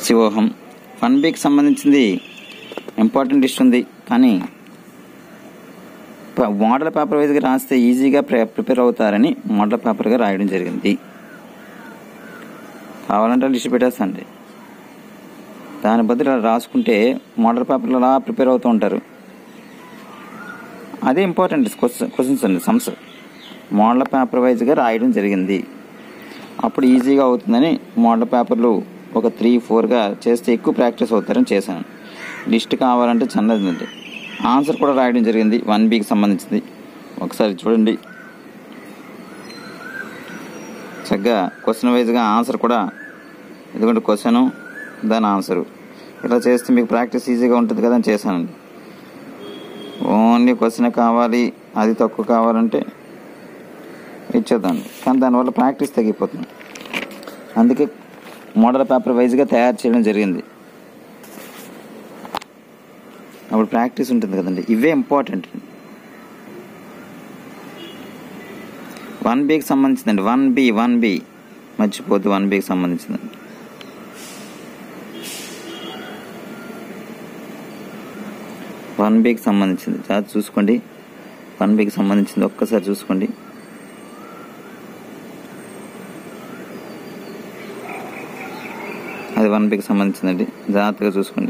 శివోహం వన్ బీకి సంబంధించింది ఇంపార్టెంట్ లిస్ట్ ఉంది కానీ ప- మోడల్ పేపర్ వైజ్గా రాస్తే ఈజీగా ప్రి ప్రిపేర్ అవుతారని మోడల్ పేపర్గా రాయడం జరిగింది కావాలంటే లిస్ట్ పెట్టేస్తాండి దాని బదులు ఇలా రాసుకుంటే మోడల్ పేపర్లో అలా ప్రిపేర్ అవుతూ ఉంటారు అదే ఇంపార్టెంట్ క్వశ్చన్స్ అండి సమ్స్ మోడల్ పేపర్ వైజ్గా రాయడం జరిగింది అప్పుడు ఈజీగా అవుతుందని మోడల్ పేపర్లు ఒక త్రీ ఫోర్గా చేస్తే ఎక్కువ ప్రాక్టీస్ అవుతారని చేశాను లిస్ట్ కావాలంటే చిన్నదండి ఆన్సర్ కూడా రాయడం జరిగింది వన్ బీకి సంబంధించింది ఒకసారి చూడండి చక్కగా క్వశ్చన్ వైజ్గా ఆన్సర్ కూడా ఎందుకంటే క్వశ్చను దాని ఆన్సరు ఇలా చేస్తే మీకు ప్రాక్టీస్ ఈజీగా ఉంటుంది కదా అని చేశానండి ఓన్లీ క్వశ్చన్ కావాలి అది తక్కువ కావాలంటే ఇచ్చేద్దాండి కానీ దానివల్ల ప్రాక్టీస్ తగ్గిపోతుంది అందుకే మోడల్ పేపర్ వైజ్గా తయారు చేయడం జరిగింది అప్పుడు ప్రాక్టీస్ ఉంటుంది కదండి ఇవే ఇంపార్టెంట్ వన్ బీకి సంబంధించిందండి వన్ బి వన్ బి మర్చిపోద్దు వన్ బీకి సంబంధించిందండి వన్ బీకి సంబంధించింది జాగ్రత్త చూసుకోండి వన్ బీకి సంబంధించింది ఒక్కసారి చూసుకోండి అది వన్ బీకి సంబంధించిందండి జాగ్రత్తగా చూసుకోండి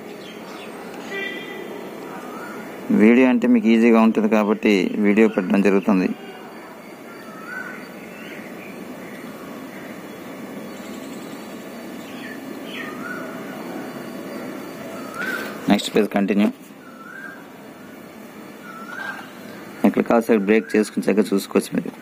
వీడియో అంటే మీకు ఈజీగా ఉంటుంది కాబట్టి వీడియో పెట్టడం జరుగుతుంది నెక్స్ట్ పేజ్ కంటిన్యూ ఎక్కడ కాసేపు బ్రేక్ చేసుకుని చక్కగా చూసుకోవచ్చు మీరు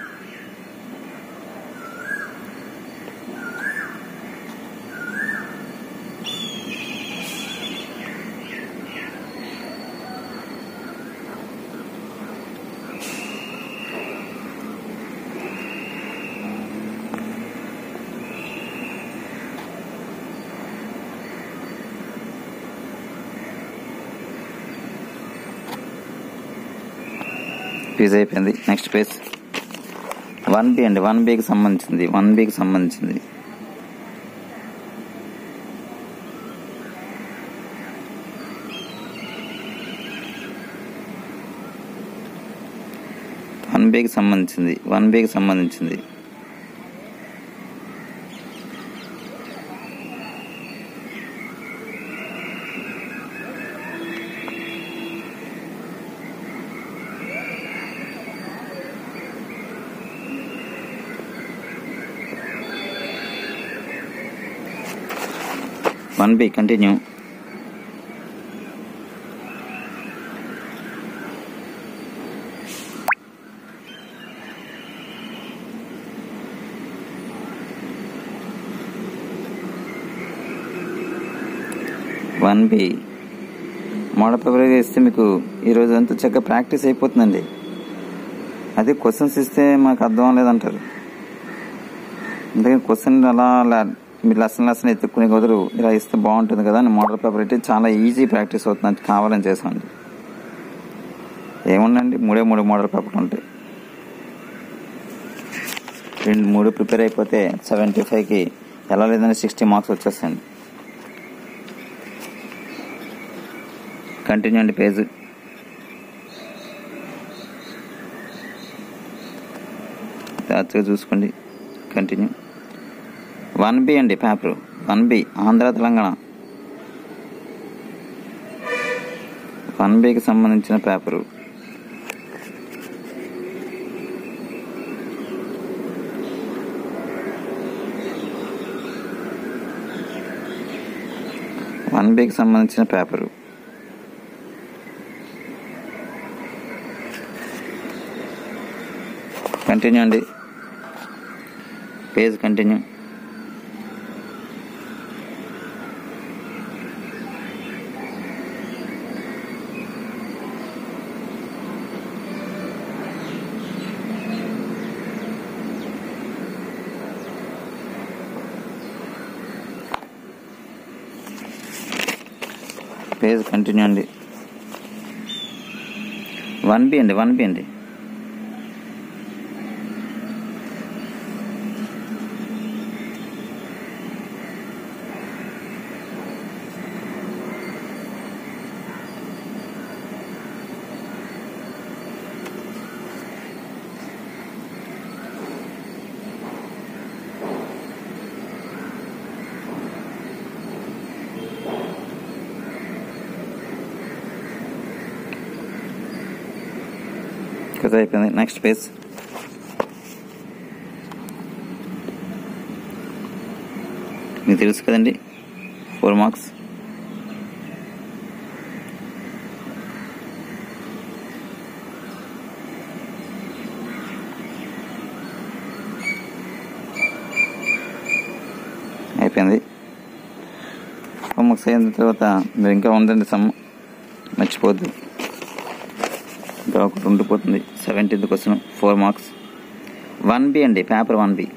పేజ్ అయిపోయింది నెక్స్ట్ పేజ్ వన్ బి అండి వన్ బికి సంబంధించింది వన్ బికి సంబంధించింది వన్ బికి సంబంధించింది వన్ బికి సంబంధించింది one B continue one B model paper ఇస్తే మీకు ఈరోజు అంతా చక్కగా ప్రాక్టీస్ అయిపోతుందండి అదే క్వశ్చన్స్ ఇస్తే మాకు అర్థం లేదంటారు అందుకని క్వశ్చన్ అలా లా- మీరు లెసన్ లెసన్ ఎత్తుక్కునే కుదరు ఇలా ఇస్తే బాగుంటుంది కదా అని మోడల్ పేపర్ అయితే చాలా ఈజీ ప్రాక్టీస్ అవుతుంది కావాలని చేసాను ఏముందండి మూడే మూడు మోడల్ పేపర్లు ఉంటాయి రెండు మూడు ప్రిపేర్ అయిపోతే సెవెంటీ ఫైవ్కి ఎలా లేదని సిక్స్టీ మార్క్స్ వచ్చేస్తాయండి కంటిన్యూ అండి పేజ్ జాగ్రత్తగా చూసుకోండి కంటిన్యూ వన్ బి అండి paper one B Andhra Telangana one బికి సంబంధించిన పేపరు వన్ బికి సంబంధించిన పేపరు కంటిన్యూ అండి పేజ్ కంటిన్యూ పేజ్ కంటిన్యూ అండి వన్ బి అండి వన్ బి అండి కదా అయిపోయింది నెక్స్ట్ పేజ్ మీకు తెలుసు కదండి ఫోర్ మార్క్స్ అయిపోయింది హోంవర్క్స్ అయిన తర్వాత మీరు ఇంకా ఉందండి సమ్ మర్చిపోద్దు ఇంకా ఒకటి ఉండిపోతుంది seventeenth question four marks one B అండి పేపర్ వన్ బి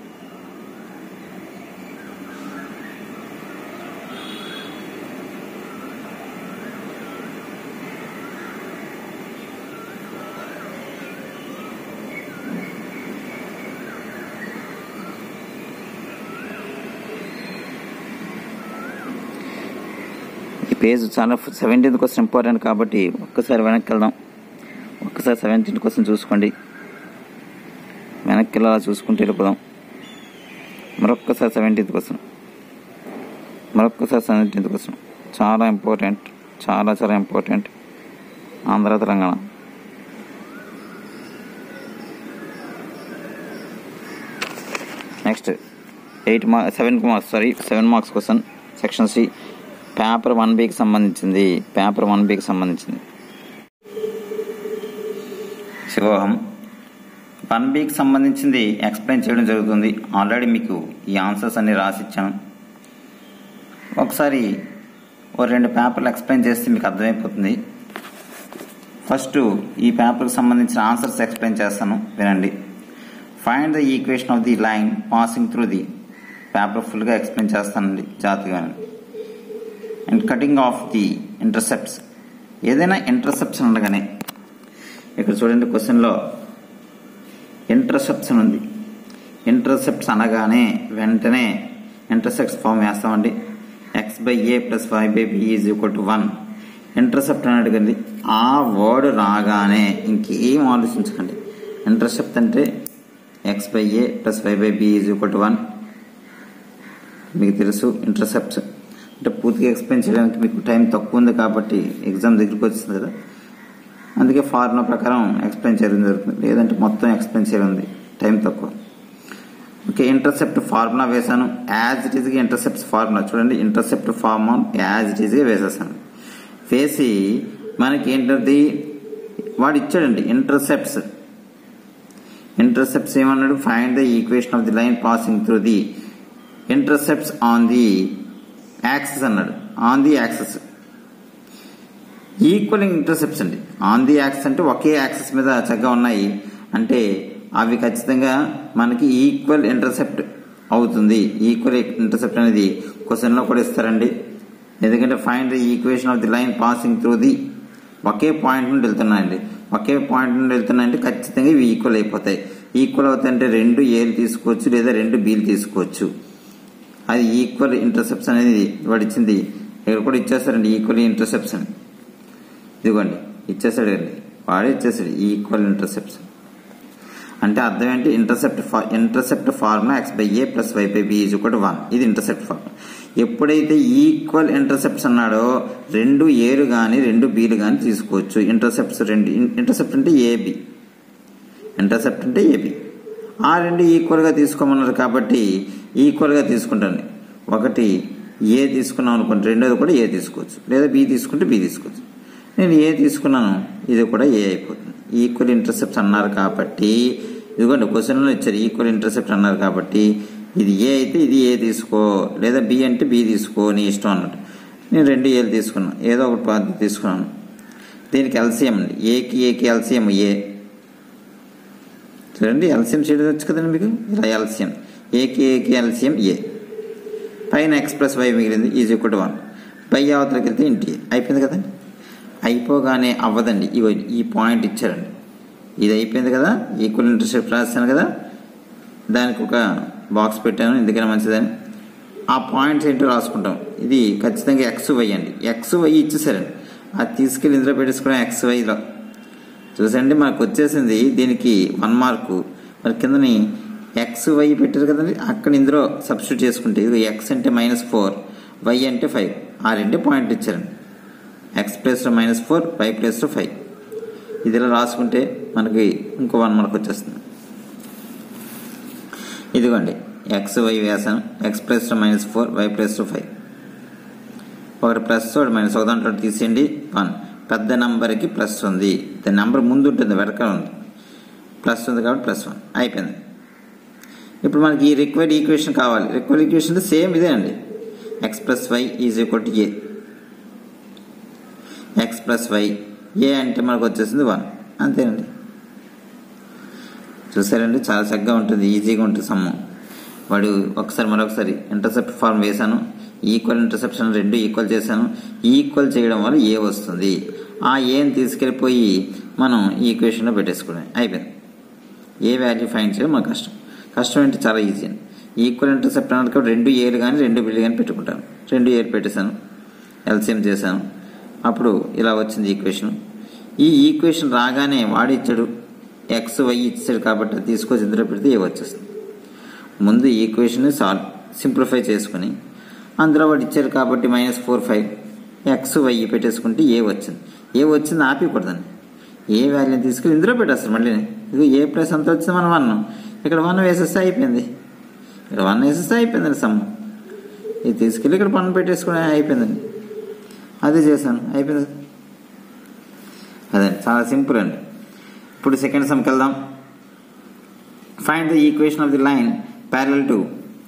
ఈ పేజ్ చాలా సెవెంటీన్త్ క్వశ్చన్ ఇంపార్టెంట్ కాబట్టి ఒక్కసారి వెనక్కి వెళ్దాం ఒక్కసారి సెవెంటీన్త్ క్వశ్చన్ చూసుకోండి వెనక్కి వెళ్ళాలా చూసుకుంటూ వెళ్ళిపోదాం మరొక్కసారి సెవెంటీన్త్ క్వశ్చన్ మరొక్కసారి సెవెంటీన్త్ క్వశ్చన్ చాలా ఇంపార్టెంట్ చాలా చాలా important Andhra Telangana next eight marks seven marks sorry seven marks question section C paper one బీకి సంబంధించింది పేపర్ వన్ బీకి సంబంధించింది శివోహం వన్ బీకి సంబంధించింది ఎక్స్ప్లెయిన్ చేయడం జరుగుతుంది ఆల్రెడీ మీకు ఈ ఆన్సర్స్ అన్ని రాసిచ్చాను ఒకసారి ఓ రెండు పేపర్లు ఎక్స్ప్లెయిన్ చేస్తే మీకు అర్థమైపోతుంది ఫస్ట్ ఈ పేపర్కి సంబంధించిన ఆన్సర్స్ ఎక్స్ప్లెయిన్ చేస్తాను వినండి find the equation of the line passing through the paper ఫుల్గా ఎక్స్ప్లెయిన్ చేస్తానండి జాగ్రత్తగా and cutting off the intercepts ఏదైనా ఇంటర్సెప్షన్ ఉండగానే ఇక్కడ చూడండి క్వశ్చన్లో ఇంటర్సెప్షన్ ఉంది ఇంటర్సెప్ట్స్ అనగానే వెంటనే ఇంటర్సెప్ట్స్ ఫామ్ వేస్తామండి x by a plus y by b is equal to one intercept అని అడిగింది ఆ వర్డ్ రాగానే ఇంకేం ఆలోచించకండి ఇంటర్సెప్ట్ అంటే x by a plus y by b is equal to one మీకు తెలుసు ఇంటర్సెప్ట్స్ అంటే పూర్తిగా ఎక్స్ప్లెయిన్ చేయడానికి మీకు టైం తక్కువ ఉంది కాబట్టి ఎగ్జామ్ దగ్గరికి వచ్చింది కదా అందుకే ఫార్ములా ప్రకారం ఎక్స్ప్లెయిన్ చేయడం జరుగుతుంది లేదంటే మొత్తం ఎక్స్ప్లెయిన్ చేయడం ఉంది టైం తక్కువ ఓకే ఇంటర్సెప్ట్ ఫార్ములా వేసాను యాజ్ ఇట్ ఈస్గా ఇంటర్సెప్ట్ ఫార్ములా చూడండి ఇంటర్సెప్ట్ ఫార్ములా యాజ్ ఇట్ ఈస్గా వేసేసాను వేసి మనకి ఏంటది వాడు ఇచ్చాడండి ఇంటర్సెప్ట్స్ ఇంటర్సెప్ట్స్ ఏమన్నాడు find the equation of the line passing through the intercepts on the axes అన్నాడు on the axes equalling intercepts అండి ఆన్ ది యాక్సెస్ అంటే ఒకే యాక్సెస్ మీద చక్కగా ఉన్నాయి అంటే అవి ఖచ్చితంగా మనకి ఈక్వల్ ఇంటర్సెప్ట్ అవుతుంది ఈక్వల్ ఇంటర్సెప్ట్ అనేది క్వశ్చన్లో కూడా ఇస్తారండి ఎందుకంటే find the equation of the line passing through the ఒకే పాయింట్ నుండి వెళ్తున్నాయండి ఒకే పాయింట్ నుండి వెళ్తున్నాయంటే ఖచ్చితంగా ఇవి ఈక్వల్ అయిపోతాయి ఈక్వల్ అవుతాయంటే రెండు ఏలు తీసుకోవచ్చు లేదా రెండు బీలు తీసుకోవచ్చు అది ఈక్వల్ ఇంటర్సెప్ట్స్ అనేది వాడు ఇచ్చింది ఇక్కడ కూడా ఇచ్చేస్తారండి ఈక్వల్ ఇంటర్సెప్ట్స్ అని ఇదిగోండి ఇచ్చేసాడు అండి వాడే ఇచ్చేసాడు ఈక్వల్ ఇంటర్సెప్ట్స్ అంటే అర్థం ఏంటి intercept intercept formula x by a plus y by b is ఒకటి వన్ ఇది ఇంటర్సెప్ట్ ఫార్ములా ఎప్పుడైతే ఈక్వల్ ఇంటర్సెప్ట్స్ అన్నాడో రెండు ఏలు కానీ రెండు బీలు కానీ తీసుకోవచ్చు ఇంటర్సెప్ట్స్ రెండు ఇంటర్సెప్ట్ అంటే ఏబి ఇంటర్సెప్ట్ అంటే ఏబి ఆ రెండు ఈక్వల్గా తీసుకోమన్నారు కాబట్టి ఈక్వల్గా తీసుకుంటాను ఒకటి ఏ తీసుకున్నాం అనుకోండి రెండోది కూడా ఏ తీసుకోవచ్చు లేదా బి తీసుకుంటే బి తీసుకోవచ్చు నేను ఏ తీసుకున్నాను ఇది కూడా ఏ అయిపోతుంది ఈక్వల్ ఇంటర్సెప్ట్స్ అన్నారు కాబట్టి ఇదిగోండి క్వశ్చన్లో ఇచ్చారు ఈక్వల్ ఇంటర్సెప్ట్ అన్నారు కాబట్టి ఇది ఏ అయితే ఇది ఏ తీసుకో లేదా బి అంటే బి తీసుకో నీ ఇష్టం అన్నట్టు నేను రెండు ఏలు తీసుకున్నాను ఏదో ఒకటి పద్ధతి తీసుకున్నాను దీనికి ఎల్సిఎం అండి ఏకి ఏకి ఎల్సిఎం ఏ చూడండి ఎల్సిఎం చేయడం వచ్చు కదండి మీకు ఇలా ఎల్సిఎం ఏకి ఏకి ఎల్సిఎం ఏ పైన ఎక్స్ ప్లస్ వై మిగిలింది ఈజ్ ఈక్వల్ వన్ పై అవతలకి వెళ్తే ఇంటి అయిపోయింది కదండి అయిపోగానే అవ్వదండి ఇవి ఈ పాయింట్ ఇచ్చారండి ఇది అయిపోయింది కదా ఈక్వల్ ఇంటర్సెప్ట్ రాస్తాను కదా దానికి ఒక బాక్స్ పెట్టాను ఎందుకైనా మంచిదని ఆ పాయింట్స్ ఏంటో రాసుకుంటాం ఇది ఖచ్చితంగా ఎక్స్ వై అండి ఎక్స్ వై ఇచ్చేసారండి అది తీసుకెళ్ళి ఇందులో పెట్టేసుకోవడం ఎక్స్ వైలో చూసండి మనకు వచ్చేసింది దీనికి వన్ మార్కు మరి కిందని ఎక్స్ వై పెట్టారు కదండి అక్కడ ఇందులో సబ్స్టిట్యూట్ చేసుకుంటే ఇది ఎక్స్ అంటే మైనస్ ఫోర్ వై అంటే ఫైవ్ ఆ రెండే పాయింట్ ఇచ్చారండి ఎక్స్ ప్లేస్లో మైనస్ ఫోర్ వై ప్లేస్లో ఫైవ్ ఇది ఇలా రాసుకుంటే మనకి ఇంకో వన్ మనకు వచ్చేస్తుంది ఇదిగోండి ఎక్స్ వై వేసాను x plus minus four y plus five ఒకటి ప్లస్ ఒకటి మైనస్ ఒక దాంట్లో తీసేయండి వన్ పెద్ద నెంబర్కి ప్లస్ ఉంది దాని నెంబర్ ముందు ఉంటుంది వెనకాల ఉంది ప్లస్ ఉంది కాబట్టి ప్లస్ వన్ అయిపోయింది ఇప్పుడు మనకి ఈ రిక్వైర్డ్ ఈక్వేషన్ కావాలి రిక్వైర్డ్ ఈక్వేషన్ సేమ్ ఇదే అండి x plus y is equal to a x plus y a అంటే మనకు వచ్చేసింది వన్ అంతేనండి చూసారండి చాలా చక్కగా ఉంటుంది ఈజీగా ఉంటుంది సమ్మం వాడు ఒకసారి మరొకసారి ఇంటర్సెప్ట్ ఫార్మ్ వేశాను ఈక్వల్ ఇంటర్సెప్షన్ రెండు ఈక్వల్ చేశాను ఈక్వల్ చేయడం వల్ల ఏ వస్తుంది ఆ ఏని తీసుకెళ్ళిపోయి మనం ఈ ఈక్వేషన్లో పెట్టేసుకోవడం అయిపోయింది ఏ వాల్యూ ఫైండ్ చేయడం మనకు కష్టం కష్టం అంటే చాలా ఈజీ అండి ఈక్వల్ ఇంటర్సెప్ట్ అన్నట్టు రెండు ఏలు కానీ రెండు బిల్లు కానీ పెట్టుకుంటాను రెండు ఏలు పెట్టేశాను ఎల్సిఎం చేశాను అప్పుడు ఇలా వచ్చింది ఈక్వేషన్ ఈ ఈక్వేషన్ రాగానే వాడు ఇచ్చాడు ఎక్స్ వై ఇచ్చాడు కాబట్టి అది తీసుకొచ్చి ఇందులో పెడితే ఏ వచ్చేస్తుంది ముందు ఈక్వేషన్ సాల్వ్ సింప్లిఫై చేసుకుని అందులో వాడు ఇచ్చారు కాబట్టి minus four five x y పెట్టేసుకుంటే ఏ వచ్చింది ఏ వచ్చింది ఆపికూడదండి ఏ వాల్యూని తీసుకెళ్ళి ఇందులో పెట్టేస్తారు మళ్ళీ ఇది ఏ ప్లస్ అంత వచ్చింది మనం వన్ ఇక్కడ వన్ వేసేస్తే అయిపోయింది ఇక్కడ వన్ వేసేస్తే అయిపోయిందండి సమ్ము ఇది తీసుకెళ్ళి ఇక్కడ పన్ను పెట్టేసుకుని అయిపోయిందండి అదే చేశాను అయిపోయింది అదే చాలా సింపుల్ అండి ఇప్పుడు సెకండ్ సమ్కి వెళ్దాం find the equation of the line parallel to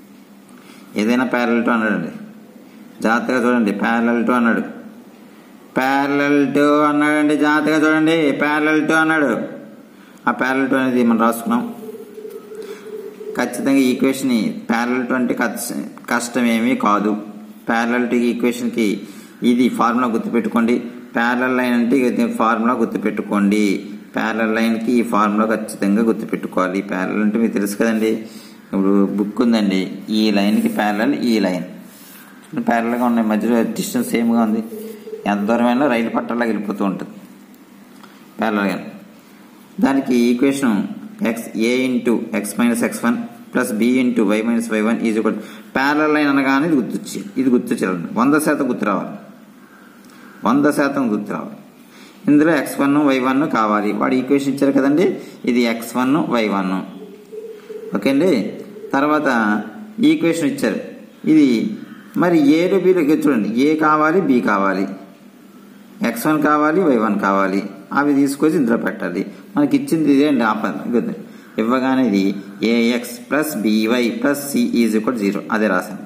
ఏదైనా ప్యారల్ టు అన్నాడండి జాగ్రత్తగా చూడండి ప్యారల్ టు అన్నాడు ప్యారల్ టు అన్నాడండి జాగ్రత్తగా చూడండి ప్యారల్ టు అన్నాడు ఆ ప్యారల్ టు అనేది మనం రాసుకున్నాం ఖచ్చితంగా ఈక్వేషన్ ప్యారల్ టు అంటే కష్టం ఏమీ కాదు ప్యారల్ టు ఈక్వేషన్కి ఇది ఫార్ములా గుర్తుపెట్టుకోండి ప్యారల్ లైన్ అంటే ఇది ఫార్ములా గుర్తుపెట్టుకోండి ప్యారల్ లైన్కి ఈ ఫార్ములా ఖచ్చితంగా గుర్తుపెట్టుకోవాలి ప్యారల్ అంటే మీకు తెలుసు కదండి ఇప్పుడు బుక్ ఉందండి ఈ లైన్కి ప్యారల్ ఈ లైన్ ప్యారల్గా ఉన్నాయి మధ్యలో డిస్టెన్స్ సేమ్గా ఉంది ఎంత దూరమైనా రైలు పట్టాలాగా వెళ్ళిపోతూ ఉంటుంది ప్యారల్గా దానికి equation x a into x minus x one plus b into y minus y one is ఒకటి ప్యారల్ లైన్ అనగానే ఇది గుర్తొచ్చి ఇది గుర్తొచ్చారండి వంద శాతం గుర్తు రావాలి వంద శాతం గుర్తు రావాలి ఇందులో ఎక్స్ వన్ వై వన్ కావాలి వాడు ఈక్వేషన్ ఇచ్చారు కదండి ఇది x one y one okay అండి తర్వాత ఈక్వేషన్ ఇచ్చారు ఇది మరి ఏడు బీలు చూడండి ఏ కావాలి బి కావాలి ఎక్స్ వన్ కావాలి వై వన్ కావాలి అవి తీసుకొచ్చి ఇందులో పెట్టాలి మనకి ఇచ్చింది ఇదే అండి ఆపద ఇవ్వగానే ఇది a x plus b y plus c is equal zero అదే రాశాను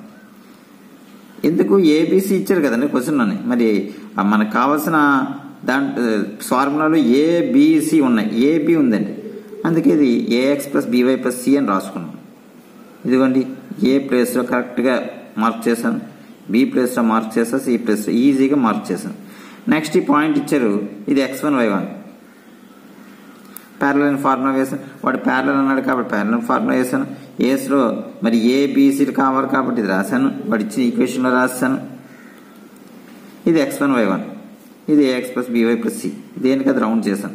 ఎందుకు ఏబిసి ఇచ్చారు కదండి క్వశ్చన్లోని మరి మనకు కావాల్సిన దాంట్లో ఫార్ములాలో ఏబిసి ఉన్నాయి ఏబి ఉందండి అందుకే ఇది a x plus by plus c అని రాసుకున్నాం ఇదిగోండి ఏ ప్లేస్లో కరెక్ట్గా మార్క్ చేశాను బి ప్లేస్లో మార్క్ చేస్తాను సి ప్లేస్లో ఈజీగా మార్క్ చేశాను నెక్స్ట్ ఈ పాయింట్ ఇచ్చారు ఇది x one y one parallel line formula వేసాను వాడు ప్యారలల్ అన్నాడు కాబట్టి ప్యారలైన్ ఫార్ములా వేసాను ఏస్లో మరి ఏ బీసీలు కావాలి కాబట్టి ఇది రాశాను వాడు ఇచ్చిన ఈక్వేషన్లో రాశాను ఇది ఎక్స్ వన్ వై వన్ ఇది a x plus by plus c దేనికి అది రౌండ్ చేశాను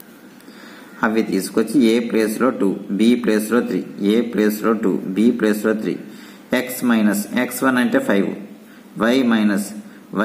అవి తీసుకొచ్చి ఏ ప్లేస్లో టూ బి ప్లేస్లో త్రీ ఏ ప్లేస్లో టూ బి ప్లేస్లో three x minus x one అంటే ఫైవ్ వై మైనస్ వై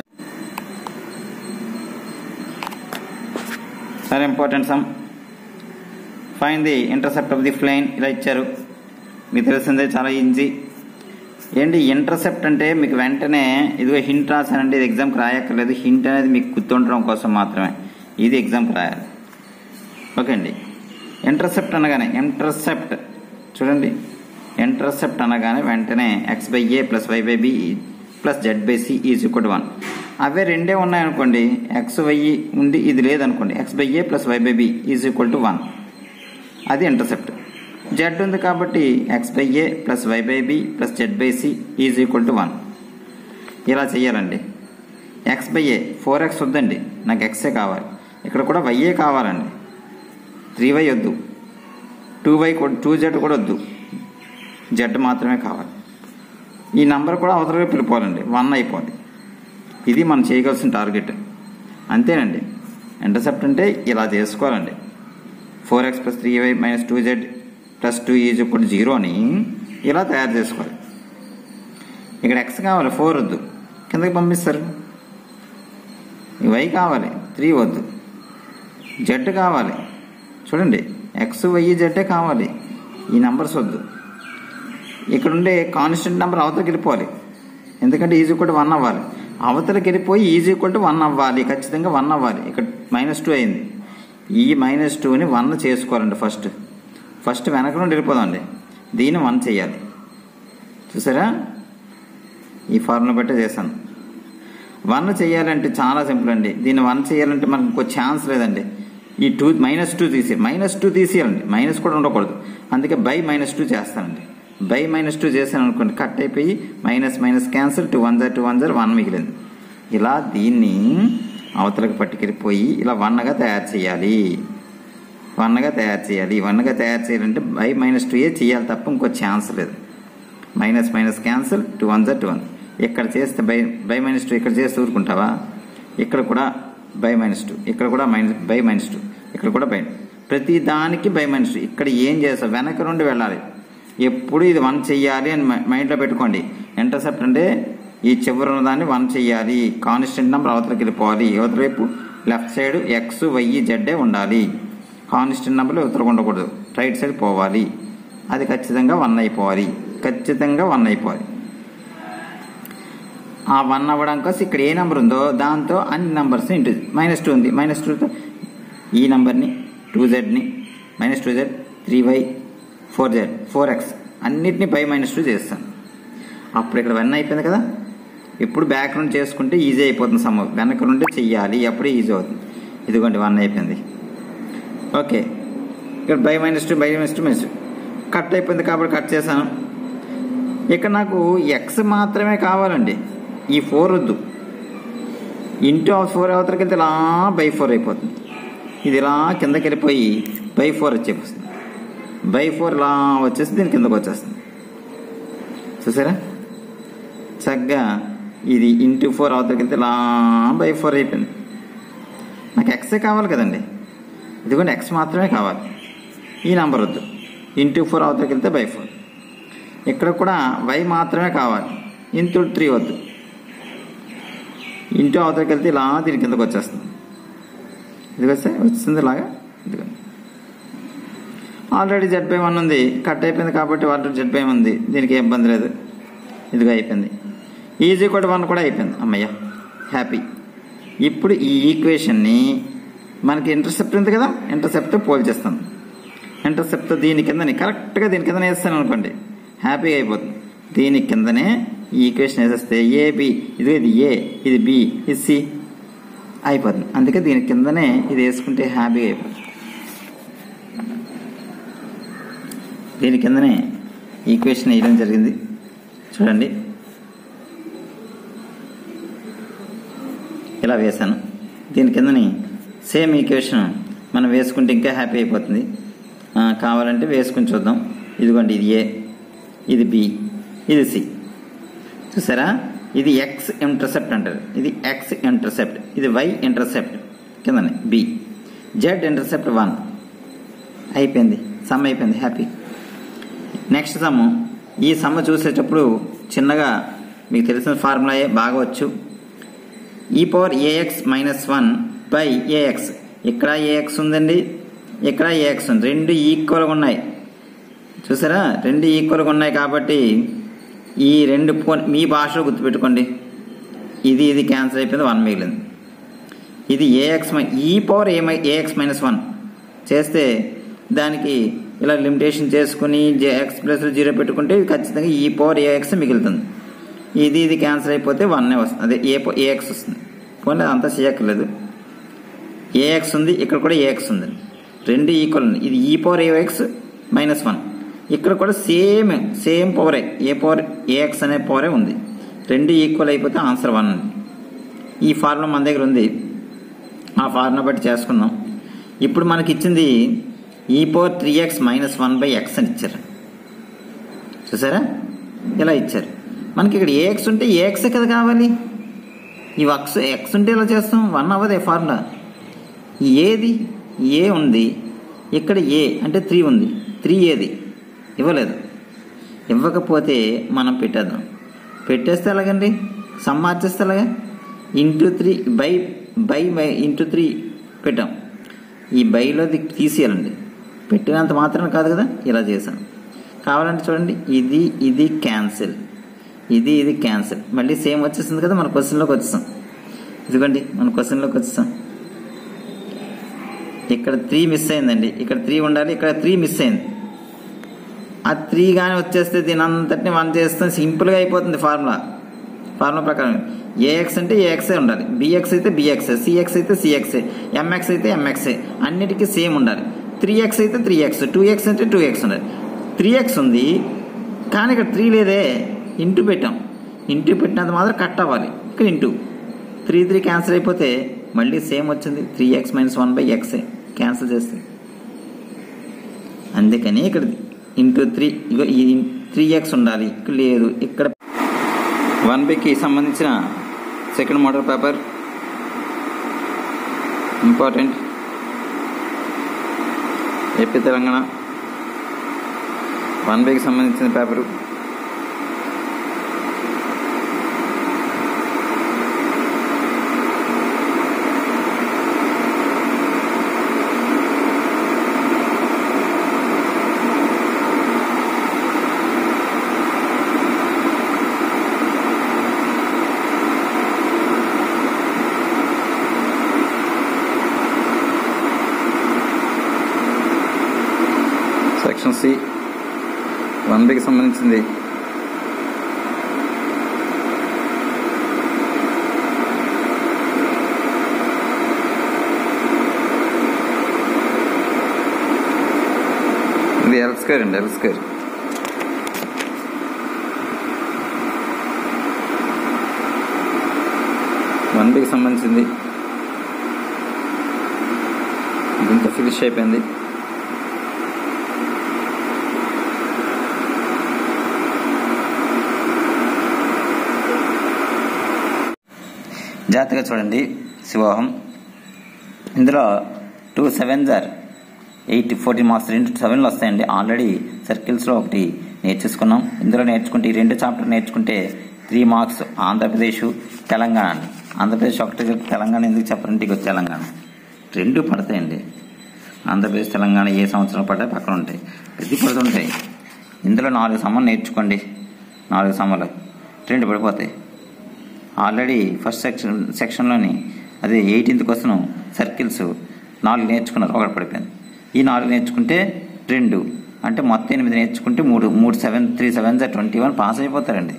చాలా important sum find the intercept of the line ఇలా ఇచ్చారు మీకు తెలిసిందే చాలా ఈజీ ఏంటి ఇంటర్సెప్ట్ అంటే మీకు వెంటనే ఇదిగో హింట్ రాశానంటే ఇది ఎగ్జామ్కి రాయక్కర్లేదు హింట్ అనేది మీకు గుర్తుండడం కోసం మాత్రమే ఇది ఎగ్జామ్కి రాయాలి ఓకే అండి ఇంటర్సెప్ట్ అనగానే ఇంటర్సెప్ట్ చూడండి ఇంటర్సెప్ట్ అనగానే వెంటనే x by a plus y by b plus z by c is equal one అవే రెండే ఉన్నాయనుకోండి ఎక్స్ వై ఉంది ఇది లేదనుకోండి x by a plus y by b is equal to one అది ఇంటర్సెప్ట్ జెడ్ ఉంది కాబట్టి x by a plus y by b plus z by c is equal to one ఇలా చెయ్యాలండి x by a four x వద్దండి నాకు ఎక్సే కావాలి ఇక్కడ కూడా వైఏ కావాలండి త్రీ వై వద్దు టూ వై టూ జెడ్ కూడా వద్దు జెడ్ మాత్రమే కావాలి ఈ నంబర్ కూడా అవతలగా పిలిపోవాలండి వన్ అయిపోవాలి ఇది మనం చేయగలసిన టార్గెట్ అంతేనండి ఇంటర్సెప్ట్ అంటే ఇలా చేసుకోవాలండి four x plus three y minus two z plus two is ఇప్పుడు జీరోని ఇలా తయారు చేసుకోవాలి ఇక్కడ ఎక్స్ కావాలి ఫోర్ వద్దు కిందకి పంపిస్తారు వై కావాలి త్రీ వద్దు జెడ్ కావాలి చూడండి ఎక్స్ వై జెడ్డే కావాలి ఈ నెంబర్స్ వద్దు ఇక్కడ ఉండే కాన్స్టెంట్ నెంబర్ అవతలకి వెళ్ళిపోవాలి ఎందుకంటే ఈజీ కూడా వన్ అవ్వాలి అవతలకి వెళ్ళిపోయి ఈజీ కూడా వన్ అవ్వాలి ఖచ్చితంగా వన్ అవ్వాలి ఇక్కడ మైనస్ టూ అయింది ఈ మైనస్ టూని వన్ చేసుకోవాలండి ఫస్ట్ ఫస్ట్ వెనక నుండి వెళ్ళిపోదామండి దీన్ని వన్ చేయాలి చూసారా ఈ ఫార్ములా బట్టే చేశాను వన్ చేయాలంటే చాలా సింపుల్ అండి దీన్ని వన్ చేయాలంటే మనకు ఇంకో ఛాన్స్ లేదండి ఈ టూ మైనస్ టూ తీసి మైనస్ టూ తీసేయాలండి మైనస్ కూడా ఉండకూడదు అందుకే బై మైనస్ టూ చేస్తానండి బై మైనస్ టూ చేశాను అనుకోండి కట్ అయిపోయి minus minus cancel two one జార్ టూ వన్ జార్ వన్ మిగిలింది ఇలా దీన్ని అవతలకు పట్టుకెళ్ళిపోయి ఇలా వన్గా తయారు చేయాలి వన్గా తయారు చేయాలి వన్గా తయారు చేయాలంటే బై మైనస్ టూ ఏ చేయాలి తప్ప ఇంకో ఛాన్స్ లేదు minus minus cancel two one జార్ టూ వన్ ఇక్కడ చేస్తే బై బై మైనస్ టూ ఇక్కడ చేస్తే ఊరుకుంటావా ఇక్కడ కూడా బై మైనస్ టూ ఇక్కడ కూడా మైనస్ బై మైనస్ టూ ఇక్కడ కూడా బై ప్రతి దానికి బై మైనస్ టూ ఇక్కడ ఏం చేస్తావు వెనక నుండి వెళ్ళాలి ఎప్పుడు ఇది వన్ చెయ్యాలి అని మై- మైండ్లో పెట్టుకోండి ఇంటర్సెప్ట్ అంటే ఈ చివరి ఉన్న దాన్ని వన్ చెయ్యాలి కాన్స్టెంట్ నెంబర్ అవతలకి వెళ్ళిపోవాలి యువత వైపు లెఫ్ట్ సైడ్ ఎక్స్ వై జెడ్డే ఉండాలి కాన్స్టెంట్ నెంబర్లు ఇవతలకు ఉండకూడదు రైట్ సైడ్ పోవాలి అది ఖచ్చితంగా వన్ అయిపోవాలి ఖచ్చితంగా వన్ అయిపోవాలి ఆ వన్ అవ్వడం కోసం ఇక్కడ ఏ నెంబర్ ఉందో దాంతో అన్ని నెంబర్స్ ఇంటూ మైనస్ టూ ఉంది మైనస్ టూతో ఈ నెంబర్ని టూ జెడ్ని minus two z three y four z four x అన్నిటిని బై మైనస్ టూ చేస్తాను అప్పుడు ఇక్కడ వన్ అయిపోయింది కదా ఇప్పుడు బ్యాక్ నుండి చేసుకుంటే ఈజీ అయిపోతుంది సమ్ వెనక నుండి చెయ్యాలి అప్పుడే ఈజీ అవుతుంది ఇదిగోండి వన్ అయిపోయింది ఓకే ఇక్కడ by minus two by minus two minus two cut అయిపోయింది కాబట్టి కట్ చేశాను ఇక్కడ నాకు ఎక్స్ మాత్రమే కావాలండి ఈ ఫోర్ వద్దు ఇంటూ ఆఫ్ ఫోర్ అవతలకి వెళ్తే ఇలా బై ఫోర్ అయిపోతుంది ఇది ఇలా కిందకి వెళ్ళిపోయి బై ఫోర్ వచ్చేస్తుంది బై ఫోర్ ఇలా వచ్చేసి దీని కిందకు వచ్చేస్తుంది చూసారా చక్కగా ఇది ఇంటూ ఫోర్ అవతలకి వెళ్తే ఇలా బై ఫోర్ అయిపోయింది నాకు ఎక్సే కావాలి కదండి ఇదిగోండి ఎక్స్ మాత్రమే కావాలి ఈ నెంబర్ వద్దు ఇంటూ ఫోర్ అవతలకి వెళ్తే బై ఫోర్ ఇక్కడ కూడా వై మాత్రమే కావాలి ఇంటూ త్రీ వద్దు ఇంటూ అవతలకి వెళ్తే ఇలా దీని కిందకు వచ్చేస్తుంది ఇది వస్తే వచ్చింది ఇలాగా ఇదిగో ఆల్రెడీ జెడ్ బై వన్ ఉంది కట్ అయిపోయింది కాబట్టి ఆల్రెడీ జెడ్ బై ఉంది దీనికి ఏ ఇబ్బంది లేదు ఇదిగో అయిపోయింది ఈజీ కూడా వన్ కూడా అయిపోయింది అమ్మయ్య హ్యాపీ ఇప్పుడు ఈ ఈక్వేషన్ని మనకి ఇంటర్సెప్ట్ ఉంది కదా ఇంటర్సెప్ట్ పోల్చేస్తాను ఇంటర్సెప్ట్ దీని కిందని కరెక్ట్గా దీని కిందనే వేస్తాను అనుకోండి హ్యాపీగా అయిపోతుంది దీని కిందనే ఈ ఈక్వేషన్ వేసేస్తే ఏ బి ఇది ఇది ఏ ఇది బి ఇది సి అయిపోతుంది అందుకే దీని కిందనే ఇది వేసుకుంటే హ్యాపీగా అయిపోతుంది దీని కిందనే ఈక్వేషన్ వేయడం జరిగింది చూడండి ఇలా వేశాను దీని కిందని సేమ్ ఈక్వేషన్ మనం వేసుకుంటే ఇంకా హ్యాపీ అయిపోతుంది ఆ, కావాలంటే వేసుకుని చూద్దాం ఇదిగోండి ఇది ఏ ఇది బి ఇది సి చూసారా ఇది ఎక్స్ ఇంటర్సెప్ట్ అంటారు ఇది ఎక్స్ ఇంటర్సెప్ట్ ఇది వై ఇంటర్సెప్ట్ కిందనే బి జెడ్ ఇంటర్సెప్ట్ వన్ అయిపోయింది సమ్ అయిపోయింది హ్యాపీ నెక్స్ట్ సమ్ ఈ సమ్ చూసేటప్పుడు చిన్నగా మీకు తెలిసిన ఫార్ములాయే బాగా వచ్చు ఈ power a x minus one by a x ఇక్కడ ఏఎక్స్ ఉందండి ఇక్కడ ఏఎక్స్ ఉంది రెండు ఈక్వల్గా ఉన్నాయి చూసారా రెండు ఈక్వల్గా ఉన్నాయి కాబట్టి ఈ రెండు పో- మీ భాషలో గుర్తుపెట్టుకోండి ఇది ఇది క్యాన్సిల్ అయిపోయింది వన్ మిగిలింది ఇది ఏఎక్స్ మై ఈ power a a x minus one చేస్తే దానికి ఇలా లిమిటేషన్ చేసుకుని జే ఎక్స్ ప్లస్ జీరో పెట్టుకుంటే ఇది ఖచ్చితంగా ఈ పవర్ ఏఎక్స్ మిగులుతుంది ఇది ఇది క్యాన్సిల్ అయిపోతే వన్నే వస్తుంది అదే ఏ ఏఎక్స్ వస్తుంది పోనీ అంతా చేయక్కర్లేదు ఏఎక్స్ ఉంది ఇక్కడ కూడా ఏఎక్స్ ఉంది రెండు ఈక్వల్ ఉంది ఇది ఈ పవర్ ఏఎక్స్ మైనస్ వన్ ఇక్కడ కూడా సేమ్ సేమ్ పవరే ఏ పవర్ ఏఎక్స్ అనే పవరే ఉంది రెండు ఈక్వల్ అయిపోతే ఆన్సర్ వన్ ఉంది ఈ ఫార్ములా మన దగ్గర ఉంది ఆ ఫార్ములా బట్టి చేసుకుందాం ఇప్పుడు మనకి ఇచ్చింది ఈ power three x minus one by x అని ఇచ్చారు చూసారా ఇలా ఇచ్చారు మనకి ఇక్కడ ఏఎక్స్ ఉంటే ఏఎక్సే కదా కావాలి ఈ వక్స్ ఎక్స్ ఉంటే ఇలా చేస్తాం వన్ అవ్వదే ఫార్ములా ఏది ఏ ఉంది ఇక్కడ ఏ అంటే త్రీ ఉంది త్రీ ఏది ఇవ్వలేదు ఇవ్వకపోతే మనం పెట్టేద్దాం పెట్టేస్తే ఎలాగండి సమ్ మార్చేస్తే ఎలాగా into three by by by into three పెట్టాం ఈ బైలోది తీసేయాలండి పెట్టినంత మాత్రం కాదు కదా ఇలా చేశాను కావాలంటే చూడండి ఇది ఇది క్యాన్సిల్ ఇది ఇది క్యాన్సిల్ మళ్ళీ సేమ్ వచ్చేసింది కదా మన క్వశ్చన్లోకి వచ్చేసాం ఇదిగోండి మన క్వశ్చన్లోకి వచ్చేసాం ఇక్కడ త్రీ మిస్ అయిందండి ఇక్కడ త్రీ ఉండాలి ఇక్కడ త్రీ మిస్ అయింది ఆ త్రీ కానీ వచ్చేస్తే దీని అంతటిని వన్ చేస్తే సింపుల్గా అయిపోతుంది ఫార్ములా ఫార్ములా ప్రకారం ఏఎక్స్ అంటే ఏఎక్సే ఉండాలి బిఎక్స్ అయితే బిఎక్సే సిఎక్స్ అయితే సిఎక్సే ఎంఎక్స్ అయితే ఎంఎక్సే అన్నిటికీ సేమ్ ఉండాలి త్రీ ఎక్స్ అయితే త్రీ ఎక్స్ టూ ఎక్స్ అంటే టూ ఎక్స్ ఉండాలి త్రీ ఎక్స్ ఉంది కానీ ఇక్కడ త్రీ లేదే ఇంటూ పెట్టాం ఇంటూ పెట్టినంత మాత్రం కట్ అవ్వాలి ఇక్కడ ఇంటూ త్రీ త్రీ క్యాన్సిల్ అయిపోతే మళ్ళీ సేమ్ వచ్చింది three x minus one by ఎక్సే క్యాన్సిల్ చేస్తే అందుకని ఇక్కడ ఇంటూ త్రీ ఇగో ఈ త్రీ ఎక్స్ ఉండాలి ఇక్కడ లేదు ఇక్కడ వన్ బికి సంబంధించిన second model paper important AP Telangana one బికి సంబంధించిన పేపరు సెక్షన్ సి వన్ బికి సంబంధించింది ఇది ఎల్ స్క్వేర్ అండి ఎల్ స్క్వేర్ వన్ బికి సంబంధించింది దీంతో ఫినిష్ అయిపోయింది జాగ్రత్తగా చూడండి శివోహం ఇందులో టూ సెవెన్ జార్ ఎయిట్ ఫోర్టీన్ మార్క్స్ రెండు సెవెన్లు వస్తాయండి ఆల్రెడీ సర్కిల్స్లో ఒకటి నేర్చేసుకున్నాం ఇందులో నేర్చుకుంటే ఈ రెండు చాప్టర్ నేర్చుకుంటే త్రీ మార్క్స్ ఆంధ్రప్రదేశ్ తెలంగాణ అండి ఆంధ్రప్రదేశ్ ఒకటి చెప్పి తెలంగాణ ఎందుకు చెప్పరంటే ఇక తెలంగాణ రెండు పడతాయండి ఆంధ్రప్రదేశ్ తెలంగాణ ఏ సంవత్సరం పడ్డా పక్కన ఉంటాయి ప్రతి పడుతుంటాయి ఇందులో నాలుగు సమ్మలు నేర్చుకోండి నాలుగు సమ్మలు రెండు పడిపోతాయి ఆల్రెడీ ఫస్ట్ సెక్షన్ సెక్షన్లోని అదే ఎయిటీన్త్ క్వశ్చన్ సర్కిల్స్ నాలుగు నేర్చుకున్నారు ఒకటి పడిపోయింది ఈ నాలుగు నేర్చుకుంటే రెండు అంటే మొత్తం ఎనిమిది నేర్చుకుంటే మూడు మూడు seven three seven twenty one pass అయిపోతారండి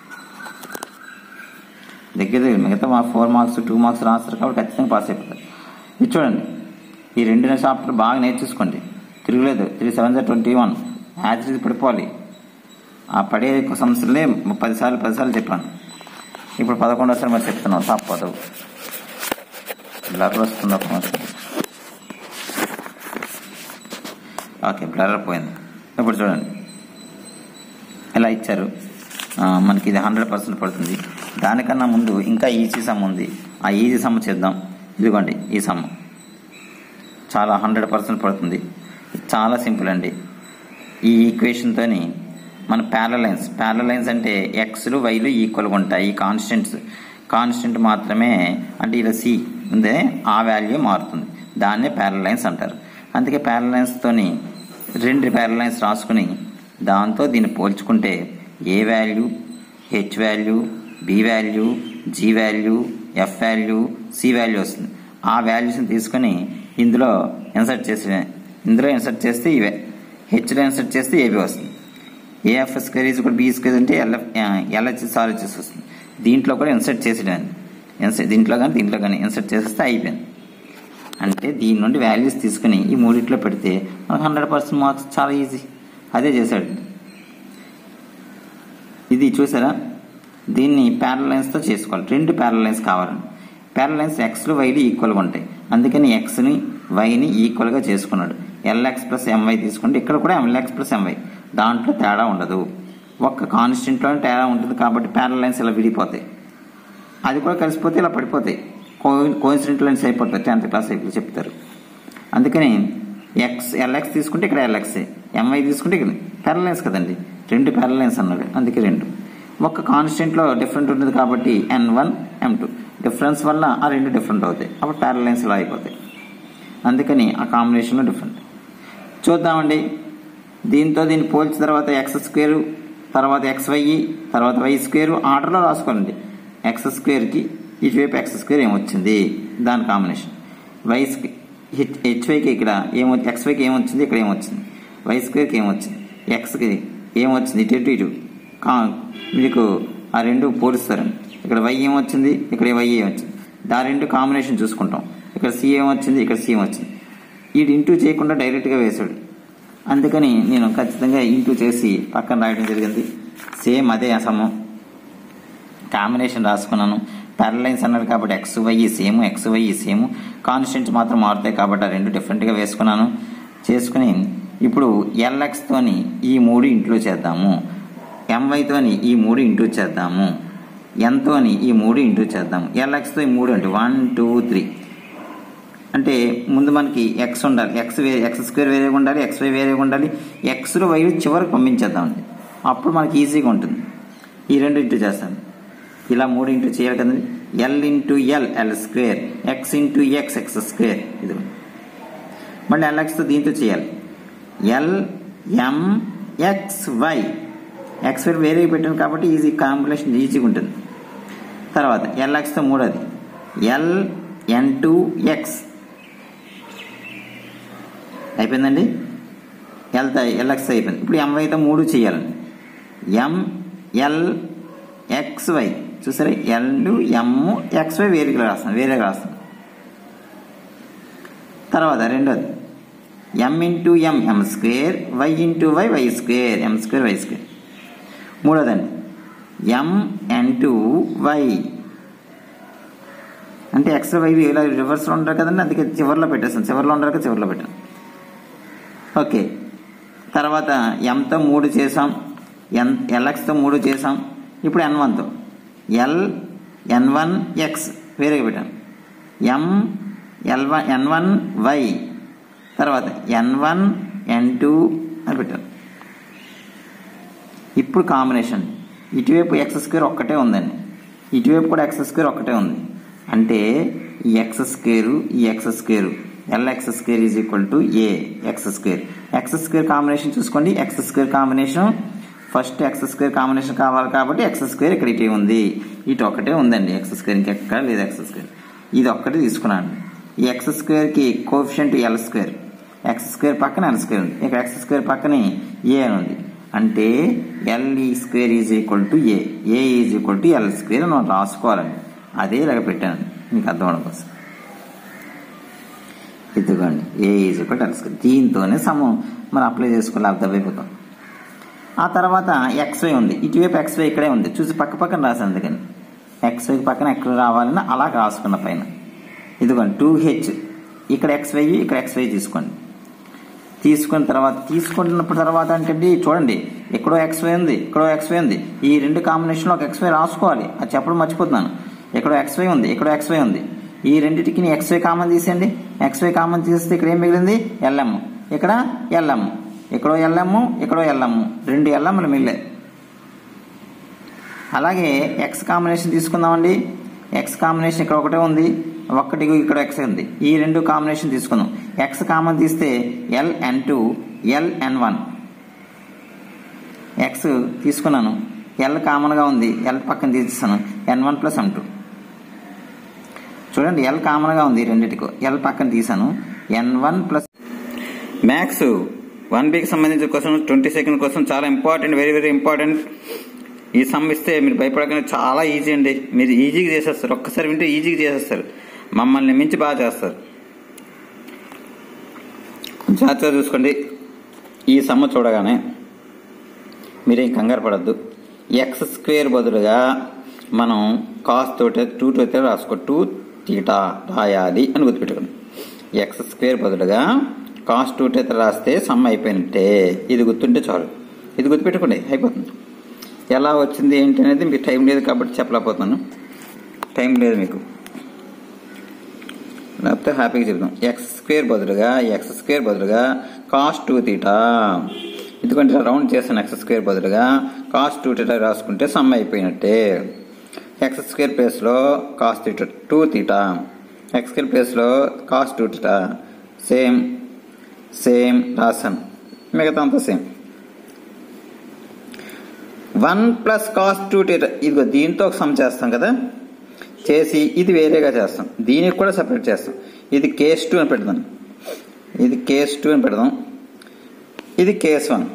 దగ్గర దగ్గర మిగతా మా ఫోర్ మార్క్స్ టూ మార్క్స్ రాస్తారు కాబట్టి ఖచ్చితంగా పాస్ అయిపోతారు ఇది చూడండి ఈ రెండు చాప్టర్ బాగా నేర్చేసుకోండి తిరుగులేదు త్రీ సెవెన్ ట్వంటీ వన్ యాజ్ పడిపోవాలి ఆ పడే సమస్యలే పదిసార్లు పదిసార్లు చెప్పాను ఇప్పుడు పదకొండోసారి మరి చెప్తున్నాం తప్పదు బ్లర్ వస్తుంది ఒక నిమిషం. ఓకే బ్లర్ పోయింది ఇప్పుడు చూడండి ఎలా ఇచ్చారు ఆ, మనకి ఇది హండ్రెడ్ పర్సెంట్ పడుతుంది దానికన్నా ముందు ఇంకా ఈజీ సమ్ ఉంది ఆ ఈజీ సమ్ చేద్దాం ఇదిగోండి ఈ సమ్ చాలా హండ్రెడ్ పర్సెంట్ పడుతుంది చాలా సింపుల్ అండి ఈ ఈక్వేషన్తోని మన ప్యారలైన్స్ ప్యారలైన్స్ అంటే ఎక్స్లు వైలు ఈక్వల్గా ఉంటాయి కాన్స్టెంట్స్ కాన్స్టెంట్ మాత్రమే అంటే ఇలా సి ఉందే ఆ వాల్యూ మారుతుంది దాన్నే ప్యారలైన్స్ అంటారు అందుకే ప్యారలైన్స్తోని రెండు ప్యారలైన్స్ రాసుకుని దాంతో దీన్ని పోల్చుకుంటే a value h value b value g value f value c value వస్తుంది ఆ వాల్యూస్ని తీసుకొని ఇందులో ఇన్సర్ట్ చేసి ఇందులో ఇన్సర్ట్ చేస్తే ఇవే హెచ్లో ఇన్సర్ట్ చేస్తే ఏబి వస్తుంది ఏఎఫ్ స్క్వేర్ ఈజ్ కూడా బి స్క్వేర్ అంటే ఎల్ఎఫ్ ఎల్హెచ్ఎస్ ఆర్హెచ్ఎస్ వస్తుంది దీంట్లో కూడా ఇన్సర్ట్ చేసేయండి ఇన్సర్ట్ దీంట్లో కానీ దీంట్లో కానీ ఇన్సర్ట్ చేసేస్తే అయిపోయింది అంటే దీని నుండి వాల్యూస్ తీసుకుని ఈ మూడిట్లో పెడితే మనకు హండ్రెడ్ పర్సెంట్ మార్క్స్ చాలా ఈజీ అదే చేశాడు ఇది చూసారా దీన్ని ప్యారలైన్స్తో చేసుకోవాలి రెండు ప్యారలైన్స్ కావాలండి ప్యారలైన్స్ ఎక్స్లు వైలు ఈక్వల్గా ఉంటాయి అందుకని ఎక్స్ని వైని ఈక్వల్గా చేసుకున్నాడు ఎల్ఎక్స్ ప్లస్ ఎంవై తీసుకుంటే ఇక్కడ కూడా ఎంఎల్ఎక్స్ ప్లస్ ఎంవై దాంట్లో తేడా ఉండదు ఒక్క కాన్స్టెంట్లోనే తేడా ఉంటుంది కాబట్టి ప్యారలైన్స్ ఇలా విడిపోతాయి అది కూడా కలిసిపోతే ఇలా పడిపోతాయి కో కోయిన్సిడెంట్ లైన్స్ అయిపోతాయి టెన్త్ క్లాస్ అయిపోయి చెప్తారు అందుకని ఎక్స్ ఎల్ఎక్స్ తీసుకుంటే ఇక్కడ ఎల్ఎక్స్ ఎంఐ తీసుకుంటే ఇక్కడ ప్యారలైన్స్ కదండి రెండు ప్యారలైన్స్ అన్నాడు అందుకే రెండు ఒక్క కాన్స్టెంట్లో డిఫరెంట్ ఉంటుంది కాబట్టి n one m two difference వల్ల ఆ రెండు డిఫరెంట్ అవుతాయి అప్పుడు ప్యారలైన్స్ ఇలా అయిపోతాయి అందుకని ఆ కాంబినేషన్లో డిఫరెంట్ చూద్దామండి దీంతో దీన్ని పోల్చిన తర్వాత ఎక్స్ స్క్వేర్ తర్వాత ఎక్స్ వై తర్వాత వై స్క్వేర్ ఆర్డర్లో రాసుకోండి ఎక్స్ స్క్వేర్కి ఇటువైపు ఎక్స్ స్క్వేర్ ఏమొచ్చింది దాని కాంబినేషన్ వై హెచ్వైకి ఇక్కడ ఏమో ఎక్స్వైకి ఏమొచ్చింది ఇక్కడ ఏమొచ్చింది వై స్క్వేర్కి ఏమొచ్చింది ఎక్స్కి ఏమొచ్చింది ఇటు ఇటు ఇటు కా మీకు ఆ రెండు పోలుస్తారండి ఇక్కడ వై ఏమొచ్చింది ఇక్కడ వై ఏమొచ్చింది దా రెండు కాంబినేషన్ చూసుకుంటాం ఇక్కడ సి ఏమొచ్చింది ఇక్కడ సి ఏమొచ్చింది వీడు ఇంటూ చేయకుండా డైరెక్ట్గా వేశాడు అందుకని నేను ఖచ్చితంగా ఇంటూ చేసి పక్కన రాయడం జరిగింది సేమ్ అదే అసమం కాంబినేషన్ రాసుకున్నాను ప్యారలైన్స్ అన్నాడు కాబట్టి x y same x y same constants మాత్రం మారుతాయి కాబట్టి ఆ రెండు డిఫరెంట్గా వేసుకున్నాను చేసుకుని ఇప్పుడు ఎల్ఎక్స్తోని ఈ మూడు ఇంట్లో చేద్దాము ఎంవైతోని ఈ మూడు ఇంటూ చేద్దాము ఎంతోని ఈ మూడు ఇంటూ చేద్దాము ఎల్ఎక్స్తో ఈ మూడు అంటే వన్ టూ త్రీ అంటే ముందు మనకి ఎక్స్ ఉండాలి ఎక్స్ వే ఎక్స్ స్క్వేర్ వేరేగా ఉండాలి ఎక్స్ వై వేరేగా ఉండాలి ఎక్స్లో వై చివరికి పంపించేద్దామండి అప్పుడు మనకి ఈజీగా ఉంటుంది ఈ రెండు ఇంటూ చేస్తాను ఇలా మూడు ఇంటూ చేయాలి కదండి l into l l square x into x x square ఇది మళ్ళీ ఎల్ఎక్స్తో దీంతో చేయాలి l m x y x y వేరే పెట్టాను కాబట్టి ఈజీ కాంబినేషన్ ఈజీగా ఉంటుంది తర్వాత ఎల్ఎక్స్తో మూడోది ఎల్ ఎన్ టూ ఎక్స్ అయిపోయిందండి ఎల్తో ఎల్ఎక్స్ అయిపోయింది ఇప్పుడు ఎంవైతో మూడు చేయాలండి ఎం ఎల్ ఎక్స్ వై చూసారా ఎల్ ఎమ్ ఎక్స్ వై వేరేగా రాస్తాను వేరేగా రాస్తాను తర్వాత రెండోది m into m m square y into y y square m square y square మూడోదండి ఎం ఎన్ టూ వై అంటే ఎక్స్ వై ఇలా రివర్స్లో ఉంటారు కదండి అందుకే చివరిలో పెట్టేస్తాను చివరిలో ఉండరు చివరిలో పెట్టాను ఓకే తర్వాత ఎంతో మూడు చేసాం ఎన్ ఎల్ఎక్స్తో మూడు చేసాం ఇప్పుడు ఎన్ వన్తో ఎల్ ఎన్ వన్ ఎక్స్ వేరేగా పెట్టాను m l one n one y తర్వాత ఎన్ వన్ ఎన్ టూ అని పెట్టాను ఇప్పుడు కాంబినేషన్ ఇటువైపు ఎక్స్ స్క్వేర్ ఒక్కటే ఉందండి ఇటువైపు కూడా ఎక్స్ స్క్వేర్ ఒక్కటే ఉంది అంటే ఈ ఎక్స్ స్క్వేరు ఈ x square l x square is equal to a x square x square combination చూసుకోండి x square combination first x square combination కావాలి కాబట్టి ఎక్స్ స్క్వేర్ ఇక్కడ ఇటే ఉంది ఇటు ఒకటే ఉందండి ఎక్స్ స్క్వేర్ ఇంకెక్కడ లేదు ఎక్స్ స్క్వేర్ ఇది ఒక్కటే తీసుకున్నాను ఈ ఎక్స్ స్క్వేర్కి coefficient l square x square పక్కన ఎల్ స్క్వేర్ ఉంది ఇక ఎక్స్ స్క్వేర్ పక్కన ఏ అని ఉంది అంటే ఎల్ ఈ square is equal to a a is equal to l square మనం రాసుకోవాలండి అదే ఇలాగ పెట్టాను మీకు అర్థం అవడం కోసం ఇదిగోండి a is equal to l square దీంతోనే సమం మనం అప్లై చేసుకోవాలి అర్థమైపోతాం ఆ తర్వాత ఎక్స్వై ఉంది ఇటువైపు ఎక్స్వై ఇక్కడే ఉంది చూసి పక్క పక్కన రాశాను అందుకని ఎక్స్వై పక్కన ఎక్కడ రావాలని అలా రాసుకున్న పైన ఇదిగోండి టూ హెచ్ ఇక్కడ ఎక్స్వై ఇక్కడ ఎక్స్వై తీసుకోండి తీసుకున్న తర్వాత తీసుకుంటున్నప్పుడు తర్వాత అంటే చూడండి ఎక్కడో ఎక్స్వై ఉంది ఎక్కడో ఎక్స్వై ఉంది ఈ రెండు కాంబినేషన్లో ఒక ఎక్స్వై రాసుకోవాలి అది చెప్పడం మర్చిపోతున్నాను ఎక్కడో ఎక్స్వై ఉంది ఎక్కడో ఎక్స్వై ఉంది ఈ రెండింటికి ఎక్స్వై కామన్ తీసేయండి ఎక్స్వై కామన్ తీస్తే ఇక్కడ ఏం మిగిలింది ఎల్ఎం ఇక్కడ ఎల్ఎం ఎక్కడో ఎల్ఎం ఎక్కడో ఎల్ఎం రెండు ఎల్ఎంలు మిగిలే అలాగే ఎక్స్ కాంబినేషన్ తీసుకుందామండి ఎక్స్ కాంబినేషన్ ఇక్కడ ఒకటే ఉంది ఒక్కటి ఇక్కడ ఎక్స్ ఉంది ఈ రెండు కాంబినేషన్ తీసుకుందాం ఎక్స్ కామన్ తీస్తే l n two l n one x తీసుకున్నాను ఎల్ కామన్గా ఉంది ఎల్ పక్కన తీసేస్తాను n one plus n two చూడండి ఎల్ కామన్గా ఉంది రెండింటికి ఎల్ పక్కన తీసాను n one plus maths one బీకి సంబంధించిన క్వశ్చన్ ట్వంటీ సెకండ్ క్వశ్చన్ చాలా ఇంపార్టెంట్ వెరీ వెరీ ఇంపార్టెంట్ ఈ సమ్ ఇస్తే మీరు భయపడకుండా చాలా ఈజీ అండి మీరు ఈజీగా చేసేస్తారు ఒక్కసారి వింటే ఈజీగా చేసేస్తారు మమ్మల్ని మించి బాగా చేస్తారు జాగ్రత్తగా చూసుకోండి ఈ సమ్మ చూడగానే మీరేం కంగారు పడద్దు ఎక్స్ స్క్వేర్ బదులుగా మనం కాస్ తోటి టూ తోటి రాసుకో టూ తీటా రాయాలి అని గుర్తుపెట్టుకోండి ఎక్స్ స్క్వేర్ బదులుగా కాస్ టూ టీటా రాస్తే సమ్ అయిపోయినట్టే ఇది గుర్తుంటే చాలు ఇది గుర్తుపెట్టుకోండి అయిపోతుంది ఎలా వచ్చింది ఏంటి అనేది మీకు టైం లేదు కాబట్టి చెప్పలేకపోతున్నాను టైం లేదు మీకు లేకపోతే హ్యాపీగా చెప్తాం ఎక్స్ స్క్వేర్ బదులుగా ఎక్స్ స్క్వేర్ బదులుగా కాస్ టూ తీటా ఎందుకంటే రౌండ్ చేస్తాను ఎక్స్ స్క్వేర్ బదులుగా కాస్ టూ తీటా రాసుకుంటే సమ్ అయిపోయినట్టే ఎక్స్ స్క్వేర్ ప్లేస్లో cos theta two theta x square ప్లేస్లో cos two theta same same రాశాను మిగతా అంతా same one plus cos two theta ఇదిగో దీంతో ఒక సమ్ చేస్తాం కదా చేసి ఇది వేరేగా చేస్తాం దీనికి కూడా సపరేట్ చేస్తాం ఇది కేస్ టూ అని పెడదాం ఇది కేస్ టూ అని పెడదాం ఇది కేస్ వన్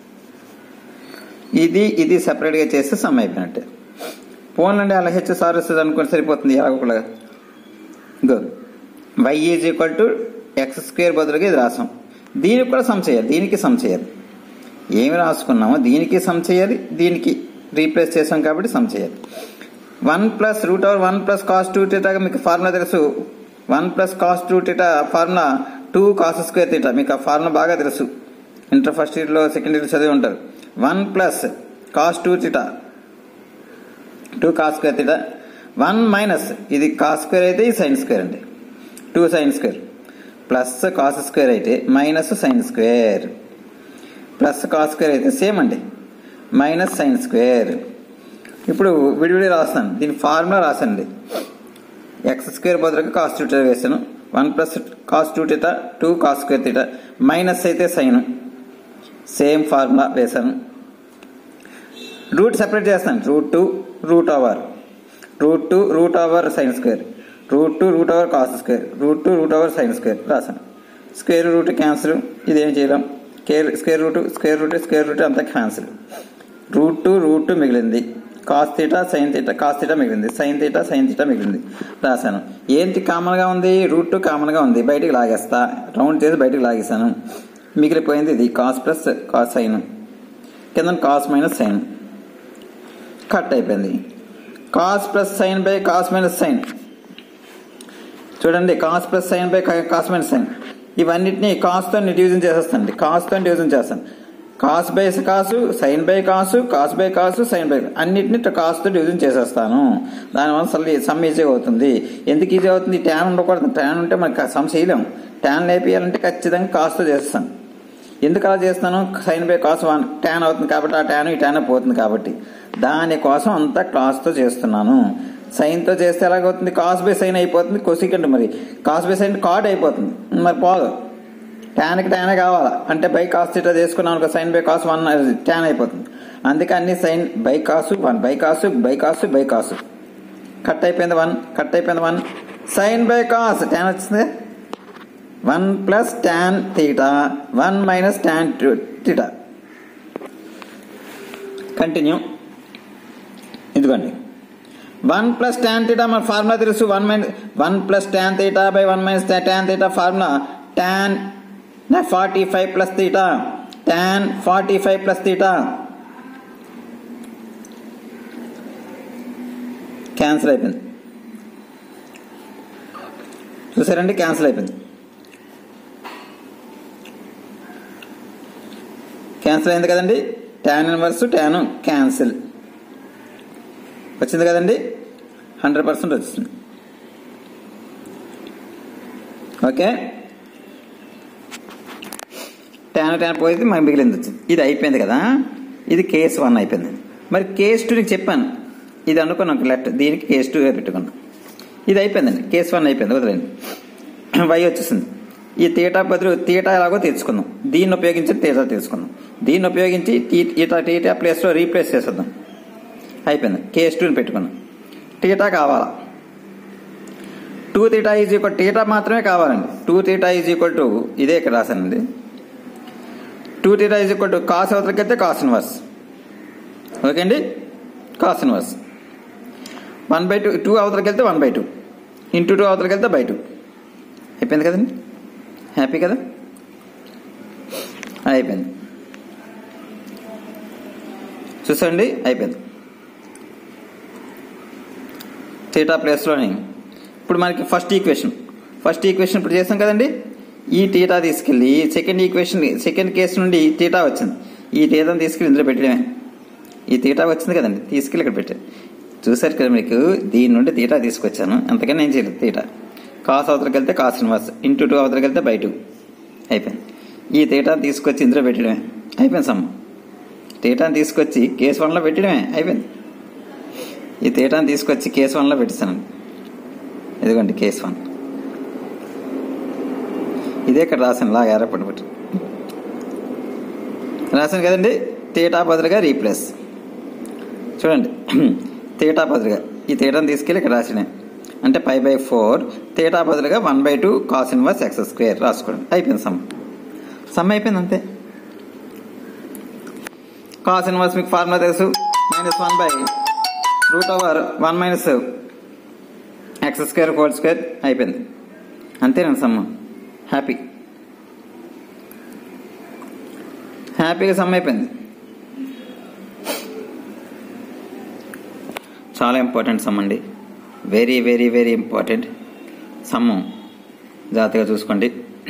ఇది ఇది సపరేట్గా చేస్తే సమ్ అయిపోయినట్టే పోన్లండి అలా హెచ్ సార్ వస్తుంది అనుకుని సరిపోతుంది ఎలాగోలా గో y is equal to x square బదులుగా ఇది రాసాం దీనికి కూడా సమ్ చేయాలి దీనికి సమ్ చేయాలి ఏమి రాసుకున్నామో దీనికి సమ్ చేయాలి దీనికి రీప్లేస్ చేసాం కాబట్టి సమ్ చేయాలి one plus root over one plus cos two టీటాగా మీకు ఫార్ములా తెలుసు one plus cos two theta formula two cos square theta మీకు ఆ ఫార్ములా బాగా తెలుసు ఇంటర్ ఫస్ట్ ఇయర్లో సెకండ్ ఇయర్ చదివి ఉంటారు one plus cos two theta two cos square theta one minus ఇది కాస్ స్క్వేర్ అయితే ఇది సైన్ స్క్వేర్ అండి two sine square plus cos square అయితే minus sine square plus cos square అయితే same అండి మైనస్ సైన్ స్క్వేర్ ఇప్పుడు విడివిడి రాస్తాను దీని ఫార్ములా రాసండి ఎక్స్ స్క్వేర్ బదులుగా కాస్ టూ టీటా వేసాను one plus cos two theta two cos square theta minus అయితే సైన్ సేమ్ ఫార్ములా వేసాను రూట్ సెపరేట్ చేస్తాను root two root over root two root over sine square root two root over cos square root two root over sine square రాసాను square root cancel ఇదేం చేయలేం square square root square root square root అంతా cancel root two root two మిగిలింది cos theta sine theta cos theta మిగిలింది sine theta sine theta మిగిలింది రాశాను ఏంటి కామన్గా ఉంది రూట్ టూ కామన్గా ఉంది బయటికి లాగేస్తా రౌండ్ చేసి బయటికి లాగేశాను మిగిలిపోయింది ఇది కాస్ ప్లస్ కాస్ సైన్ కింద కాస్ మైనస్ సైన్ కట్ అయిపోయింది cos plus sine by cos minus sine చూడండి cos plus sine by cos minus sine ఇవన్నిటిని కాస్తో డివిజన్ చేసేస్తానండి కాస్తో డివిజన్ చేస్తాను cos by cos sine by cos cos by cos sine by అన్నిటిని కాస్తో division చేసేస్తాను దానివల్ల అసలు సమ్ ఈజీగా అవుతుంది ఎందుకు ఈజీ అవుతుంది ట్యాన్ ఉండకూడదు ట్యాన్ ఉంటే మనకి సమ్ చేయలేము ట్యాన్ లేపియాలంటే ఖచ్చితంగా కాస్తో చేస్తాను ఎందుకు అలా చేస్తాను sine by cos one tan అవుతుంది కాబట్టి ఆ ట్యాన్ ఈ ట్యాన్ పోతుంది కాబట్టి దానికోసం అంతా కాస్తో చేస్తున్నాను సైన్తో చేస్తే ఎలాగవుతుంది కాస్ బై సైన్ అయిపోతుంది కొసికండి మరి కాస్ బై సైన్ కార్డ్ అయిపోతుంది మరి పోదు ట్యాన్కి ట్యానే కావాలా అంటే బై కాస్ తీటా చేసుకున్నాం అనుకో sine by cos one tan అయిపోతుంది అందుకే అన్ని sine by cos one by cos by cos by cos cut అయిపోయింది వన్ కట్ అయిపోయింది one sine by cos tan వచ్చింది one plus tan theta one minus tan theta continue ఇదిగోండి one plus tan theta మన formula తెలుసు one minus one plus tan theta by one minus tan theta formula tan forty five plus theta tan forty five plus theta cancel అయిపోయింది చూసారండి cancel అయిపోయింది cancel అయింది కదండి tan inverse tan cancel వచ్చింది కదండి hundred percent వచ్చింది okay tan tan పోయింది మనకి మిగిలింది వచ్చింది ఇది అయిపోయింది కదా ఇది కేస్ వన్ అయిపోయింది మరి కేస్ టూ నీకు చెప్పాను ఇది అనుకున్నాం లెఫ్ట్ దీనికి కేస్ టూ పెట్టుకున్నాం ఇది అయిపోయిందండి కేస్ వన్ అయిపోయింది వదిలేండి వై వచ్చేసింది ఈ తీటా బదులు తీటా ఎలాగో తెచ్చుకుందాం దీన్ని ఉపయోగించి తీటా తీసుకుందాం దీన్ని ఉపయోగించి ఈటా టీటా ప్లేస్లో రీప్లేస్ చేసేద్దాం అయిపోయింది కేస్ టూని పెట్టుకున్నాం టీటా కావాలా two theta is equal theta మాత్రమే కావాలండి two theta is equal to ఇదే ఇక్కడ రాశానండి two theta is equal to cos అవతలకి వెళ్తే కాస్ ఇన్వర్స్ ఓకే అండి cos inverse one by two two అవతలకి వెళ్తే one by two into two అవతలకి వెళ్తే బై టూ అయిపోయింది కదండి హ్యాపీ కదా అయిపోయింది చూసండి అయిపోయింది థీటా ప్లేస్లోని ఇప్పుడు మనకి ఫస్ట్ ఈక్వేషన్ ఫస్ట్ ఈక్వేషన్ ఇప్పుడు చేసాం కదండి ఈ టీటా తీసుకెళ్ళి సెకండ్ ఈక్వేషన్ సెకండ్ కేసు నుండి టీటా వచ్చింది ఈ టీటాను తీసుకెళ్ళి ఇందులో పెట్టడమే ఈ తీటా వచ్చింది కదండి తీసుకెళ్ళి ఇక్కడ పెట్టాను చూసారు కదా మీకు దీని నుండి తీటా తీసుకొచ్చాను అంతకని నేను చేయలేదు తీటా కాస్ అవతలకి వెళ్తే కాస్ ఇన్వర్స్ ఇంటూ టూ అవతలకి వెళ్తే బై టూ అయిపోయింది ఈ తీటాను తీసుకొచ్చి ఇందులో పెట్టడమే అయిపోయింది సమ్మ తీటాను తీసుకొచ్చి కేసు వన్లో పెట్టడమే అయిపోయింది ఈ తీటాను తీసుకొచ్చి కేసు వన్లో పెట్టేశానండి ఇదిగోండి కేసు వన్ ఇదే ఇక్కడ రాసాను లాగా ఏర్పడి పెట్టి రాశాను కదండి తీటా బదులుగా రీప్లేస్ చూడండి తీటా బదులుగా ఈ తీటాను తీసుకెళ్ళి ఇక్కడ రాసిన అంటే పై బై ఫోర్ తీటా బదులుగా one by two cos inverse x square రాసుకోండి అయిపోయింది సమ్ సమ్ అయిపోయింది అంతే కాస్ ఇన్వర్స్ మీకు ఫార్ములా తెలుసు minus one by root over one minus x square whole square అయిపోయింది అంతేనండి సమ్ హ్యాపీ హ్యాపీగా సమ్ అయిపోయింది చాలా ఇంపార్టెంట్ సమ్ అండి very very very important sum జాగ్రత్తగా చూసుకోండి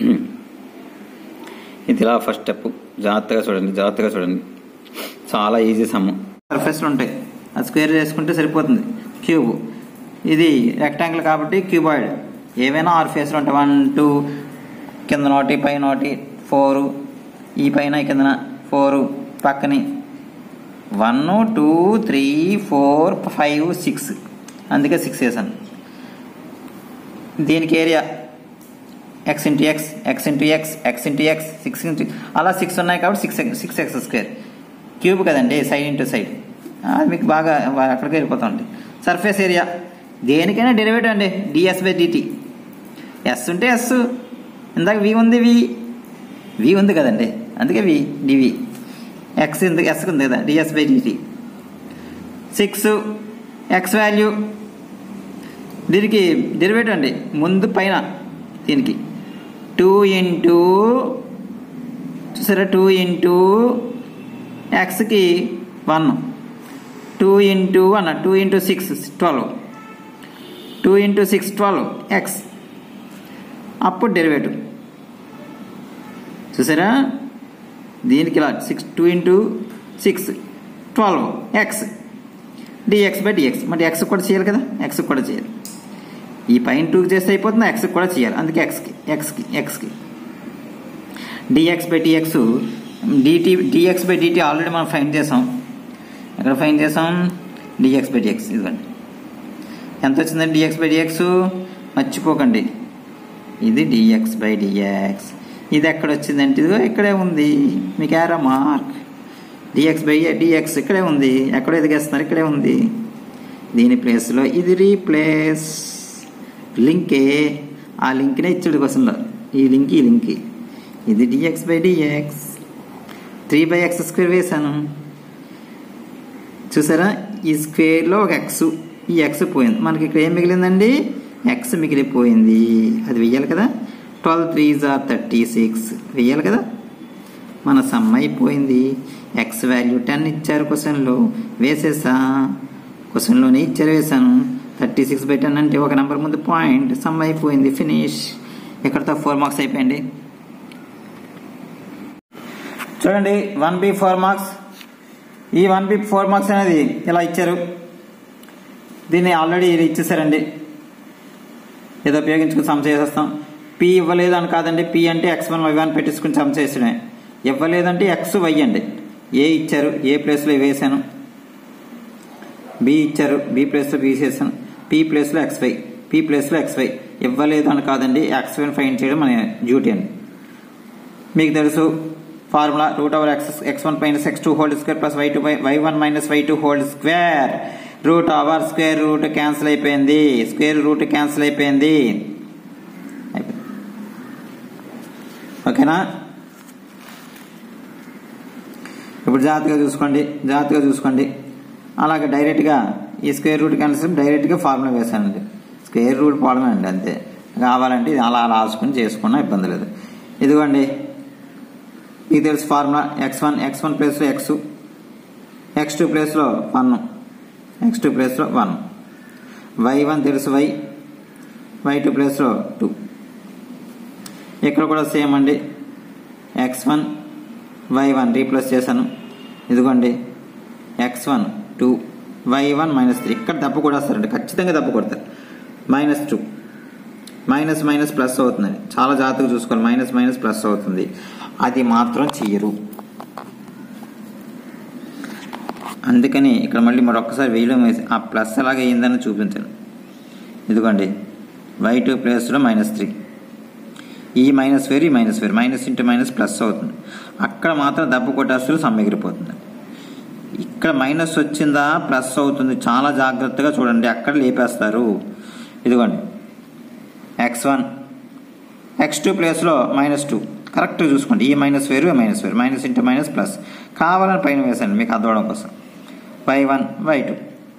ఇది ఇలా ఫస్ట్ స్టెప్ జాగ్రత్తగా చూడండి జాగ్రత్తగా చూడండి చాలా ఈజీ సమ్ సర్ఫేస్లు ఉంటాయి అది స్క్వేర్ చేసుకుంటే సరిపోతుంది క్యూబ్ ఇది రెక్టాంగిల్ కాబట్టి క్యూబాయిడ్ ఏవైనా ఆరు ఫేస్లు ఉంటాయి వన్ టూ కింద నోటి పై నోటి ఫోరు ఈ పైన ఈ కిందన ఫోరు పక్కని one two three four five six అందుకే సిక్స్ వేసాను దీనికి area x into x x into x x into x six into అలా సిక్స్ ఉన్నాయి కాబట్టి six six x square cube కదండి సైడ్ ఇంటూ సైడ్ అది మీకు బాగా అక్కడికి వెళ్ళిపోతుంది సర్ఫేస్ ఏరియా దేనికైనా డెరివేటివ్ అండి డిఎస్ బై డిటి ఎస్ ఉంటే ఎస్ ఇందాక వి ఉంది వి వి ఉంది కదండి అందుకే వి డివి ఎక్స్ ఎందుకు ఎస్ ఉంది కదా ds by dt six x value దీనికి డెరివేటివ్ అండి ముందు పైన దీనికి టూ ఇంటూ చూసారా టూ ఇంటూ ఎక్స్కి one two into one two into six twelve two into six twelve x అప్పుడు డెరివేటివ్ చూసారా దీనికి ఇలా six two into six twelve x dx by dx మరి ఎక్స్ కూడా చేయాలి కదా ఎక్స్ కూడా చేయాలి ఈ పైన టూకి చేస్తే అయిపోతుంది ఎక్స్ కూడా చేయాలి అందుకే ఎక్స్కి ఎక్స్కి ఎక్స్కి dx by dx dt dx by dt already మనం ఫైన్ చేసాం ఎక్కడ ఫైన్ చేసాం డిఎక్స్ బై డిఎక్స్ ఇదిగోండి ఎంత వచ్చిందండి డిఎక్స్ బై డిఎక్స్ మర్చిపోకండి ఇది డిఎక్స్ బై డిఎక్స్ ఇది ఎక్కడ వచ్చిందంటే ఇదిగో ఇక్కడే ఉంది మీకు ఏరా మార్క్ డిఎక్స్ బై డిఎక్స్ ఇక్కడే ఉంది ఎక్కడ ఎదిగేస్తున్నారు ఇక్కడే ఉంది దీని ప్లేస్లో ఇది రీప్లేస్ లింకే ఆ లింక్నే ఇచ్చాడు క్వశ్చన్లో ఈ లింక్ ఈ లింక్ ఇది dx by dx three by x square వేసాను చూసారా ఈ స్క్వేర్లో ఒక ఎక్స్ ఈ ఎక్స్ పోయింది మనకి ఇక్కడ ఏం మిగిలిందండి ఎక్స్ మిగిలిపోయింది అది వెయ్యాలి కదా ట్వెల్వ్ త్రీ జార్ థర్టీ సిక్స్ వెయ్యాలి కదా మన సమ్ అయిపోయింది ఎక్స్ వాల్యూ టెన్ ఇచ్చారు క్వశ్చన్లో వేసేసా క్వశ్చన్లోనే ఇచ్చారు వేసాను థర్టీ సిక్స్ బై టెన్ అంటే ఒక నెంబర్ ముందు పాయింట్ సమ్ అయిపోయింది ఫినిష్ ఇక్కడతో ఫోర్ మార్క్స్ అయిపోయింది చూడండి వన్ బి ఫోర్ మార్క్స్ ఈ వన్ బి ఫోర్ మార్క్స్ అనేది ఇలా ఇచ్చారు దీన్ని ఆల్రెడీ ఇది ఇచ్చేసారండి ఏదో ఉపయోగించుకుని సమ్ చేసేస్తాం పి ఇవ్వలేదు అని కాదండి పి అంటే ఎక్స్ వన్ వై వన్ పెట్టించుకుని సమ్ చేసడమే ఇవ్వలేదంటే ఎక్స్ వై అండి ఏ ఇచ్చారు ఏ ప్లేస్లో వేసాను బి ఇచ్చారు బి ప్లేస్లో బి చేశాను పి ప్లేస్లో ఎక్స్ వై పి ప్లేస్లో ఎక్స్ వై ఇవ్వలేదు అని కాదండి ఎక్స్ వైని ఫైన్ చేయడం మన డ్యూటీ అండి మీకు తెలుసు formula root over x x one minus x two whole square plus y two y one minus y two whole square root over square root cancel అయిపోయింది square root cancel అయిపోయింది అయిపోయింది ఓకేనా ఇప్పుడు జాగ్రత్తగా చూసుకోండి జాగ్రత్తగా చూసుకోండి అలాగే డైరెక్ట్గా ఈ స్క్వేర్ రూట్ క్యాన్సిల్ డైరెక్ట్గా ఫార్ములా వేసానండి స్క్వేర్ రూట్ పోవడమే అండి అంతే కావాలంటే ఇది అలా రాసుకుని చేసుకున్నా ఇబ్బంది లేదు ఇదిగోండి మీకు తెలుసు formula x one x one ప్లేస్లో ఎక్స్ ఎక్స్ టూ ప్లేస్లో వన్ ఎక్స్ టూ ప్లేస్లో వన్ వై వన్ తెలుసు వై వై టూ ప్లేస్లో టూ ఇక్కడ కూడా సేమ్ అండి x one y one replace చేశాను ఇదిగోండి x one two y one minus three ఇక్కడ దెబ్బ కూడా వస్తారండి ఖచ్చితంగా దెబ్బ కొడతారు minus two minus minus plus అవుతుందండి చాలా జాగ్రత్తగా చూసుకోవాలి మైనస్ మైనస్ ప్లస్ అవుతుంది అది మాత్రం చెయ్యరు అందుకని ఇక్కడ మళ్ళీ మరొకసారి వేయడం వేసి ఆ ప్లస్ ఎలాగ అయ్యిందని చూపించాను ఇదిగోండి వై టూ ప్లేస్లో మైనస్ త్రీ ఈ మైనస్ వేరు ఈ మైనస్ వేరు మైనస్ ఇంటూ మైనస్ ప్లస్ అవుతుంది అక్కడ మాత్రం దెబ్బ కొట్టేస్తారు సమ్ ఎగిరిపోతుంది ఇక్కడ మైనస్ వచ్చిందా ప్లస్ అవుతుంది చాలా జాగ్రత్తగా చూడండి అక్కడ లేపేస్తారు ఇదిగోండి ఎక్స్ వన్ ఎక్స్ టూ ప్లేస్లో మైనస్ టూ కరెక్ట్గా చూసుకోండి ఈ మైనస్ వేరు ఈ మైనస్ వేరు మైనస్ ఇంటూ మైనస్ ప్లస్ కావాలని పైన వేసండి మీకు అర్థవడం కోసం వై వన్ వై టూ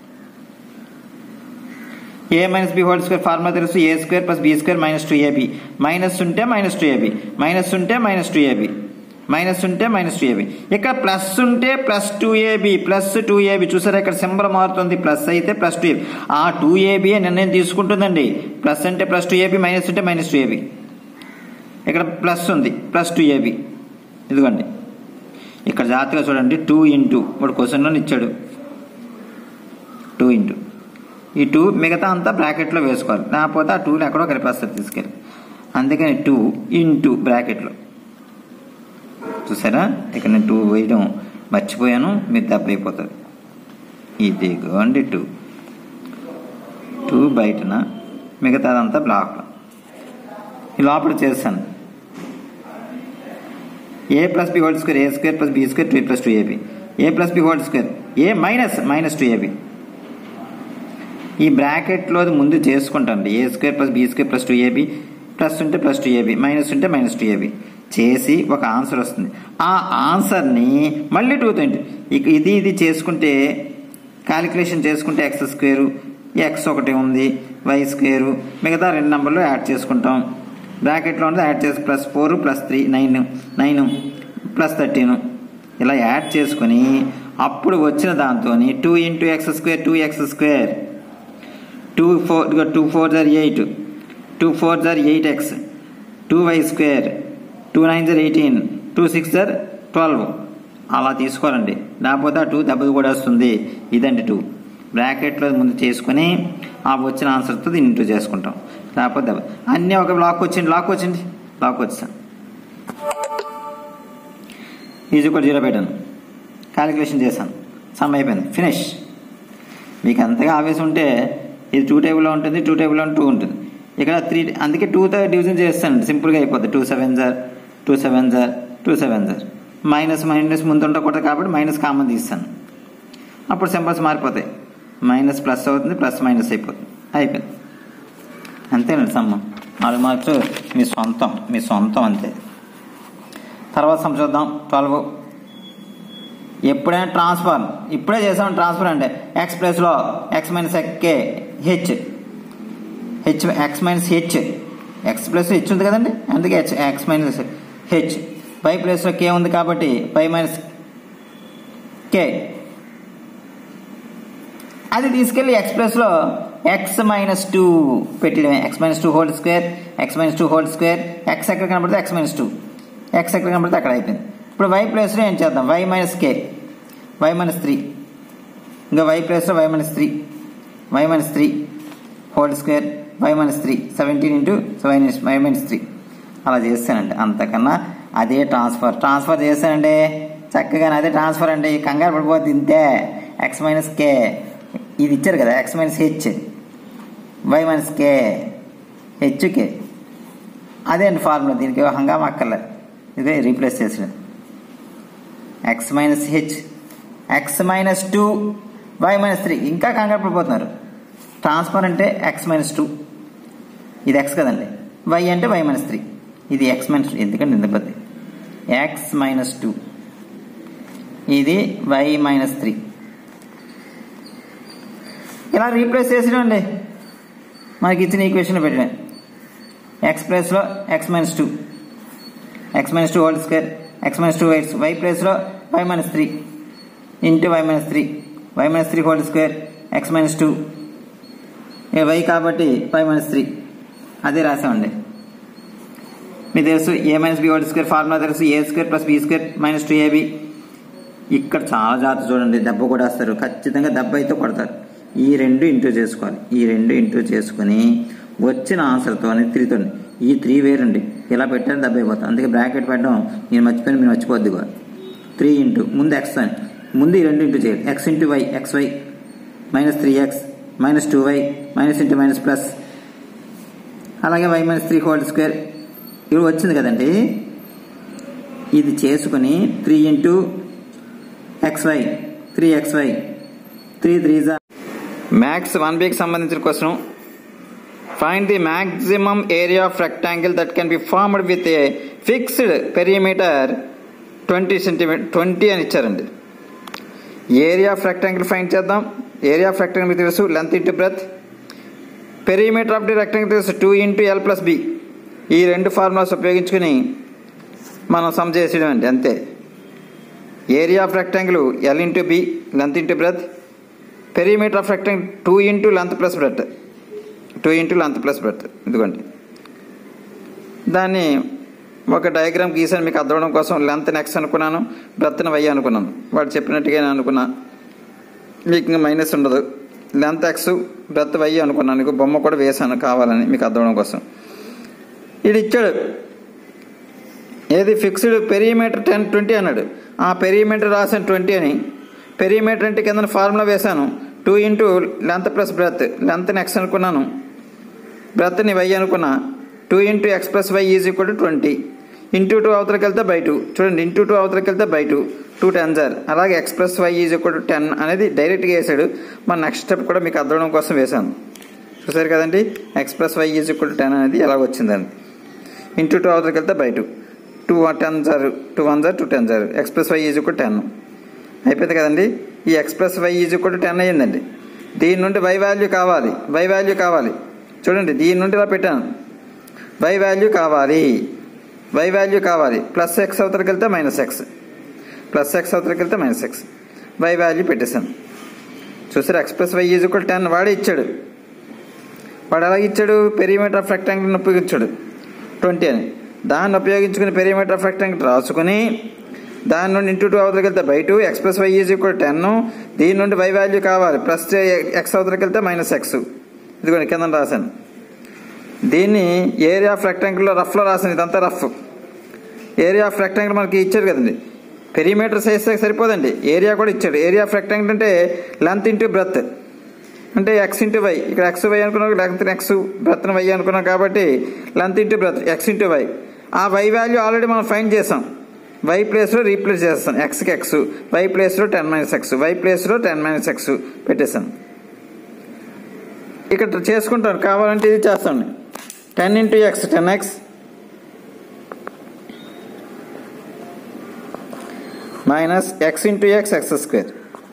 ఏ minus b whole square formula తెలుసు a square plus b square minus two ab minus ఉంటే మైనస్ టూ ఏబి మైనస్ ఉంటే మైనస్ టూ ఏబి మైనస్ ఉంటే మైనస్ టూ ఏబి ఇక్కడ ప్లస్ ఉంటే plus two ab plus two ab చూసారా ఇక్కడ symbol మారుతుంది plus అయితే ప్లస్ టూ ఏబి ఆ టూ ఏబి నిర్ణయం తీసుకుంటుందండి ప్లస్ అంటే ప్లస్ టూ ఏబి మైనస్ ఉంటే మైనస్ టూ ఏబి ఇక్కడ ప్లస్ ఉంది ప్లస్ టూ ఏబి ఇదిగోండి ఇక్కడ జాగ్రత్తగా చూడండి టూ ఇంటూ ఇప్పుడు క్వశ్చన్లో ఇచ్చాడు టూ ఇంటూ ఈ టూ మిగతా అంతా బ్రాకెట్లో వేసుకోవాలి లేకపోతే ఆ టూని ఎక్కడో కలిపేస్తారు తీసుకెళ్ళి అందుకని టూ ఇంటూ బ్రాకెట్లో చూసారా ఇక్కడ నేను టూ వేయడం మర్చిపోయాను మీరు దెబ్బ అయిపోతుంది ఇదిగోండి టూ టూ బయటన మిగతాదంతా బ్లాక్లో ఈ లోపల చేస్తాను a plus b whole square a square plus b square two plus two ab a plus b whole square a minus minus two ab ఈ బ్రాకెట్లో ముందు చేసుకుంటాండి a square plus b square plus two ab plus ఉంటే plus two ab minus ఉంటే minus two ab చేసి ఒక answer వస్తుంది ఆ ఆన్సర్ని మళ్ళీ టూ ట్వంటీ ఇక ఇది ఇది చేసుకుంటే క్యాలిక్యులేషన్ చేసుకుంటే ఎక్స్ స్క్వేరు ఎక్స్ ఒకటి ఉంది వై స్క్వేరు మిగతా రెండు నెంబర్లు యాడ్ చేసుకుంటాం బ్రాకెట్లో ఉంది యాడ్ చేసి plus four plus three nine nine plus thirteen ఇలా యాడ్ చేసుకుని అప్పుడు వచ్చిన దాంతో two into x square two x square two four two four జర్ ఎయిట్ టూ ఫోర్ జర్ eight x two y square two nine జర్ eighteen two six జర్ twelve అలా తీసుకోవాలండి లేకపోతే ఆ టూ దెబ్బది కూడా వస్తుంది ఇదండి టూ బ్రాకెట్లో ముందు చేసుకుని ఆ వచ్చిన ఆన్సర్తో దీన్ని ఇంటూ చేసుకుంటాం లేకపోతే దెబ్బ అన్నీ ఒక లాక్ వచ్చింది లాక్ వచ్చింది లాక్ వచ్చాను ఈజీ కూడా జీరో పెట్టాను క్యాలిక్యులేషన్ చేశాను సమ్ అయిపోయింది ఫినిష్ మీకు అంతగా ఆవేశం ఉంటే ఇది టూ టేబుల్లో ఉంటుంది టూ టేబుల్లో టూ ఉంటుంది ఇక్కడ త్రీ అందుకే టూతో డివిజన్ చేస్తాను సింపుల్గా అయిపోతుంది టూ సెవెన్ జార్ టూ సెవెన్ జార్ టూ సెవెన్ జార్ మైనస్ మైనస్ ముందు ఉండకూడదు కాబట్టి మైనస్ కామన్ తీస్తాను అప్పుడు సింబల్స్ మారిపోతాయి మైనస్ ప్లస్ అవుతుంది ప్లస్ మైనస్ అయిపోతుంది అయిపోయింది అంతేనండి సమ్మ నాలుగు మార్క్స్ మీ సొంతం మీ సొంతం అంతే తర్వాత సమ్ చూద్దాం ట్వెల్వ్ ఎప్పుడైనా ట్రాన్స్ఫర్ ఇప్పుడే చేసాం ట్రాన్స్ఫర్ అంటే ఎక్స్ ప్లస్లో x minus k h h x minus h x plus h ఉంది కదండి అందుకే h x minus h y ప్లస్లో కే ఉంది కాబట్టి వై మైనస్ కే అది తీసుకెళ్ళి ఎక్స్ ప్లస్లో ఎక్స్ మైనస్ టూ పెట్టడమే x minus two whole square x minus two whole square x ఎక్కడ కనబడితే ఎక్స్ మైనస్ టూ ఎక్స్ ఎక్కడ కనబడితే అక్కడ అయిపోయింది ఇప్పుడు వై ప్లేస్లో ఏం చేద్దాం y minus k y minus three ఇంకా వై ప్లేస్లో y minus three y minus three whole square y minus three seventeen into y minus y minus three అలా చేస్తానండి అంతకన్నా అదే ట్రాన్స్ఫర్ ట్రాన్స్ఫర్ చేస్తానండి చక్కగా అదే ట్రాన్స్ఫర్ అండి కంగారు పడిపోద్ది ఇంతే ఎక్స్ మైనస్ కే ఇది ఇచ్చారు కదా x minus h y minus k h k అదే అండి ఫార్ములా దీనికి హంగామా అక్కర్లేదు ఇదే రీప్లేస్ చేసిన x minus h x minus two y minus three ఇంకా కంగారు పడిపోతున్నారు ట్రాన్స్ఫర్ అంటే ఎక్స్ మైనస్ టూ ఇది ఎక్స్ కదండి వై అంటే వై మైనస్ త్రీ ఇది ఎక్స్ మైనస్ టూ ఎందుకంటే ఇంత పెద్ద ఎక్స్ మైనస్ టూ ఇది వై మైనస్ త్రీ ఇలా రీప్లేస్ చేసినండి మనకి ఇచ్చిన ఈక్వేషన్ పెట్టిన ఎక్స్ ప్లేస్లో x minus two x minus two whole square x minus two వైట్స్ వై ప్లేస్లో y minus three into y minus three y minus three whole square x minus two y కాబట్టి y minus three అదే రాసామండి మీకు తెలుసు a minus b whole square formula తెలుసు a square plus b square minus two AB ఇక్కడ చాలా జాగ్రత్త చూడండి దెబ్బ కూడా వస్తారు ఖచ్చితంగా దెబ్బ అయితే కొడతారు ఈ రెండు ఇంటూ చేసుకోవాలి ఈ రెండు ఇంటూ చేసుకుని వచ్చిన ఆన్సర్తో త్రీతో ఈ త్రీ వేరండి ఇలా పెట్టాను దెబ్బ అయిపోతాం అందుకే బ్రాకెట్ పెట్టడం నేను మర్చిపోయిన మీరు మర్చిపోద్ది కూడా త్రీ ఇంటూ ముందు ఎక్స్ అని ముందు ఈ రెండు ఇంటూ చేయాలి x into y x y minus three x minus two y minus into minus plus అలాగే y minus three whole square ఇప్పుడు వచ్చింది కదండి ఇది చేసుకుని three into x y three x y three three జా మ్యాక్స్ వన్ బీకి సంబంధించిన question find the maximum area of rectangle that can be formed with a fixed perimeter twenty centimeter twenty అని ఇచ్చారండి ఏరియా ఆఫ్ రెక్టాంగిల్ ఫైండ్ చేద్దాం area of rectangle మీకు తెలుసు length into breadth perimeter of the rectangle తెలుసు two into l plus b ఈ రెండు formulas ఉపయోగించుకుని మనం సమ్ చేసేయడం అండి అంతే area of rectangle l into b length into breadth perimeter of rectangle two into length plus breadth two into length plus breadth ఇదిగోండి దాన్ని ఒక డయాగ్రామ్ గీసాను మీకు అర్థం కోసం లెంత్ నెక్స్ అనుకున్నాను బ్రెత్ని వై అనుకున్నాను వాడు చెప్పినట్టుగా నేను అనుకున్నా మీకు ఇంకా మైనస్ ఉండదు లెంత్ ఎక్స్ బ్రెత్ వై అనుకున్నాను నీకు బొమ్మ కూడా వేసాను కావాలని మీకు అర్థం కోసం ఇది ఇచ్చాడు ఏది ఫిక్స్డ్ పెరిమీటర్ టెన్ ట్వంటీ అన్నాడు ఆ పెరిమీటర్ రాసాను ట్వంటీ అని పెరిమీటర్ అంటే కింద ఫార్ములా వేశాను two into length plus breadth length x అనుకున్నాను బ్రెత్ని వై అనుకున్నా two into x plus y is equal to twenty into two అవతలకి వెళ్తే బై టూ చూడండి ఇంటూ టూ అవతలకి వెళ్తే బై టూ టూ టెన్ జార్ అలాగే x plus y is equal to ten అనేది డైరెక్ట్గా వేసాడు మన నెక్స్ట్ స్టెప్ కూడా మీకు అర్థం కోసం వేశాను చూసారు కదండి x plus y is equal to ten అనేది ఎలా వచ్చిందండి ఇంటూ టూ అవతలకి వెళ్తే బై టూ టూ టెన్ జార్ టూ వన్ జార్ టూ టెన్ జార్ x plus y is equal ten అయిపోయింది కదండి ఈ x plus y is equal to ten అయ్యిందండి దీని నుండి వై వాల్యూ కావాలి వై వాల్యూ కావాలి చూడండి దీని నుండి ఇలా పెట్టాను వై వాల్యూ కావాలి వై వాల్యూ కావాలి ప్లస్ ఎక్స్ అవతలకి వెళ్తే మైనస్ ఎక్స్ ప్లస్ ఎక్స్ అవతలకి వెళ్తే మైనస్ ఎక్స్ వై వాల్యూ పెట్టేశాను చూసారు x plus y is equal ten వాడే ఇచ్చాడు వాడు ఎలా ఇచ్చాడు పెరిమీటర్ ఆఫ్ రెక్టాంగిల్ని ఉపయోగించాడు ట్వంటీ అని దాన్ని ఉపయోగించుకుని పెరిమీటర్ ఆఫ్ రెక్టాంగిల్ రాసుకుని దాని నుండి ఇంటూ టూ అవతలకి వెళ్తే by two x plus y is equal ten దీని నుండి వై వాల్యూ కావాలి ప్లస్ ఎక్స్ అవతలకి వెళ్తే మైనస్ ఎక్స్ ఇదిగోండి కింద రాశాను దీన్ని ఏరియా ఆఫ్ రెక్టాంగిల్లో రఫ్లో రాశాను ఇదంతా రఫ్ ఏరియా ఆఫ్ రెక్టాంగిల్ మనకి ఇచ్చాడు కదండి పెరిమీటర్ సైజ్ సరిపోదండి ఏరియా కూడా ఇచ్చాడు ఏరియా ఆఫ్ రెక్టాంగిల్ అంటే లెంత్ ఇంటూ బ్రెత్ అంటే ఎక్స్ ఇంటూ వై ఇక్కడ ఎక్స్ వై అనుకున్నాం లెంత్ ఎక్స్ బ్రెత్ వై అనుకున్నాం కాబట్టి length into breadth x into y ఆ వై వాల్యూ ఆల్రెడీ మనం ఫైండ్ చేసాం వై ప్లేస్లో రీప్లేస్ చేస్తాం ఎక్స్కి ఎక్స్ వై ప్లేస్లో టెన్ మైనస్ ఎక్స్ వై ప్లేస్లో టెన్ మైనస్ ఎక్స్ పెట్టేశాను ఇక్కడ చేసుకుంటాను కావాలంటే ఇది చేస్తాను ten into x ten x minus x into x x square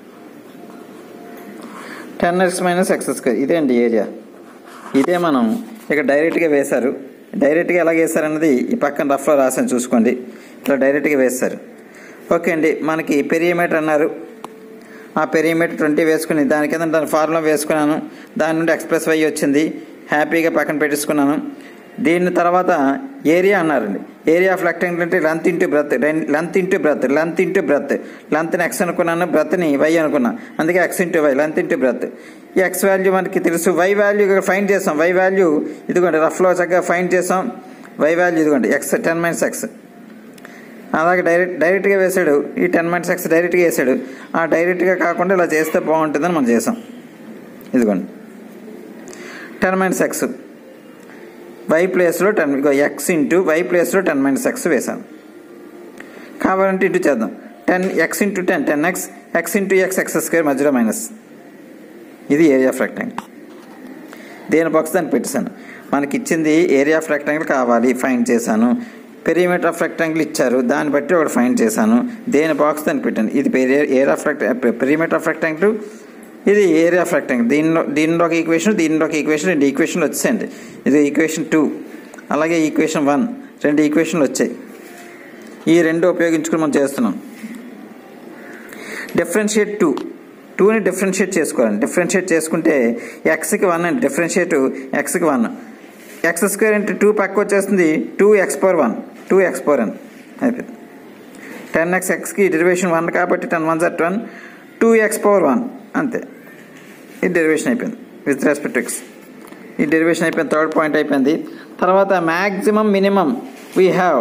ten x minus x square ఇదే అండి ఏరియా ఇదే మనం ఇక్కడ డైరెక్ట్గా వేశారు డైరెక్ట్గా ఎలా వేశారన్నది ఈ పక్కన రఫ్లో రాసాను చూసుకోండి ఇట్లా డైరెక్ట్గా వేస్తారు ఓకే అండి మనకి పెరిమీటర్ అన్నారు ఆ పెరిమీటర్ ట్వంటీ వేసుకుని దాని కింద దాని ఫార్ములా వేసుకున్నాను దాని నుండి ఎక్స్ప్రెస్ వై వచ్చింది హ్యాపీగా పక్కన పెట్టేసుకున్నాను దీని తర్వాత ఏరియా అన్నారండి ఏరియా ఆఫ్ రెక్టాంగిల్ అంటే length into breadth length into breadth length into breadth లెంత్ని ఎక్స్ అనుకున్నాను బ్రత్ని వై అనుకున్నా అందుకే x into y length into breadth ఈ ఎక్స్ వాల్యూ మనకి తెలుసు వై వాల్యూ ఇక్కడ ఫైండ్ చేసాం వై వాల్యూ ఇదిగోండి రఫ్లో చక్కగా ఫైండ్ చేసాం వై వాల్యూ ఇదిగోండి ఎక్స్ టెన్ మైనస్ ఎక్స్ అలాగే డైరెక్ట్ డైరెక్ట్గా వేసాడు ఈ టెన్ మైనస్ ఎక్స్ డైరెక్ట్గా వేసాడు ఆ డైరెక్ట్గా కాకుండా ఇలా చేస్తే బాగుంటుందని మనం చేసాం ఇదిగోండి టెన్ మైనస్ ఎక్స్ వై ప్లేస్లో టెన్ ఇగో ఎక్స్ ఇంటూ వై ప్లేస్లో టెన్ మైనస్ ఎక్స్ వేసాను కావాలంటే ఇటు చేద్దాం ten x into ten ten x x into x x square మధ్యలో మైనస్ ఇది ఏరియా ఆఫ్ రెక్టాంగిల్ దేని బాక్స్ దాన్ని పెట్టేశాను మనకి ఇచ్చింది ఏరియా ఆఫ్ రెక్టాంగిల్ కావాలి ఫైండ్ చేశాను పెరిమీటర్ ఆఫ్ రెక్టాంగిల్ ఇచ్చారు దాన్ని బట్టి ఒకటి ఫైండ్ చేశాను దేని బాక్స్ దాన్ని పెట్టాను ఇది area of rect perimeter of rectangle ఇది ఏరియా ఆఫ్ రెక్టాంగిల్ దీనిలో దీనిలో ఒక ఈక్వేషన్ దీనిలో ఒక ఈక్వేషన్ రెండు ఈక్వేషన్లు వచ్చాయండి ఇది ఈక్వేషన్ టూ అలాగే ఈక్వేషన్ వన్ రెండు ఈక్వేషన్లు వచ్చాయి ఈ రెండు ఉపయోగించుకుని మనం చేస్తున్నాం డిఫరెన్షియేట్ టూ టూని డిఫరెన్షియేట్ చేసుకోవాలి డిఫరెన్షియేట్ చేసుకుంటే ఎక్స్కి వన్ అండి డిఫరెన్షియేట్ ఎక్స్కి one x square into two పక్క వచ్చేస్తుంది two x power one two x power one అయిపోయింది టెన్ ఎక్స్ ఎక్స్కి డెరివేషన్ వన్ కాబట్టి టెన్ వన్ జార్ ten two x power one అంతే ఇది డెరివేషన్ అయిపోయింది విత్ రెస్పెక్ట్ ఎక్స్ ఈ డెరివేషన్ అయిపోయింది థర్డ్ పాయింట్ అయిపోయింది తర్వాత maximum minimum we have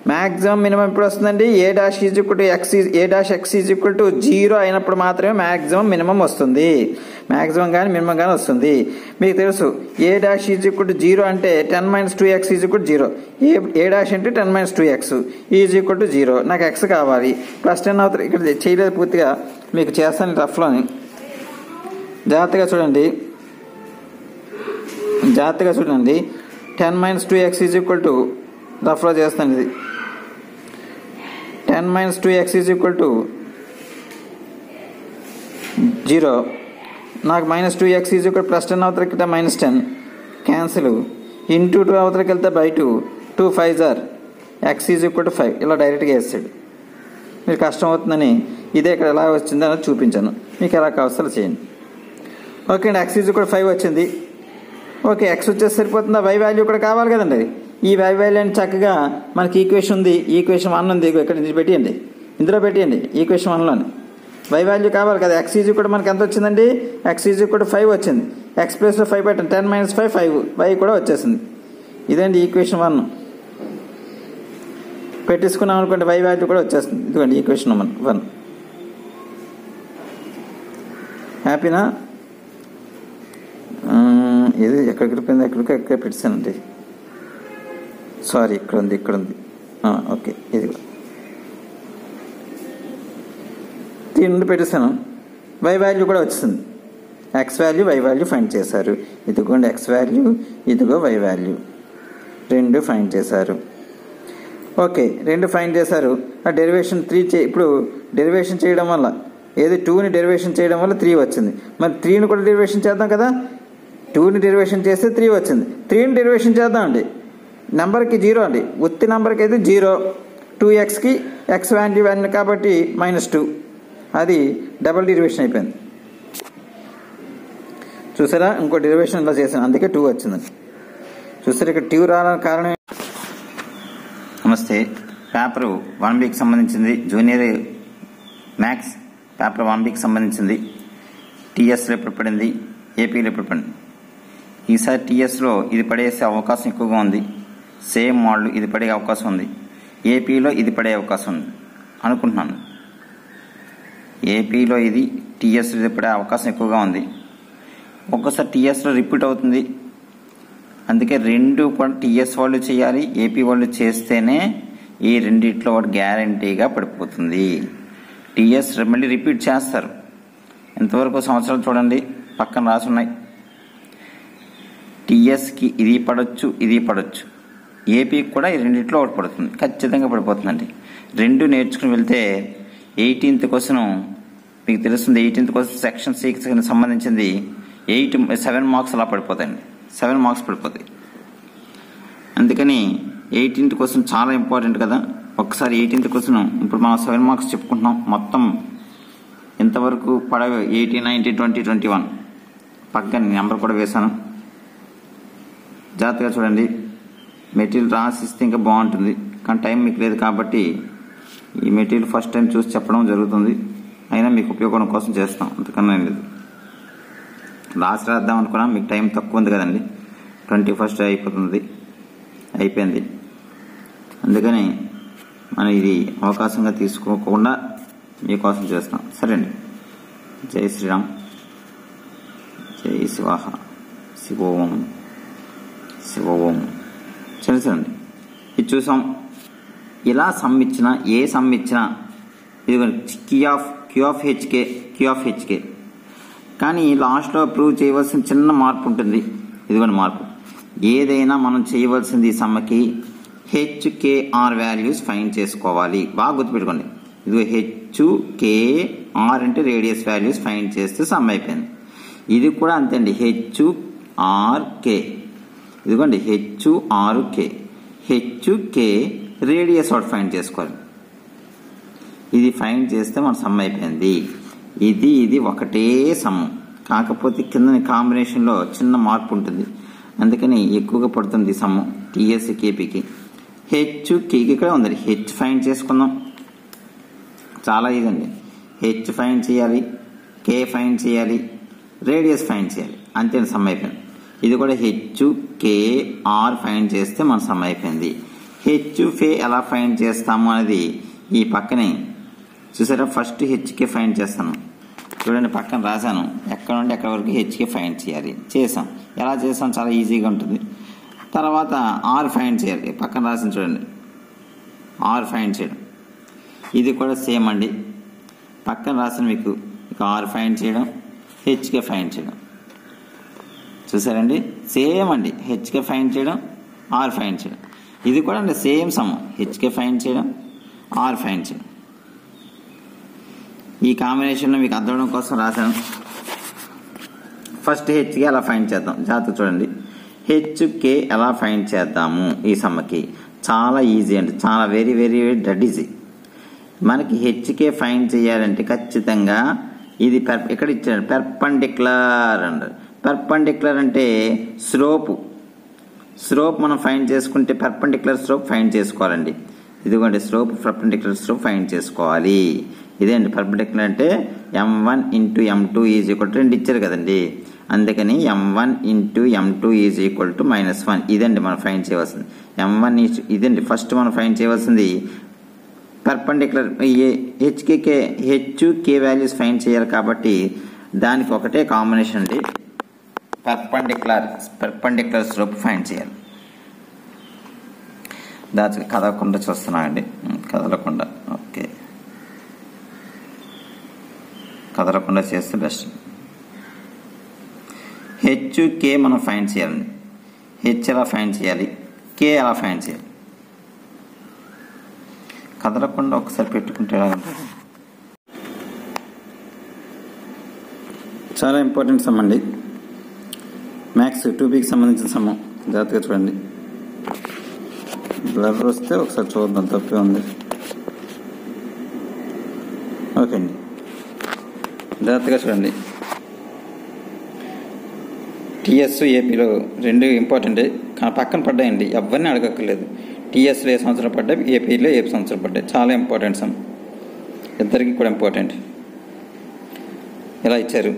maximum minimum ఎప్పుడు వస్తుందండి a dash is equal to x a dash x is equal to zero అయినప్పుడు మాత్రమే మ్యాక్సిమం మినిమం వస్తుంది మ్యాక్సిమం కానీ మినిమం కానీ వస్తుంది మీకు తెలుసు a dash is equal to zero అంటే ten minus two x is equal zero a a dash అంటే ten minus two x is equal to zero నాకు ఎక్స్ కావాలి ప్లస్ టెన్ అవుతుంది ఇక్కడ చేయలేదు పూర్తిగా మీకు చేస్తాను రఫ్లోని జాగ్రత్తగా చూడండి జాగ్రత్తగా చూడండి ten minus two x is equal to రఫ్లో చేస్తాను ఇది ten minus two x is equal to zero నాకు minus two x is equal plus ten అవతలకి వెళ్తే minus ten cancel into two అవతలకి వెళ్తే బై టూ టూ ఫైవ్ జార్ x is equal to five ఇలా డైరెక్ట్గా వేస్తాడు మీరు కష్టం అవుతుందని ఇదే ఇక్కడ ఎలా వచ్చిందో అని చూపించాను మీకు ఎలా కావస్తారో చేయండి ఓకే అండి ఎక్స్ ఈజ్ ఈక్వల్ ఫైవ్ వచ్చింది ఓకే ఎక్స్ వచ్చేసి సరిపోతుందా వై వాల్యూ కూడా కావాలి కదండి ఈ వై వాల్యూ అని చక్కగా మనకి ఈక్వేషన్ ఉంది ఈక్వేషన్ వన్ ఉంది ఇగో ఇక్కడ నుంచి పెట్టేయండి ఇందులో పెట్టేయండి ఈక్వేషన్ వన్లోని వై వాల్యూ కావాలి కదా ఎక్స్ ఈజీ కూడా మనకి ఎంత వచ్చిందండి ఎక్స్ ఈజీ కూడా ఫైవ్ వచ్చింది ఎక్స్ ప్లస్లో ఫైవ్ పెట్టండి ten minus five five y కూడా వచ్చేసింది ఇదండి ఈక్వేషన్ వన్ పెట్టేసుకున్నాం అనుకోండి వై వాల్యూ కూడా వచ్చేస్తుంది ఇదిగోండి ఈక్వేషన్ వన్ వన్ హ్యాపీనా ఏది ఎక్కడికి పోయింది ఎక్కడికి ఎక్కడ పెట్టానండి సారీ ఇక్కడ ఉంది ఇక్కడ ఉంది ఆ, ఓకే ఇది దీని నుండి పెట్టేస్తాను వై వాల్యూ కూడా వచ్చింది x value y value find చేశారు ఇదిగోండి ఎక్స్ వాల్యూ ఇదిగో వై వాల్యూ రెండు ఫైండ్ చేశారు ఓకే రెండు ఫైండ్ చేశారు ఆ డెరివేషన్ త్రీ చే ఇప్పుడు డెరివేషన్ చేయడం వల్ల ఏది టూని డెరివేషన్ చేయడం వల్ల త్రీ వచ్చింది మరి త్రీని కూడా డెరివేషన్ చేద్దాం కదా టూని డెరివేషన్ చేస్తే త్రీ వచ్చింది త్రీని డెరివేషన్ చేద్దామండి నెంబర్కి జీరో అండి ఉత్తి నెంబర్కి అయితే జీరో టూ ఎక్స్కి ఎక్స్ వాల్యూ వాల్యూ కాబట్టి మైనస్ టూ అది డబల్ డెరివేషన్ అయిపోయింది చూసారా ఇంకో డెరివేషన్ ఇలా చేశాను అందుకే టూ వచ్చింది చూసారా ఇక్కడ టూ రావడానికి కారణం ఏంటి? నమస్తే పేపర్ వన్ వీక్ సంబంధించింది junior maths paper one week సంబంధించింది టీఎస్లో ఎప్పుడు పడింది ఏపీలో ఎప్పుడు పడింది ఈసారి టీఎస్లో ఇది పడేసే అవకాశం ఎక్కువగా ఉంది సేమ్ మోడల్ ఇది పడే అవకాశం ఉంది ఏపీలో ఇది పడే అవకాశం ఉంది అనుకుంటున్నాను ఏపీలో ఇది టీఎస్ ఇది పడే అవకాశం ఎక్కువగా ఉంది ఒక్కోసారి టీఎస్లో రిపీట్ అవుతుంది అందుకే రెండు కూడా టీఎస్ వాళ్ళు చేయాలి ఏపీ వాళ్ళు చేస్తేనే ఈ రెండిట్లో వాడు గ్యారంటీగా పడిపోతుంది టీఎస్ మళ్ళీ రిపీట్ చేస్తారు ఎంతవరకు సంవత్సరాలు చూడండి పక్కన రాసి ఉన్నాయి టీఎస్కి ఇది పడవచ్చు ఇది పడవచ్చు ఏపీకి కూడా ఈ రెండిట్లో ఒకటి పడుతుంది ఖచ్చితంగా పడిపోతుందండి రెండు నేర్చుకుని వెళ్తే ఎయిటీన్త్ క్వశ్చన్ మీకు తెలుస్తుంది ఎయిటీన్త్ క్వశ్చన్ సెక్షన్ సిక్స్ సంబంధించింది ఎయిట్ సెవెన్ మార్క్స్ అలా పడిపోతాయండి సెవెన్ మార్క్స్ పడిపోతాయి అందుకని ఎయిటీన్త్ క్వశ్చన్ చాలా ఇంపార్టెంట్ కదా ఒకసారి ఎయిటీన్త్ క్వశ్చన్ ఇప్పుడు మనం సెవెన్ మార్క్స్ చెప్పుకుంటున్నాం మొత్తం ఇంతవరకు పడవ eighty ninety twenty twenty one పక్కన నెంబర్ కూడా వేశాను జాగ్రత్తగా చూడండి మెటీరియల్ రాసిస్తే ఇంకా బాగుంటుంది కానీ టైం మీకు లేదు కాబట్టి ఈ మెటీరియల్ ఫస్ట్ టైం చూసి చెప్పడం జరుగుతుంది అయినా మీకు ఉపయోగం కోసం చేస్తాం అంతకన్నా ఏం లేదు రాసి రాద్దాం అనుకున్నా మీకు టైం తక్కువ ఉంది కదండి ట్వంటీ ఫస్ట్ అయిపోతుంది అయిపోయింది అందుకని మనం ఇది అవకాశంగా తీసుకోకుండా మీకోసం చేస్తాం సరే అండి జై శ్రీరామ్ జై శివాహ శివోం శివోం సరే సరే అండి ఇది చూసాం ఇలా సమ్ ఇచ్చినా ఏ సమ్ ఇచ్చినా ఇది q of q of h k q of h k కానీ లాస్ట్లో ప్రూవ్ చేయవలసిన చిన్న మార్పు ఉంటుంది ఇదిగోండి మార్పు ఏదైనా మనం చేయవలసింది ఈ సమ్మకి హెచ్కేఆర్ వాల్యూస్ ఫైన్ చేసుకోవాలి బాగా గుర్తుపెట్టుకోండి ఇదిగో హెచ్ కే ఆర్ అంటే రేడియస్ వాల్యూస్ ఫైన్ చేస్తే సమ్ అయిపోయింది ఇది కూడా అంతే అండి హెచ్ ఆర్ కే ఇదిగోండి h r k h k radius ఒకటి ఫైన్ చేసుకోవాలి ఇది ఫైన్ చేస్తే మన సమ్ అయిపోయింది ఇది ఇది ఒకటే సమ్ కాకపోతే కింద కాంబినేషన్లో చిన్న మార్పు ఉంటుంది అందుకని ఎక్కువగా పడుతుంది ఈ సమ్ టీఎస్సి కేపీకి హెచ్ కేకి ఇక్కడ ఉందండి హెచ్ ఫైన్ చేసుకుందాం చాలా ఇదండి హెచ్ ఫైన్ చేయాలి కే ఫైన్ చేయాలి రేడియస్ ఫైన్ చేయాలి అంతే సమ్ అయిపోయింది ఇది కూడా హెచ్ కే ఆర్ ఫైన్ చేస్తే మన సమ్ అయిపోయింది హెచ్ ఫే ఎలా ఫైండ్ చేస్తాము అనేది ఈ పక్కనే చూసారా ఫస్ట్ హెచ్కే ఫైండ్ చేస్తాను చూడండి పక్కన రాశాను ఎక్కడ నుండి ఎక్కడ వరకు హెచ్కే ఫైండ్ చేయాలి చేసాం ఎలా చేసాం చాలా ఈజీగా ఉంటుంది తర్వాత ఆర్ ఫైండ్ చేయాలి పక్కన రాసిన చూడండి ఆర్ ఫైండ్ చేయడం ఇది కూడా సేమ్ అండి పక్కన రాసిన మీకు ఇక ఆర్ ఫైండ్ చేయడం హెచ్కే ఫైండ్ చేయడం చూసారండి సేమ్ అండి హెచ్కే ఫైండ్ చేయడం ఆర్ ఫైండ్ చేయడం ఇది కూడా అండి సేమ్ సమ్ హెచ్కే ఫైండ్ చేయడం ఆర్ ఫైండ్ చేయడం ఈ కాంబినేషన్లో మీకు అర్థం కోసం రాశాను ఫస్ట్ హెచ్కే ఎలా ఫైండ్ చేద్దాం జాగ్రత్త చూడండి హెచ్కే ఎలా ఫైండ్ చేద్దాము ఈ సమ్మకి చాలా ఈజీ అండి చాలా very very very dead easy మనకి హెచ్కే ఫైండ్ చేయాలంటే ఖచ్చితంగా ఇది పెర్ ఇక్కడ ఇచ్చాడు పెర్పండిక్యులర్ అంటారు పెర్పండిక్యులర్ అంటే స్లోపు స్లోప్ మనం ఫైండ్ చేసుకుంటే పెర్పండిక్యులర్ స్లోప్ ఫైండ్ చేసుకోవాలండి ఇదిగోండి స్లోప్ పర్పెండిక్యులర్ స్లోప్ ఫైండ్ చేసుకోవాలి ఇదేంటి పర్పెండిక్యులర్ అంటే m one into m two is equal to రెండు ఇచ్చారు కదండి అందుకని m one into m two is equal to minus one ఇదండి మనం ఫైండ్ చేయవలసింది ఎం వన్ ఇదండి ఫస్ట్ మనం ఫైండ్ చేయవలసింది perpendicular h k h k values find చేయాలి కాబట్టి దానికి ఒకటే కాంబినేషన్ అండి పర్పెండిక్యులర్ పర్పెండిక్యులర్ స్లోప్ ఫైండ్ చేయాలి దాచి కదలకుండా చూస్తున్నామండి కదలకుండా ఓకే కదలకుండా చేస్తే బెస్ట్ హెచ్ కే మనం ఫైండ్ చేయాలండి హెచ్ ఎలా ఫైండ్ చేయాలి కే ఎలా ఫైండ్ చేయాలి కదలకుండా ఒకసారి పెట్టుకుంటే ఎలా ఉంటుంది చాలా ఇంపార్టెంట్ సమ్ అండి మ్యాథ్స్ టూ బీకి సంబంధించిన సమ్మం జాగ్రత్తగా చూడండి బ్లర్ వస్తే ఒకసారి చూద్దాం తప్పే ఉంది ఓకే అండి జాగ్రత్తగా చూడండి టీఎస్ ఏపీలో రెండు ఇంపార్టెంటే కానీ పక్కన పడ్డాయండి ఎవరిని అడగక్కర్లేదు టీఎస్లో ఏ సంవత్సరం పడ్డాయి ఏపీలో ఏ సంవత్సరం పడ్డాయి చాలా ఇంపార్టెంట్ సమ్ ఇద్దరికి కూడా ఇంపార్టెంట్ ఇలా ఇచ్చారు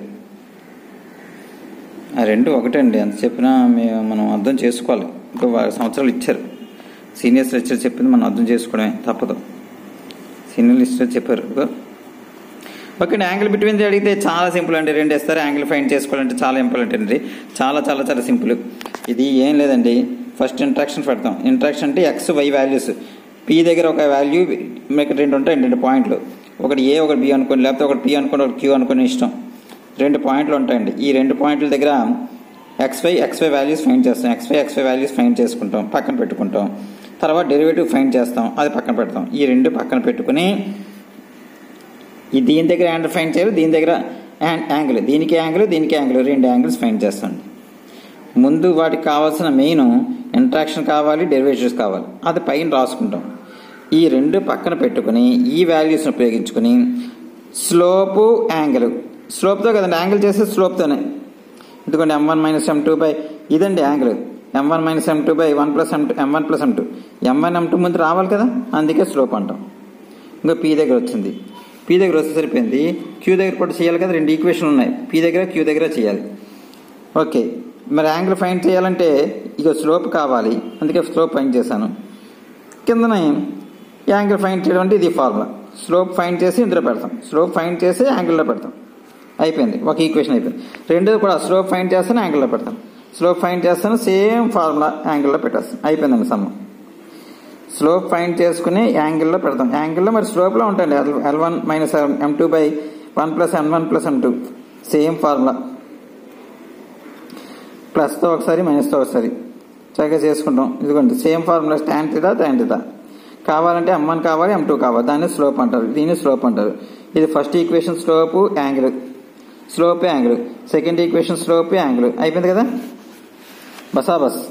ఆ రెండు ఒకటే అండి ఎంత చెప్పినా మేము మనం అర్థం చేసుకోవాలి ఇంకా వారి సంవత్సరాలు ఇచ్చారు సీనియర్స్ లెక్చర్ చెప్పింది మనం అర్థం చేసుకోవడమే తప్పదు సీనియర్ లెక్చర్ చెప్పారు ఇదిగో. ఓకే అండి యాంగిల్ బిట్వీన్ అడిగితే చాలా సింపుల్ అండి రెండు వేస్తారు యాంగిల్ ఫైండ్ చేసుకోవాలంటే చాలా ఇంపార్టెంట్ అండి చాలా చాలా చాలా సింపుల్ ఇది ఏం లేదండి ఫస్ట్ ఇంట్రాక్షన్ పెడతాం ఇంట్రాక్షన్ అంటే ఎక్స్ వై వాల్యూస్ పీ దగ్గర ఒక వాల్యూ మీకు రెండు ఉంటాయండి రెండు పాయింట్లు ఒకటి ఏ ఒకటి బి అనుకోండి లేకపోతే ఒకటి పి అనుకోండి ఒకటి క్యూ అనుకోని ఇష్టం రెండు పాయింట్లు ఉంటాయండి ఈ రెండు పాయింట్ల దగ్గర ఎక్స్వై ఎక్స్వై వాల్యూస్ ఫైండ్ చేస్తాం ఎక్స్వై ఎక్స్వై వాల్యూస్ ఫైండ్ చేసుకుంటాం పక్కన పెట్టుకుంటాం తర్వాత డెరివేటివ్ ఫైండ్ చేస్తాం అది పక్కన పెడతాం ఈ రెండు పక్కన పెట్టుకుని ఈ దీని దగ్గర యాంగిల్ ఫైండ్ చేయాలి దీని దగ్గర యాంగిల్ దీనికి యాంగిల్ దీనికి యాంగిల్ రెండు యాంగిల్స్ ఫైండ్ చేస్తాండి ముందు వాటికి కావాల్సిన మెయిన్ ఇంట్రాక్షన్ కావాలి డెరివేటివ్స్ కావాలి అది పైన రాసుకుంటాం ఈ రెండు పక్కన పెట్టుకుని ఈ వాల్యూస్ని ఉపయోగించుకుని స్లోపు యాంగిల్ స్లోప్తో కదండి యాంగిల్ చేస్తే స్లోప్తోనే ఎందుకంటే m one minus m two by ఇదండి angle m one minus m two by one plus m two m one plus m two m one m two ముందు రావాలి కదా అందుకే స్లోప్ అంటాం ఇంకా పీ దగ్గర వచ్చింది పీ దగ్గర వస్తే సరిపోయింది క్యూ దగ్గర కూడా చేయాలి కదా రెండు ఈక్వేషన్ ఉన్నాయి పీ దగ్గర క్యూ దగ్గర చేయాలి ఓకే మరి యాంగిల్ ఫైండ్ చేయాలంటే ఇక స్లోప్ కావాలి అందుకే స్లోప్ ఫైండ్ చేశాను కిందనే యాంగిల్ ఫైండ్ చేయడం అంటే ఇది ఫార్ములా స్లోప్ ఫైండ్ చేసి ఇందులో పెడతాం స్లోప్ ఫైండ్ చేసి యాంగిల్లో పెడతాం అయిపోయింది ఒక ఈక్వేషన్ అయిపోయింది రెండోది కూడా స్లోప్ ఫైండ్ చేస్తాను యాంగిల్లో పెడతాం స్లోప్ ఫైండ్ చేస్తాను సేమ్ ఫార్ములా యాంగిల్లో పెట్టేస్తాను అయిపోయిందండి సమ్మం స్లోప్ ఫైండ్ చేసుకుని యాంగిల్లో పెడతాం యాంగిల్లో మరి స్లోప్లో ఉంటుంది l l one minus m two by one plus n one plus m two same formula ప్లస్తో ఒకసారి మైనస్తో ఒకసారి చక్కగా చేసుకుంటాం ఇదిగోండి same formula stand theta tan theta కావాలంటే ఎం వన్ కావాలి ఎం టూ కావాలి దాన్ని స్లోప్ అంటారు దీన్ని స్లోప్ అంటారు ఇది first equation slope angle slope angle second equation slope angle అయిపోయింది కదా బసా బస్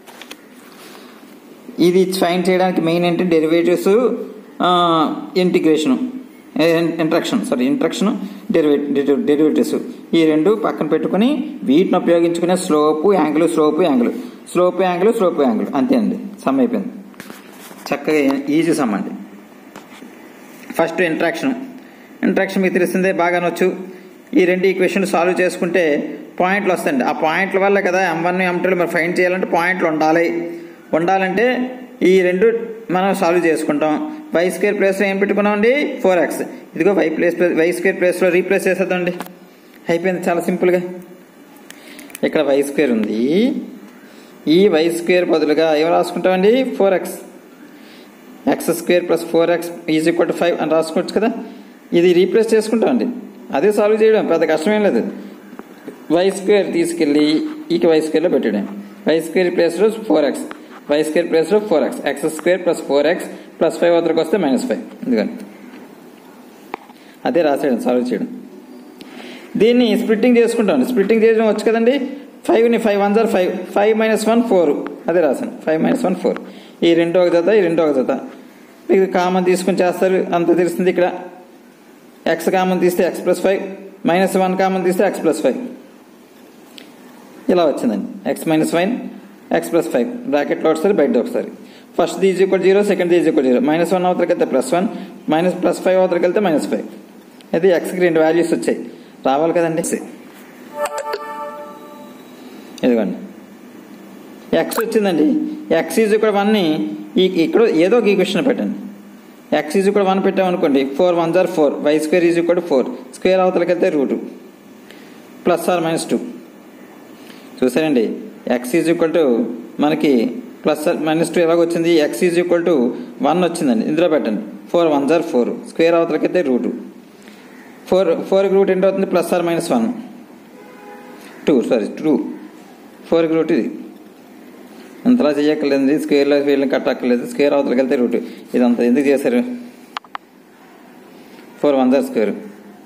ఇది ఫైండ్ చేయడానికి మెయిన్ ఏంటి derivatives integration interaction sorry interaction derivative derivatives ఈ రెండు పక్కన పెట్టుకుని వీటిని ఉపయోగించుకునే slope angle slope angle slope angle slope angle అంతే అండి సమ్ అయిపోయింది చక్కగా ఈజీ సమ్ అండి ఫస్ట్ ఇంట్రాక్షన్ ఇంట్రాక్షన్ మీకు తెలిసిందే బాగా నొచ్చు ఈ రెండు ఈక్వేషన్ సాల్వ్ చేసుకుంటే పాయింట్లు వస్తాయండి ఆ పాయింట్ల వల్ల కదా ఎం వన్ ఎం టూలు మరి ఫైండ్ చేయాలంటే పాయింట్లు ఉండాలి ఉండాలంటే ఈ రెండు మనం సాల్వ్ చేసుకుంటాం వై స్క్వేర్ ప్లేస్లో ఏం పెట్టుకున్నామండి ఫోర్ ఎక్స్ ఇదిగో వై ప్లేస్ వై స్క్వేర్ ప్లేస్లో రీప్లేస్ చేసేద్దామండి అయిపోయింది చాలా సింపుల్గా ఇక్కడ వై స్క్వేర్ ఉంది ఈ వై స్క్వేర్ బదులుగా ఏం రాసుకుంటామండి four x x square plus four x is equal to five అని రాసుకోవచ్చు కదా ఇది రీప్లేస్ చేసుకుంటామండి అదే సాల్వ్ చేయడం పెద్ద కష్టమేం లేదు వై స్క్వేర్ తీసుకెళ్ళి ఈ వై స్క్వేర్లో పెట్టడం వై స్క్వేర్ ప్లేస్లో ఫోర్ ఎక్స్ వై స్క్వేర్ ప్లేస్లో four x x square plus four x plus five వద్దకు వస్తే మైనస్ ఫైవ్ ఎందుకంటే అదే రాసేయడం సాల్వ్ చేయడం దీన్ని స్ప్లిట్టింగ్ చేసుకుంటాం స్ప్లిట్టింగ్ చేయడం వచ్చు కదండి ఫైవ్ని ఫైవ్ వన్ జార్ five five minus one four అదే రాశాను ఫైవ్ మైనస్ వన్ ఫోర్ ఈ రెండు ఒక జత ఈ రెండు ఒక జత మీకు కామన్ తీసుకుని చేస్తారు అంత తెలుస్తుంది ఇక్కడ ఎక్స్ కామన్ తీస్తే x plus five minus one common తీస్తే ఎక్స్ ప్లస్ ఫైవ్ ఇలా వచ్చిందండి x minus one x plus five బ్రాకెట్లో ఒకసారి బయట ఒకసారి first these equal zero second these equal zero minus one అవతలకి వెళ్తే plus one minus plus five అవతలకి వెళ్తే మైనస్ ఫైవ్ అయితే ఎక్స్కి రెండు వాల్యూస్ వచ్చాయి రావాలి కదండి ఇదిగోండి ఎక్స్ వచ్చిందండి ఎక్స్ ఈజ్ ఇక్కడ వన్ని ఈ ఇక్కడ ఏదో ఒక ఈక్వేషన్ పెట్టండి ఎక్స్ ఈజ్ ఇక్కడ వన్ పెట్టామనుకోండి ఫోర్ వన్ జార్ ఫోర్ వై స్క్వేర్ ఈజ్ ఇక్కడ ఫోర్ స్క్వేర్ అవతలకి వెళ్తే root plus are minus two చూసారండి ఎక్స్ ఈజ్ ఈక్వల్ టు మనకి ప్లస్ మైనస్ టూ ఎలాగ వచ్చింది x is equal to one వచ్చిందండి ఇందులో పెట్టండి ఫోర్ వన్ జార్ ఫోర్ స్క్వేర్ అవతలకైతే రూటు ఫోర్ ఫోర్కి రూట్ ఎంత అవుతుంది plus are minus one two sorry two ఫోర్కి రూట్ ఇది అంతలా చేయక్కర్లేదు స్క్వేర్లో వీళ్ళని కట్టక్కర్లేదు స్క్వేర్ అవతలకి వెళ్తే రూట్ ఇదంతా ఎందుకు చేశారు ఫోర్ వన్ జార్ స్క్వేర్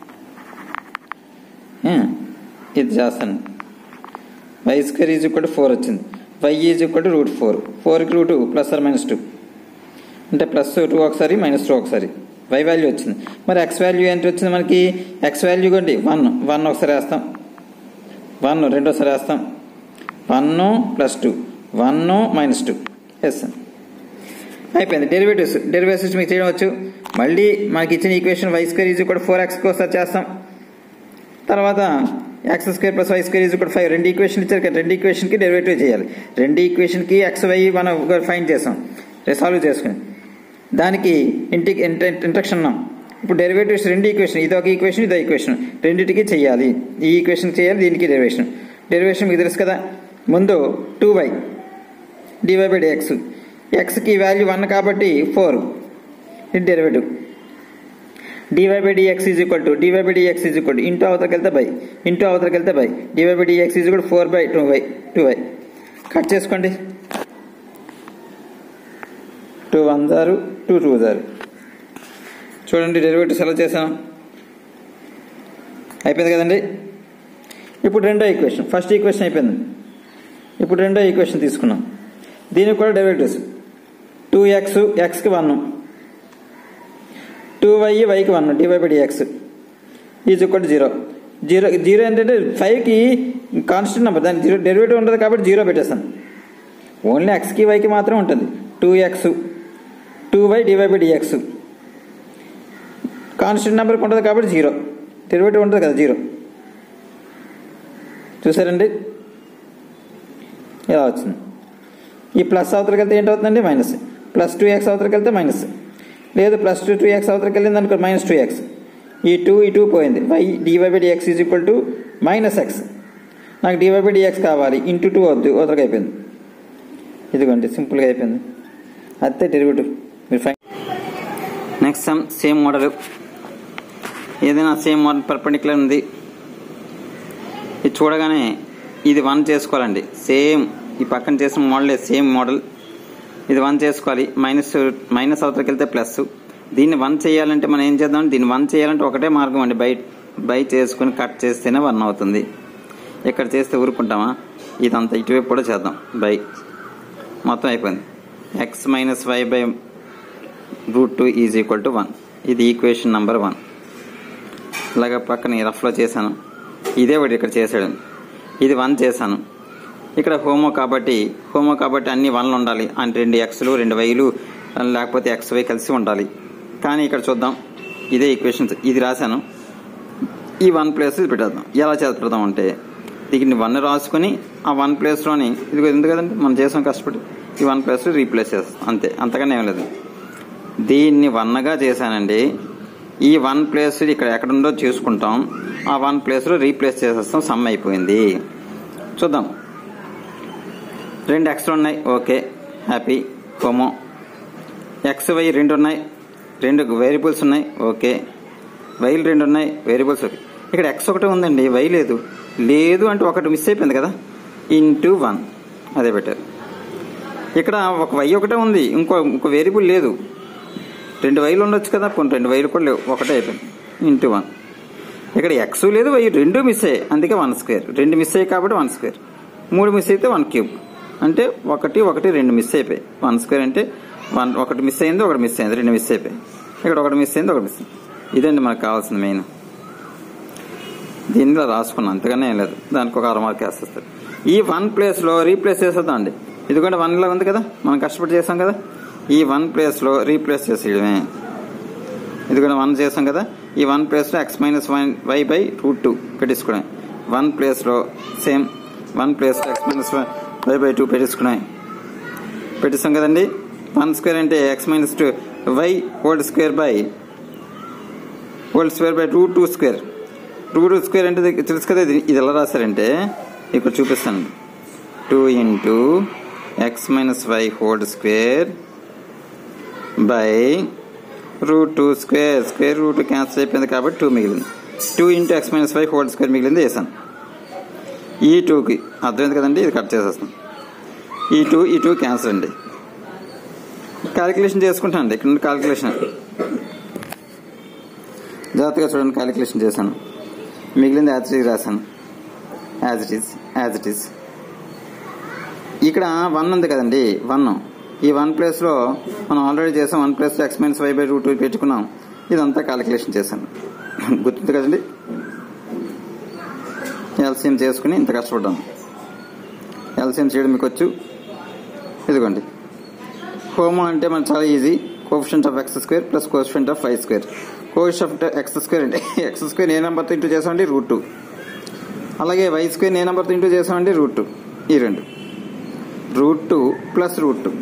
ఇది చేస్తాను y square is equal four వచ్చింది y is equal to root four ఫోర్కి root plus are minus two అంటే ప్లస్ టూ ఒకసారి మైనస్ టూ ఒకసారి వై వాల్యూ వచ్చింది మరి ఎక్స్ వాల్యూ ఏంటి వచ్చింది మనకి ఎక్స్ వాల్యూ కొండి వన్ వన్ ఒకసారి వేస్తాం వన్ రెండోసారి వేస్తాం one plus two one minus two వేస్తాం అయిపోయింది డెరివేటివ్స్ డెరివేటివ్స్ మీకు చేయడం వచ్చు మళ్ళీ మనకి ఇచ్చిన ఈక్వేషన్ వై స్క్వేర్ ఈజ్ కూడా ఫోర్ ఎక్స్కి ఒకసారి చేస్తాం తర్వాత x square plus y square is కూడా ఫైవ్ రెండు ఈక్వేషన్ ఇచ్చారు కదా రెండు ఈక్వేషన్కి డెరివేటివ్ చేయాలి రెండు ఈక్వేషన్కి ఎక్స్ వై మనం ఫైన్ చేసాం సాల్వ్ చేసుకుని దానికి ఇంటి ఇంట్రక్షన్ ఉన్నాం ఇప్పుడు డెరివేటివ్స్ రెండు ఈక్వేషన్ ఇది ఒక ఈక్వేషన్ ఇది ఈక్వేషన్ రెండింటికి చేయాలి ఈ ఈక్వేషన్ చేయాలి దీనికి డెరివేషన్ డెరివేషన్ మీకు తెలుసు కదా ముందు two y d y by d x ఎక్స్కి వాల్యూ వన్ కాబట్టి ఫోర్ ఇది derivative d y by d x is equal to d y by d x is equal to into అవతలకి వెళ్తే బై ఇంటూ అవతలకి వెళ్తే by d y by d x is equal four by two y two y cut చేసుకోండి two one జారు two two జారు చూడండి derivatives ఎలా చేశాను అయిపోయింది కదండి ఇప్పుడు రెండో ఈక్వేషన్ ఫస్ట్ ఈక్వేషన్ అయిపోయింది ఇప్పుడు రెండో ఈక్వేషన్ తీసుకున్నాం దీనికి కూడా డెరివేటివ్స్ టూ ఎక్స్ ఎక్స్కి వన్ టూ వై వైకి one d y by d x is equal zero zero zero ఏంటంటే ఫైవ్కి కాన్స్టెంట్ నెంబర్ దానికి జీరో డెరివేటివ్ ఉంటుంది కాబట్టి జీరో పెట్టేస్తాను ఓన్లీ ఎక్స్కి వైకి మాత్రం ఉంటుంది two x two y d y by d x constant నెంబర్కి ఉంటుంది కాబట్టి జీరో డెరివేటివ్ ఉంటుంది కదా జీరో చూసారండి ఇలా వచ్చింది ఈ ప్లస్ అవతలకి వెళ్తే ఏంటవుతుందండి మైనస్ ప్లస్ టూ ఎక్స్ అవతలకి వెళ్తే మైనస్ లేదు ప్లస్ టూ టూ ఎక్స్ అవతలకి వెళ్ళింది అనుకో మైనస్ టూ ఎక్స్ ఈ టూ ఈ టూ పోయింది y d y by d x is equal to minus x నాకు డివై బై డిఎక్స్ కావాలి ఇంటూ టూ వద్దు అవతలకి అయిపోయింది ఇదిగోండి సింపుల్గా అయిపోయింది అంతే డెరివేటివ్ మీరు fine next sum same model ఏదైనా సేమ్ మోడల్ పర్పెండిక్యులర్ ఉంది ఇది చూడగానే ఇది వన్ చేసుకోవాలండి సేమ్ ఈ పక్కన చేసిన మోడలే సేమ్ మోడల్ ఇది వన్ చేసుకోవాలి మైనస్ మైనస్ అవతలకి వెళ్తే ప్లస్ దీన్ని వన్ చేయాలంటే మనం ఏం చేద్దాం దీన్ని వన్ చేయాలంటే ఒకటే మార్గం అండి బై బై చేసుకుని కట్ చేస్తేనే వన్ అవుతుంది ఇక్కడ చేస్తే ఊరుకుంటామా ఇదంతా ఇటువైపు కూడా చేద్దాం బై మొత్తం అయిపోయింది x minus y by root two is equal to one ఇది ఈక్వేషన్ నెంబర్ వన్ ఇలాగ పక్కన రఫ్లో చేశాను ఇదే వాడు ఇక్కడ చేశాడు ఇది వన్ చేశాను ఇక్కడ హోమో కాబట్టి హోమో కాబట్టి అన్ని వన్లు ఉండాలి అంటే రెండు ఎక్స్లు రెండు వైలు లేకపోతే ఎక్స్ వై కలిసి ఉండాలి కానీ ఇక్కడ చూద్దాం ఇదే ఈక్వేషన్స్ ఇది రాశాను ఈ వన్ ప్లేస్ ఇది పెట్టేద్దాం ఎలా చేద్దాం అంటే దీన్ని వన్ రాసుకొని ఆ వన్ ప్లేస్లోని ఇది ఉంది కదండి మనం చేసాం కష్టపడి ఈ వన్ ప్లేస్ రీప్లేస్ చేస్తాం అంతే అంతకన్నా ఏం లేదు దీన్ని వన్గా చేశానండి ఈ వన్ ప్లేస్ ఇక్కడ ఎక్కడ ఉందో చూసుకుంటాం ఆ వన్ ప్లేస్లో రీప్లేస్ చేసేస్తాం సమ్ అయిపోయింది చూద్దాం రెండు ఎక్స్లు ఉన్నాయి ఓకే హ్యాపీ కోమో ఎక్స్ వై రెండు ఉన్నాయి రెండు వేరియబుల్స్ ఉన్నాయి ఓకే వైలు రెండు ఉన్నాయి వేరియబుల్స్ ఓకే ఇక్కడ ఎక్స్ ఒకటే ఉందండి వై లేదు లేదు అంటే ఒకటి మిస్ అయిపోయింది కదా ఇంటూ వన్ అదే బెటర్ ఇక్కడ ఒక వై ఒకటే ఉంది ఇంకో ఇంకో వేరియబుల్ లేదు రెండు వైలు ఉండొచ్చు కదా కొన్ని రెండు వైలు కూడా లేవు ఒకటే అయిపోయింది ఇంటూ వన్ ఇక్కడ ఎక్స్ లేదు వై రెండు మిస్ అయ్యాయి అందుకే వన్ స్క్వేర్ రెండు మిస్ అయ్యాయి కాబట్టి వన్ స్క్వేర్ మూడు మిస్ అయితే వన్ క్యూబ్ అంటే ఒకటి ఒకటి రెండు మిస్ అయిపోయాయి వన్ స్క్వేర్ అంటే వన్ ఒకటి మిస్ అయింది ఒకటి మిస్ అయింది రెండు మిస్ అయిపోయాయి ఇక్కడ ఒకటి మిస్ అయింది ఒకటి మిస్ అయింది ఇదండి మనకు కావాల్సింది మెయిన్ దీనిలో రాసుకున్నాం అంతగానే ఏం లేదు దానికి ఒక అర మార్క్ వేసేస్తారు ఈ వన్ ప్లేస్లో రీప్లేస్ చేసేద్దాం అండి ఇదిగోండి వన్ ఇలా ఉంది కదా మనం కష్టపడి చేసాం కదా ఈ వన్ ప్లేస్లో రీప్లేస్ చేసేయడమే ఇదిగోండి వన్ చేసాం కదా ఈ వన్ ప్లేస్లో x minus one y by root two పెట్టించుకున్నాం వన్ ప్లేస్లో సేమ్ వన్ ప్లేస్లో x minus y by two పెట్టించుకున్నాం పెట్టిస్తాం కదండి వన్ స్క్వేర్ అంటే x minus two y whole square by whole square by root two square root two square అంటే ఇది తెలుసు కదా ఇది ఇది ఎలా రాశారంటే ఇక్కడ చూపిస్తాను two into x minus y whole square by root two square square root cancel అయిపోయింది కాబట్టి టూ మిగిలింది two into x minus y whole square మిగిలింది వేసాను ఈ టూకి అర్థమైంది కదండి ఇది కట్ చేసేస్తాం ఈ టూ ఈ టూ క్యాన్సిల్ అండి క్యాలిక్యులేషన్ చేసుకుంటాను అండి ఇక్కడ నుండి క్యాలిక్యులేషన్ జాగ్రత్తగా చూడండి క్యాలిక్యులేషన్ చేశాను మిగిలింది యాజ్ ఇట్ ఈజ్ రాశాను as it is as it is ఇక్కడ వన్ ఉంది కదండి వన్ ఈ వన్ ప్లేస్లో మనం ఆల్రెడీ చేసాం వన్ ప్లేస్లో x minus y by root పెట్టుకున్నాం ఇదంతా క్యాలిక్యులేషన్ చేశాను గుర్తుంది కదండి ఎల్సిఎం చేసుకుని ఇంత కష్టపడ్డాం ఎల్సిఎం చేయడం మీకు వచ్చు ఇదిగోండి హోమో అంటే మనకు చాలా easy coefficient of x square plus coefficient of five square coefficient x square అంటే ఎక్స్ స్క్వేర్ ఏ నెంబర్తో ఇంటూ చేసామండి రూట్ టూ అలాగే వై స్క్వేర్ ఏ నెంబర్తో ఇంటూ చేసామండి రూట్ టూ ఈ రెండు root two plus root two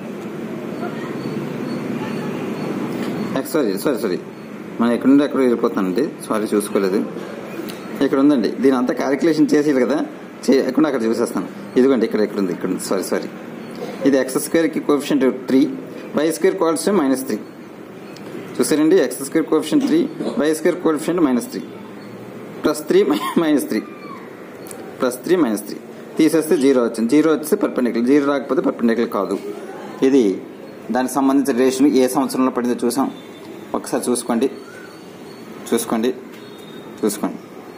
x sorry sorry sorry మనం ఎక్కడి నుండి ఎక్కడ వెళ్ళిపోతానండి సారీ చూసుకోలేదు ఇక్కడ ఉందండి దీని అంతా క్యాలిక్యులేషన్ చేసేది కదా చేయకుండా అక్కడ చూసేస్తాను ఇదిగోండి ఇక్కడ ఇక్కడ ఉంది ఇక్కడ ఉంది సారీ సారీ ఇది ఎక్స్ స్క్వేర్కి coefficient three y square coefficient minus three చూసారండి x square coefficient three y square coefficient minus three plus three minus three plus three minus three తీసేస్తే జీరో వచ్చింది జీరో వచ్చేసి పర్పెండికులర్ జీరో రాకపోతే perpendicular కాదు ఇది దానికి సంబంధించిన రేషన్ ఏ సంవత్సరంలో పడిందో చూసాం ఒకసారి చూసుకోండి చూసుకోండి చూసుకోండి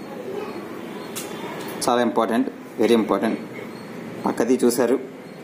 చాలా ఇంపార్టెంట్ వెరీ ఇంపార్టెంట్ పక్కది చూశారు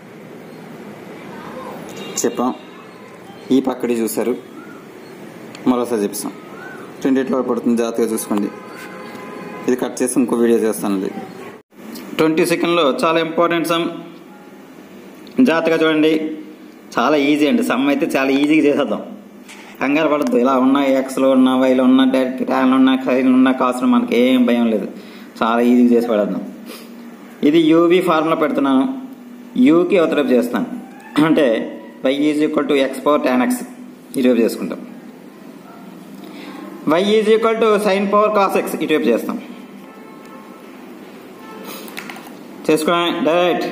చెప్పాం ఈ పక్కడి చూశారు మరోసారి చెప్పిస్తాం రెండిట్లో పడుతుంది జాగ్రత్తగా చూసుకోండి ఇది కట్ చేసి ఇంకో వీడియో చేస్తానండి ట్వంటీ సెకండ్లో చాలా ఇంపార్టెంట్ సమ్ జాగ్రత్తగా చూడండి చాలా ఈజీ అండి సమ్ అయితే చాలా ఈజీగా చేసేద్దాం కంగారు పడద్దు ఇలా ఉన్న ఎక్స్లో ఉన్న వైలో ఉన్న డైరెక్ట్ ట్యాన్లు ఉన్న ఖైలు ఉన్న కాసులు మనకి ఏం భయం లేదు చాలా ఈజీగా చేసి పడేద్దాం ఇది యూవి ఫార్ములా పెడుతున్నాను యూకి అవతరపు చేస్తాను అంటే y is equal to x power tan x ఇటువైపు చేసుకుంటాం y is equal to sine power cos x ఇటువైపు చేస్తాం చేసుకోండి డైరెక్ట్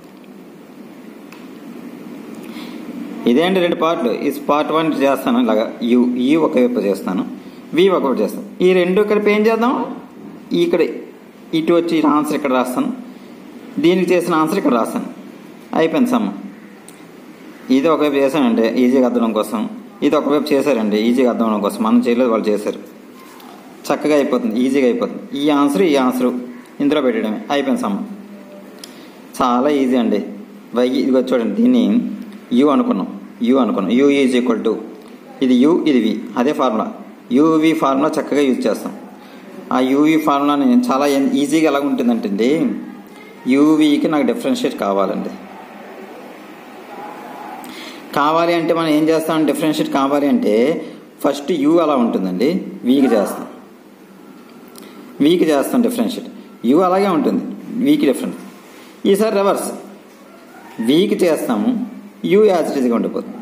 ఇదేంటి రెండు పార్ట్లు ఈ పార్ట్ వన్ చేస్తాను ఇలాగా యు ఈ ఒకవైపు చేస్తాను వి ఒకవైపు చేస్తాను ఈ రెండు కలిపి ఏం చేద్దాం ఇక్కడ ఇటు వచ్చి ఆన్సర్ ఇక్కడ రాస్తాను దీనికి చేసిన ఆన్సర్ ఇక్కడ రాస్తాను అయిపోయింది సమ్ ఇది ఒకవైపు చేశానండి ఈజీగా అర్థం కోసం ఇది ఒకవైపు చేశారండి ఈజీగా అర్థం అవడం కోసం మనం చేయలేదు వాళ్ళు చేశారు చక్కగా అయిపోతుంది ఈజీగా అయిపోతుంది ఈ ఆన్సర్ ఈ ఆన్సర్ ఇందులో పెట్టడమే అయిపోయింది సమ్ చాలా ఈజీ అండి వై ఇదిగో చూడండి దీన్ని యు అనుకున్నాం యు అనుకున్నాం యు ఈజ్ ఈక్వల్ టు ఇది యు ఇది వి అదే ఫార్ములా యూవి ఫార్ములా చక్కగా యూజ్ చేస్తాం ఆ యూవి ఫార్ములాని చాలా ఈజీగా ఎలా ఉంటుందంటే అండి యూవీకి నాకు డిఫరెన్షియేట్ కావాలండి కావాలి అంటే మనం ఏం చేస్తాం డిఫరెన్షియేట్ కావాలి అంటే ఫస్ట్ యూ అలా ఉంటుందండి వీకి చేస్తాం వీకి చేస్తాం డిఫరెన్షియేట్ యూ అలాగే ఉంటుంది వీకి డిఫరెన్స్ ఈసారి రివర్స్ వీకి చేస్తాము యూ యాజ్ ఇట్ ఈజ్గా ఉండిపోతుంది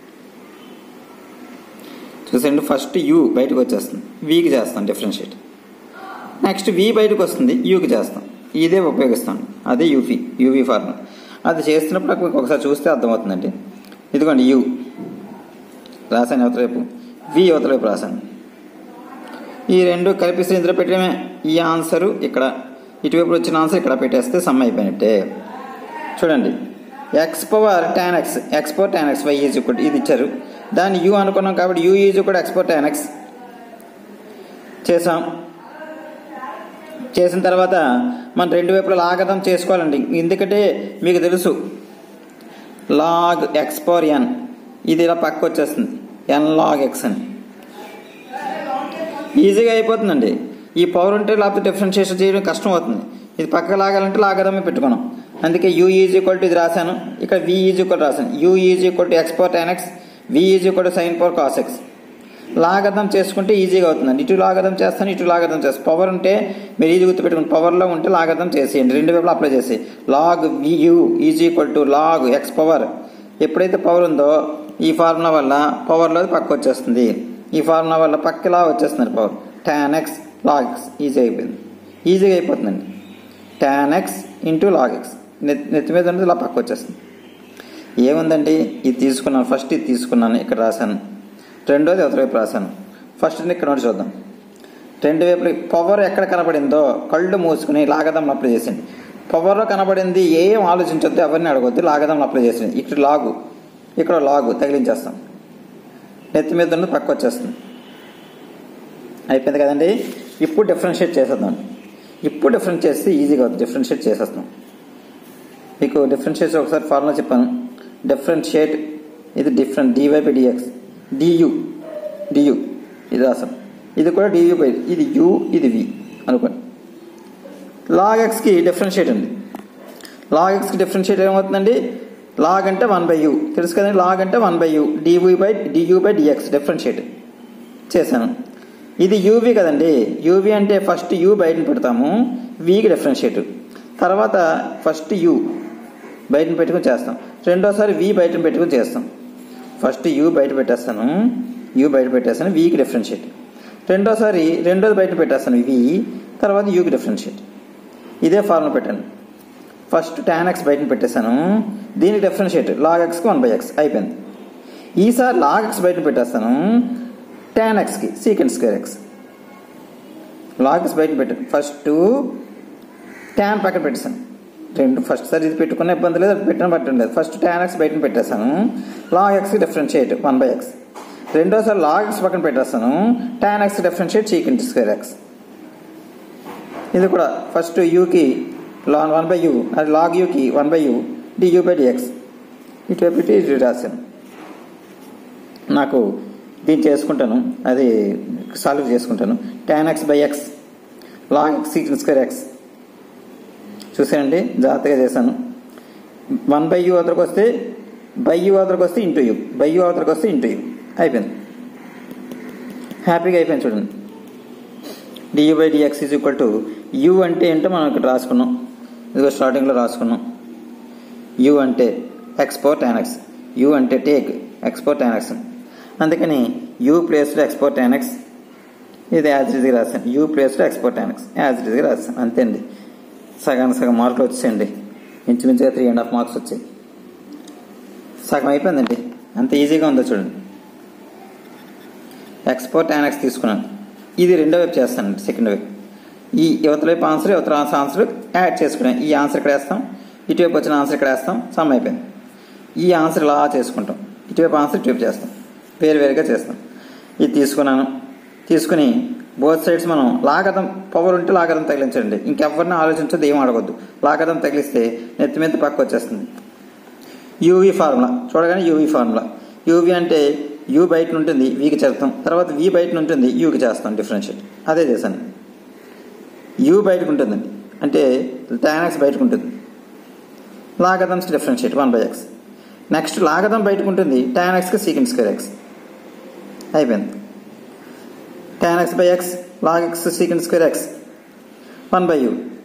చూసండి ఫస్ట్ యూ బయటకు వచ్చేస్తుంది వీకి చేస్తాం డిఫరెన్షియేట్ నెక్స్ట్ వి బయటకు వస్తుంది యూకి చేస్తాం ఇదే ఉపయోగిస్తాం అదే యూఫీ యూవీ ఫార్ములా అది చేస్తున్నప్పుడు నాకు మీకు ఒకసారి చూస్తే అర్థమవుతుందండి ఇదిగోండి యూ రాశాను అవతల వైపు వి అవతల వైపు రాశాను ఈ రెండు కలిపిస్తే ఇందులో పెట్టడమే ఈ ఆన్సరు ఇక్కడ ఇటువైపు వచ్చిన ఆన్సర్ ఇక్కడ పెట్టేస్తే సమ్ అయిపోయినట్టే చూడండి x power tan x x power tan x y is ఒకటి ఇది ఇచ్చారు దాన్ని యూ అనుకున్నాం కాబట్టి యూ ఈజ్ కూడా ఎక్స్ పవర్ టాన్ ఎక్స్ చేసాం చేసిన తర్వాత మనం రెండు వైపులా లాగదం చేసుకోవాలండి ఎందుకంటే మీకు తెలుసు లాగ్ ఎక్స్ పవర్ ఎన్ ఇది ఇలా పక్క వచ్చేస్తుంది ఎన్ లాగ్ ఎక్స్ అని ఈజీగా అయిపోతుందండి ఈ పవర్ ఉంటే లేకపోతే డిఫరెన్షియేషన్ చేయడం కష్టం అవుతుంది ఇది పక్క లాగాలంటే లాగదమే పెట్టుకున్నాం అందుకే యూ ఈజ్ ఈక్వల్ టు ఇది రాశాను ఇక్కడ వి ఈజ్ ఈక్వల్ రాశాను u is equal to x power tan x v is equal to sine power cos x లాగదం చేసుకుంటే ఈజీగా అవుతుందండి ఇటు లాగదం చేస్తాను ఇటు లాగదం చేస్తాను పవర్ ఉంటే మీరు ఈజీ గుర్తుపెట్టుకుని పవర్లో ఉంటే లాగదం చేసేయండి రెండు వైపులా అప్లై చేసి log v u is equal to log x power ఎప్పుడైతే పవర్ ఉందో ఈ ఫార్ములా వల్ల పవర్లో పక్క వచ్చేస్తుంది ఈ ఫార్ములా వల్ల పక్కలా వచ్చేస్తుంది power tan x log x easy అయిపోయింది ఈజీగా అయిపోతుందండి tan x into log x నెత్తి మీద ఉన్నది ఇలా పక్క వచ్చేస్తుంది ఏముందండి ఇది తీసుకున్నాను ఫస్ట్ ఇది తీసుకున్నాను ఇక్కడ రాశాను రెండోది అవతల వైపు రాశాను ఫస్ట్ ఇక్కడ నుండి చూద్దాం రెండు వైపులు పవర్ ఎక్కడ కనబడిందో కళ్ళు మూసుకుని లాగదం అప్లై చేసింది పవర్లో కనబడింది ఏం ఆలోచించొద్దు ఎవరిని అడగొద్దు లాగదం అప్లై చేసింది ఇక్కడ లాగు ఇక్కడ లాగు తగిలించేస్తాం నెత్తి మీద ఉన్నది పక్క వచ్చేస్తుంది అయిపోయింది కదండి ఇప్పుడు డిఫరెన్షియేట్ చేసేద్దాం ఇప్పుడు డిఫరెన్స్ చేస్తే ఈజీగా అవుతుంది డిఫరెన్షియేట్ చేసేస్తాం మీకు డిఫరెన్షియేట్ ఒకసారి ఫార్ములా చెప్పాను డిఫరెన్షియేట్ ఇది different d y by d x d u d u ఇది రాసాం ఇది కూడా డియు బై ఇది యు ఇది వి అనుకోండి లాగ్ ఎక్స్కి డిఫరెన్షియేట్ ఉంది లాగ్ ఎక్స్కి డిఫరెన్షియేట్ ఏమవుతుందండి లాగ్ అంటే వన్ బై యూ తెలుసు కదండి లాగ్ అంటే one by u d y by d u by d x differentiate చేశాను ఇది యూవి కదండి యూవి అంటే ఫస్ట్ యూ బయటను పెడతాము వికి డిఫరెన్షియేట్ తర్వాత ఫస్ట్ యూ బయటను పెట్టుకుని చేస్తాం రెండోసారి వి బయటను పెట్టుకుని చేస్తాం ఫస్ట్ యూ బయట పెట్టేస్తాను యూ బయట పెట్టేస్తాను వికి డిఫరెన్షియేట్ రెండోసారి రెండోది బయట పెట్టేస్తాను వి తర్వాత యూకి డిఫరెన్షియేట్ ఇదే ఫార్ములా పెట్టండి ఫస్ట్ టాన్ ఎక్స్ బయటను పెట్టేశాను దీనికి డిఫరెన్షియేట్ లాగ్ ఎక్స్కి వన్ బై ఎక్స్ అయిపోయింది ఈసారి లాగ్ ఎక్స్ బయటను పెట్టేస్తాను టాన్ ఎక్స్కి second square x log x బయట పెట్టాను ఫస్ట్ ట్యాన్ పక్కన పెట్టేశాను రెండు ఫస్ట్ సారి ఇది పెట్టుకున్న ఇబ్బంది లేదు అది పెట్టిన పట్టడం లేదు ఫస్ట్ టాన్ ఎక్స్ బయటను పెట్టేశాను లాగ్ ఎక్స్కి డిఫరెన్షియేట్ వన్ బై ఎక్స్ రెండోసారి లాగ్ ఎక్స్ పక్కన పెట్టేస్తాను tan x differentiate sec square x ఇది కూడా ఫస్ట్ యూకి లాన్ వన్ బై యూ అది లాగ్ యూకి one by u d u by d x ఇటువైపు ఇటు ఇటు రాశాను నాకు దీన్ని చేసుకుంటాను అది సాల్వ్ చేసుకుంటాను tan x by x log x second square x చూసానండి జాగ్రత్తగా చేశాను వన్ బై యూ అవతలకు వస్తే బై యూ అవతలకు వస్తే ఇంటూ యూ బై యూ అవతలకు వస్తే ఇంటూ యూ అయిపోయింది హ్యాపీగా అయిపోయింది చూడండి d u by d x is equal to u అంటే ఏంటో మనం ఇక్కడ రాసుకున్నాం ఇదిగో స్టార్టింగ్లో రాసుకున్నాం యూ అంటే ఎక్స్పోర్ట్ యానెక్స్ యూ అంటే టేక్ ఎక్స్పోర్ట్ యానెక్స్ అందుకని యూ ప్లేస్లో ఎక్స్పోర్ట్ యానెక్స్ ఇది యాజ్ ఇట్గా రాశాను యూ ప్లేస్లో ఎక్స్పోర్ట్ యానెక్స్ యాజ్ ఇట్గా రాశాను అంతే అండి సగానికి సగం మార్కులు వచ్చాయండి ఇంచుమించుగా త్రీ అండ్ హాఫ్ మార్క్స్ వచ్చాయి సగం అయిపోయిందండి అంత ఈజీగా ఉందో చూడండి ఎక్స్పోర్ట్ యానెక్స్ తీసుకున్నాను ఇది రెండో వైపు చేస్తానండి సెకండ్ వైపు ఈ యువత వైపు ఆన్సర్ యువత ఆన్సర్ యాడ్ చేసుకున్నాం ఈ ఆన్సర్ ఇక్కడ వేస్తాం ఇటువైపు వచ్చిన ఆన్సర్ ఇక్కడ వేస్తాం సమ్ అయిపోయింది ఈ ఆన్సర్ ఇలా చేసుకుంటాం ఇటువైపు ఆన్సర్ ఇటువైపు చేస్తాం వేరు వేరుగా చేస్తాం ఇది తీసుకున్నాను తీసుకుని బోత్ సైడ్స్ మనం లాగదం పవర్ ఉంటే లాగదం తగిలించండి ఇంకెవరిని ఆలోచించొద్దు ఏం అడగొద్దు లాగదం తగిలిస్తే నెత్తి మీద పక్క వచ్చేస్తుంది యూవీ ఫార్ములా చూడగానే యూవీ ఫార్ములా యూవీ అంటే యూ బయట ఉంటుంది వీకి చేస్తాం తర్వాత వి బయట ఉంటుంది యూకి చేస్తాం డిఫరెన్షియేట్ అదే చేశాను యూ బయటకు ఉంటుందండి అంటే టాన్ ఎక్స్ బయటకు ఉంటుంది logarithms differentiate one by x next logarithm బయటకు ఉంటుంది టాన్ ఎక్స్కి సీకెండ్ స్క్వేర్ ఎక్స్ అయిపోయింది tan x by x log x second square x one by u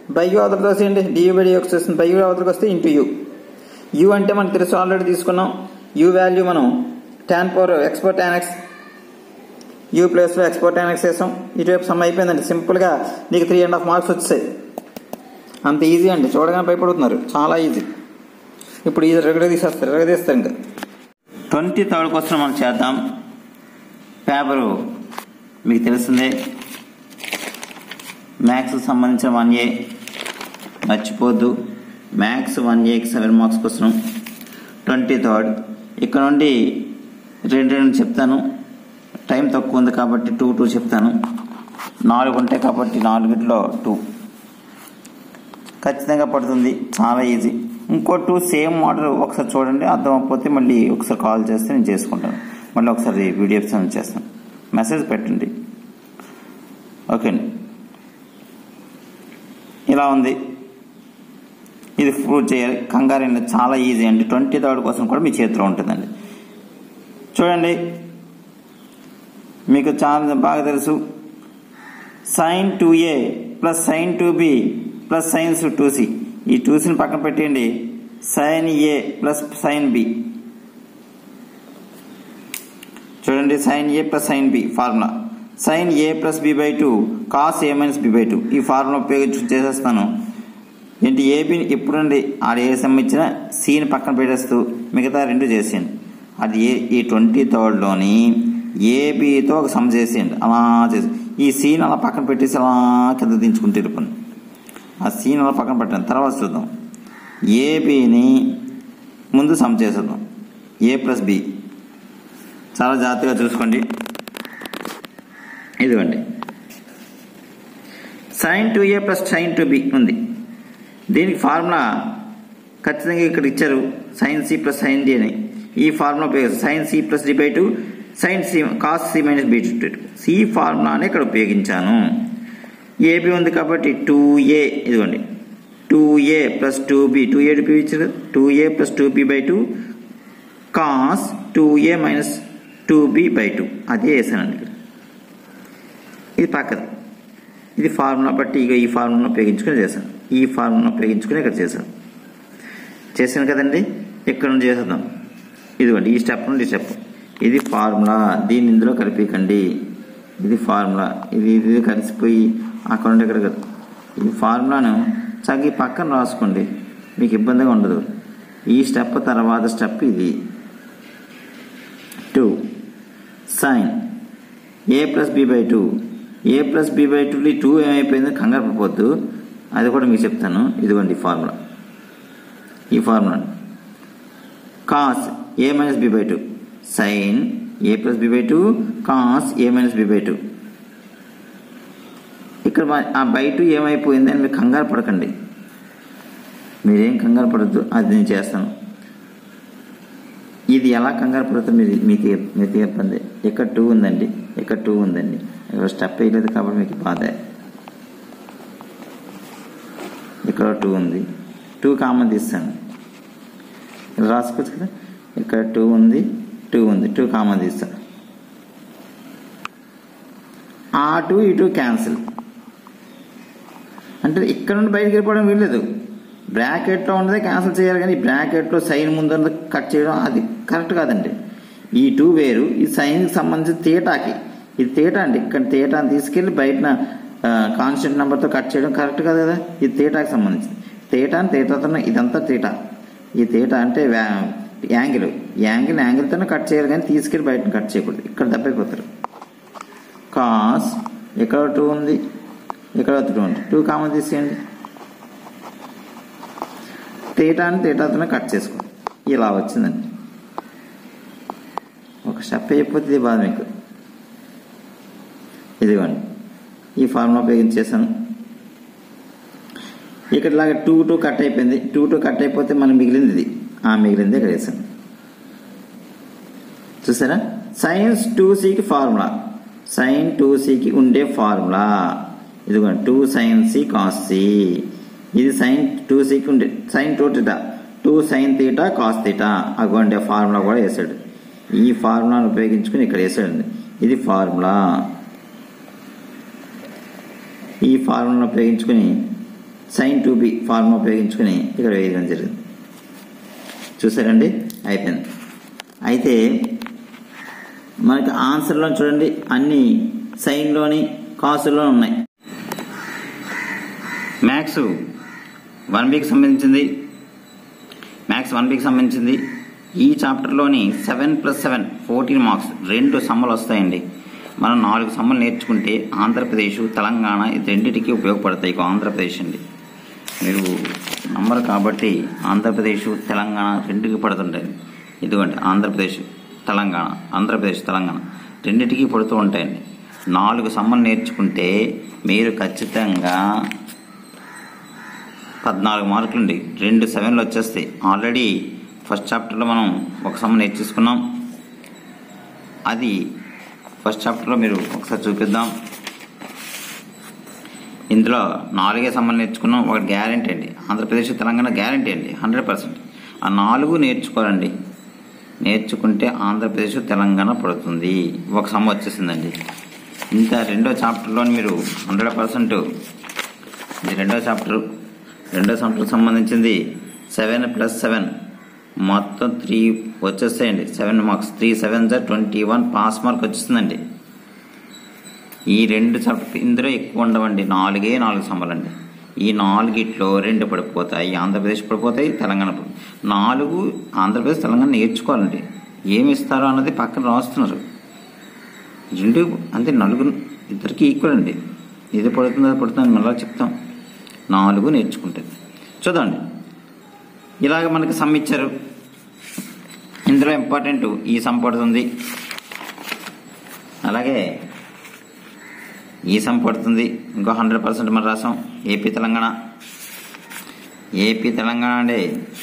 by u అవతలకి వస్తే డియూ బై డిఎక్స్ వస్తుంది బై యూ అవతలకి వస్తే ఇంటూ యూ యూ అంటే మనకు తెలుసు ఆల్రెడీ తీసుకున్నాం యూ వాల్యూ మనం tan power export tan x u ప్లేస్లో ఎక్స్పోర్ట్ ట్యాన్ ఎక్స్ వేసాం ఇటువైపు సమ్ అయిపోయిందండి సింపుల్గా నీకు త్రీ అండ్ హాఫ్ మార్క్స్ వచ్చాయి అంత ఈజీ అండి చూడగానే భయపడుతున్నారు చాలా ఈజీ ఇప్పుడు ఇది రెగడ తీసేస్తారు రెగడ తీస్తారు ఇంకా ట్వంటీ థర్డ్ క్వశ్చన్ మనం చేద్దాం పేపరు మీకు తెలిసిందే మ్యాథ్స్కి సంబంధించిన వన్ ఏ మర్చిపోద్దు మ్యాథ్స్ వన్ ఏకి seven marks question twenty third ఇక్కడ నుండి రెండు రెండు చెప్తాను టైం తక్కువ ఉంది కాబట్టి టూ టూ చెప్తాను నాలుగు ఉంటాయి కాబట్టి నాలుగిట్లో టూ ఖచ్చితంగా పడుతుంది చాలా ఈజీ ఇంకో టూ సేమ్ మోడల్ ఒకసారి చూడండి అర్థం అవ్వకపోతే మళ్ళీ ఒకసారి కాల్ చేస్తే నేను చేసుకుంటాను మళ్ళీ ఒకసారి వీడియో సెండ్ చేస్తాను మెసేజ్ పెట్టండి ఓకే అండి ఇలా ఉంది ఇది ప్రూవ్ చేయాలి కంగారు చాలా ఈజీ అండి ట్వంటీ థర్డ్ కోసం కూడా మీ చేతిలో ఉంటుందండి చూడండి మీకు చాలా బాగా తెలుసు sine two A plus sine two B plus sines two C ఈ టూ సిని పక్కన పెట్టేయండి sine A plus sine B చూడండి sine A plus sine B formula sine A plus B by two cos A minus B by two ఈ formula ఉపయోగించి చేసేస్తాను ఏంటి ఏబిని ఎప్పుడండి ఆడ ఏ సమ్ ఇచ్చిన సిని పక్కన పెట్టేస్తూ మిగతా రెండు చేసేయండి అది ఏ ఈ ట్వంటీ థర్డ్లోని ఏబితో ఒక సమ్ చేసేయండి అలా చేసి ఈ సీన్ అలా పక్కన పెట్టేసి అలా కింద దించుకుంటూ వెళ్ళిపోండి ఆ సీన్ అలా పక్కన పెట్టండి తర్వాత చూద్దాం ఏబిని ముందు సమ్ చేసేద్దాం ఏ ప్లస్ బి చాలా జాగ్రత్తగా చూసుకోండి ఇదిగోండి sine two A plus sine two B ఉంది దీనికి ఫార్ములా ఖచ్చితంగా ఇక్కడ ఇచ్చారు sine C plus sine D అని ఈ ఫార్ములా ఉపయోగిస్తారు sine C plus D by two sine C cos C minus B two C ఫార్ములాని ఇక్కడ ఉపయోగించాను ఏబి ఉంది కాబట్టి టూ ఏ ఇదిగోండి two A plus two B two A B ఇచ్చారు two A plus two B by two cos two A minus two B by two అదే వేసానండి ఇక్కడ ఇది పక్కది ఇది ఫార్ములా బట్టి ఇక ఈ ఫార్ములా ఉపయోగించుకొని చేశాను ఈ ఫార్ములా ఉపయోగించుకొని ఇక్కడ చేశాను చేశాను కదండి ఇక్కడ నుండి చేసేద్దాం ఇదిగోండి ఈ స్టెప్ నుండి ఈ స్టెప్ ఇది ఫార్ములా దీన్ని ఇందులో కలిపికండి ఇది ఫార్ములా ఇది ఇది కలిసిపోయి అక్కడ నుండి ఇక్కడ కదా ఈ ఫార్ములాను చక్కగా ఈ పక్కన రాసుకోండి మీకు ఇబ్బందిగా ఉండదు ఈ స్టెప్ తర్వాత స్టెప్ ఇది two sine A plus B by two A plus B by two two ఏమైపోయిందో కంగారు పడిపోద్దు అది కూడా మీకు చెప్తాను ఇదిగోండి ఫార్ములా ఈ formula cos A minus B by two sine A plus B by two cos A minus B by two ఇక్కడ మా- ఆ బై టూ ఏమైపోయింది అని మీరు కంగారు పడకండి మీరేం కంగారు పడద్దు అది నేను చేస్తాను ఇది ఎలా కంగారు పడుతుంది మీరు మీకు మీకు ఇబ్బంది ఇక్కడ టూ ఉందండి ఇక్కడ టూ ఉందండి ఇక్కడ స్టెప్ వేయలేదు కాబట్టి మీకు బాధ ఇక్కడ టూ ఉంది టూ కామన్ తీస్తాను ఇలా రాసుకోవచ్చు కదా ఇక్కడ టూ ఉంది టూ ఉంది టూ కామన్ తీస్తాను ఆ టూ ఈ టూ క్యాన్సిల్ అంటే ఇక్కడ నుండి బయటికి వెళ్ళిపోవడం వీల్లేదు బ్రాకెట్లో ఉన్నదే క్యాన్సిల్ చేయాలి కానీ బ్రాకెట్లో సైన్ ముందు ఉన్నది కట్ చేయడం అది కరెక్ట్ కాదండి ఈ టూ వేరు ఈ సైన్కి సంబంధించి తీటాకి ఇది తీటా అండి ఇక్కడ తీటాని తీసుకెళ్ళి బయట కాన్స్టెంట్ నెంబర్తో కట్ చేయడం కరెక్ట్ కాదు కదా ఇది తీటాకి సంబంధించి తీటా అని తీటాతో ఇదంతా తీటా ఈ తీటా అంటే వ్యా- యాంగిల్ యాంగిల్ యాంగిల్తోనే కట్ చేయాలి కానీ తీసుకెళ్ళి బయట కట్ చేయకూడదు ఇక్కడ దెబ్బైపోతారు కాస్ ఇక్కడ టూ ఉంది ఇక్కడ టూ ఉంది టూ కామన్ తీసేయండి తీటాని తీటాతోనే కట్ చేసుకోండి ఇలా వచ్చిందండి ఒక స్టెప్ అయిపోతే ఇది బాధ మీకు ఇదిగోండి ఈ ఫార్ములా ఉపయోగించేసాను ఇక్కడ ఇలాగ టూ టూ కట్ అయిపోయింది టూ టూ కట్ అయిపోతే మనకి మిగిలింది ఇది ఆ మిగిలింది ఇక్కడ వేసాను చూసారా సైన్స్ టూ సికి ఫార్ములా సైన్ టూ సికి ఉండే ఫార్ములా ఇదిగోండి two sine C cos C ఇది సైన్ టూ సికి ఉండే sine two theta two sine theta cos theta అగోండే ఫార్ములా కూడా వేసాడు ఈ ఫార్ములాను ఉపయోగించుకుని ఇక్కడ వేసాడండి ఇది ఫార్ములా ఈ ఫార్ములాను ఉపయోగించుకుని సైన్ టూ బి ఫార్ములా ఉపయోగించుకుని ఇక్కడ వేయడం జరిగింది చూసారండి అయిపోయింది అయితే మనకి ఆన్సర్లో చూడండి అన్ని సైన్లోని కాసుల్లో ఉన్నాయి మ్యాథ్స్ వన్ వీక్ సంబంధించింది మ్యాథ్స్ వన్ వీక్ సంబంధించింది ఈ చాప్టర్లోని seven plus seven fourteen marks రెండు సమ్మలు వస్తాయండి మనం నాలుగు సమ్మలు నేర్చుకుంటే ఆంధ్రప్రదేశ్ తెలంగాణ ఇది రెండింటికి ఉపయోగపడతాయి ఇక ఆంధ్రప్రదేశ్ అండి మీరు నంబర్ కాబట్టి ఆంధ్రప్రదేశ్ తెలంగాణ రెండుకి పడుతుంటాయి ఇదిగోండి ఆంధ్రప్రదేశ్ తెలంగాణ ఆంధ్రప్రదేశ్ తెలంగాణ రెండింటికి పడుతూ ఉంటాయండి నాలుగు సమ్మలు నేర్చుకుంటే మీరు ఖచ్చితంగా పద్నాలుగు మార్కులండి రెండు సెవెన్లు వచ్చేస్తాయి ఆల్రెడీ ఫస్ట్ చాప్టర్లో మనం ఒక సమ్ నేర్చేసుకున్నాం అది ఫస్ట్ చాప్టర్లో మీరు ఒకసారి చూపిద్దాం ఇందులో నాలుగే సమ్మలు నేర్చుకున్నాం ఒకటి గ్యారంటీ అండి ఆంధ్రప్రదేశ్ తెలంగాణ గ్యారంటీ అండి హండ్రెడ్ పర్సెంట్ ఆ నాలుగు నేర్చుకోవాలండి నేర్చుకుంటే ఆంధ్రప్రదేశ్ తెలంగాణ పడుతుంది ఒక సమ్ వచ్చేసిందండి ఇంత రెండో చాప్టర్లో మీరు హండ్రెడ్ పర్సెంట్ ఇది రెండో చాప్టర్ రెండో చాప్టర్కి సంబంధించింది సెవెన్ ప్లస్ సెవెన్ మొత్తం త్రీ వచ్చేస్తాయండి సెవెన్ మార్క్స్ త్రీ సెవెన్ జా ట్వంటీ వన్ పాస్ మార్క్ వచ్చేస్తుందండి ఈ రెండు చాప్టర్ ఇందులో ఎక్కువ ఉండవండి నాలుగే నాలుగు సమ్మలండి ఈ నాలుగిట్లో రెండు పడిపోతాయి ఆంధ్రప్రదేశ్ పడిపోతాయి తెలంగాణ పడిపోతాయి. నాలుగు ఆంధ్రప్రదేశ్ తెలంగాణ నేర్చుకోవాలండి ఏమి ఇస్తారో అన్నది పక్కన రాస్తున్నారు రెండు అంతే నలుగురు ఇద్దరికి ఈక్వల్ అండి ఇది పడుతుంది అది పడుతుంది అని మళ్ళీ చెప్తాం నాలుగు నేర్చుకుంటుంది చూడండి ఇలాగ మనకి సమ్ ఇచ్చారు ఇందులో ఇంపార్టెంట్ ఈ సమ్ పడుతుంది అలాగే ఈ సమ్ పడుతుంది ఇంకో హండ్రెడ్ పర్సెంట్ మనం రాసాం ఏపీ తెలంగాణ ఏపీ తెలంగాణ అండి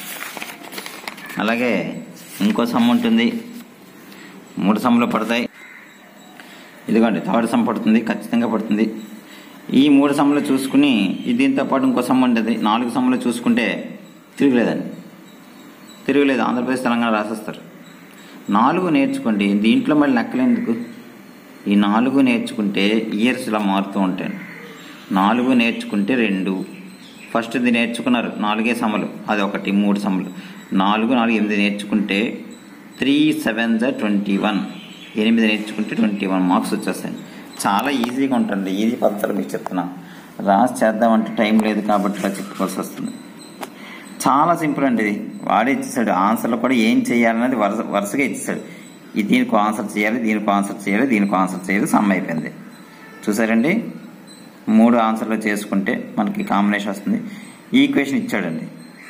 అలాగే ఇంకో సమ్ ఉంటుంది మూడు సమ్ములు పడతాయి ఇదిగోండి థర్డ్ సమ్ పడుతుంది ఖచ్చితంగా పడుతుంది ఈ మూడు సమ్ములు చూసుకుని ఈ దీంతో పాటు ఇంకో సమ్ ఉంటుంది నాలుగు సమ్ములు చూసుకుంటే తిరగలేదండి తిరగలేదు ఆంధ్రప్రదేశ్ తెలంగాణ రాసేస్తారు నాలుగు నేర్చుకోండి దీంట్లో మళ్ళీ లెక్కలేందుకు ఈ నాలుగు నేర్చుకుంటే ఇయర్స్ ఇలా మారుతూ ఉంటాయండి నాలుగు నేర్చుకుంటే రెండు ఫస్ట్ ఇది నేర్చుకున్నారు నాలుగే సమ్మలు అది ఒకటి మూడు సమ్మలు నాలుగు నాలుగు ఎనిమిది నేర్చుకుంటే త్రీ సెవెన్ జా ట్వంటీ వన్ ఎనిమిది నేర్చుకుంటే ట్వంటీ వన్ మార్క్స్ వచ్చేస్తాయి చాలా ఈజీగా ఉంటుంది ఈజీ పద్ధతులు మీకు చెప్తున్నా రాసి చేద్దామంటే టైం లేదు కాబట్టి ఇలా చెప్పుకోవాల్సి వస్తుంది చాలా సింపుల్ అండి ఇది వాడే ఇచ్చేసాడు ఆన్సర్లో కూడా ఏం చేయాలనేది వరుస వరుసగా ఇచ్చేసాడు ఇది దీనికి ఆన్సర్ చేయాలి దీనికి ఆన్సర్ చేయాలి దీనికి ఆన్సర్ చేయాలి సమ్ అయిపోయింది చూసారండి మూడు ఆన్సర్లు చేసుకుంటే మనకి కాంబినేషన్ వస్తుంది ఈ ఈక్వేషన్ ఇచ్చాడండి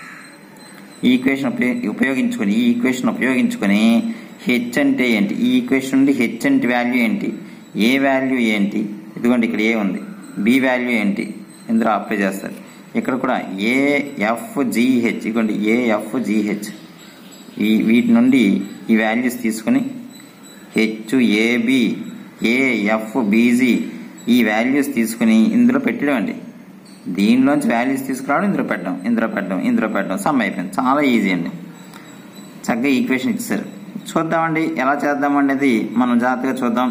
ఈ ఈక్వేషన్ ఉపయోగ ఉపయోగించుకొని ఈ ఈక్వేషన్ ఉపయోగించుకొని హెచ్ అంటే ఏంటి ఈ ఈక్వేషన్ నుండి హెచ్ అంటే వాల్యూ ఏంటి ఏ వాల్యూ ఏంటి ఇదిగోండి ఇక్కడ ఏ ఉంది బి వాల్యూ ఏంటి ఇందులో అప్లై చేస్తారు ఇక్కడ కూడా ఏఎఫ్ జిహెచ్ ఇదిగోండి ఏఎఫ్ జిహెచ్ ఈ వీటి నుండి ఈ వాల్యూస్ తీసుకొని హెచ్ ఏబి ఏఎఫ్ బీజీ ఈ వాల్యూస్ తీసుకుని ఇందులో పెట్టడం అండి దీనిలోంచి వాల్యూస్ తీసుకురావడం ఇందులో పెట్టడం ఇందులో పెట్టడం ఇందులో పెట్టడం సమ్ అయిపోయింది చాలా ఈజీ అండి చక్కగా ఈక్వేషన్ ఇచ్చారు చూద్దామండి ఎలా చేద్దాం అనేది మనం జాగ్రత్తగా చూద్దాం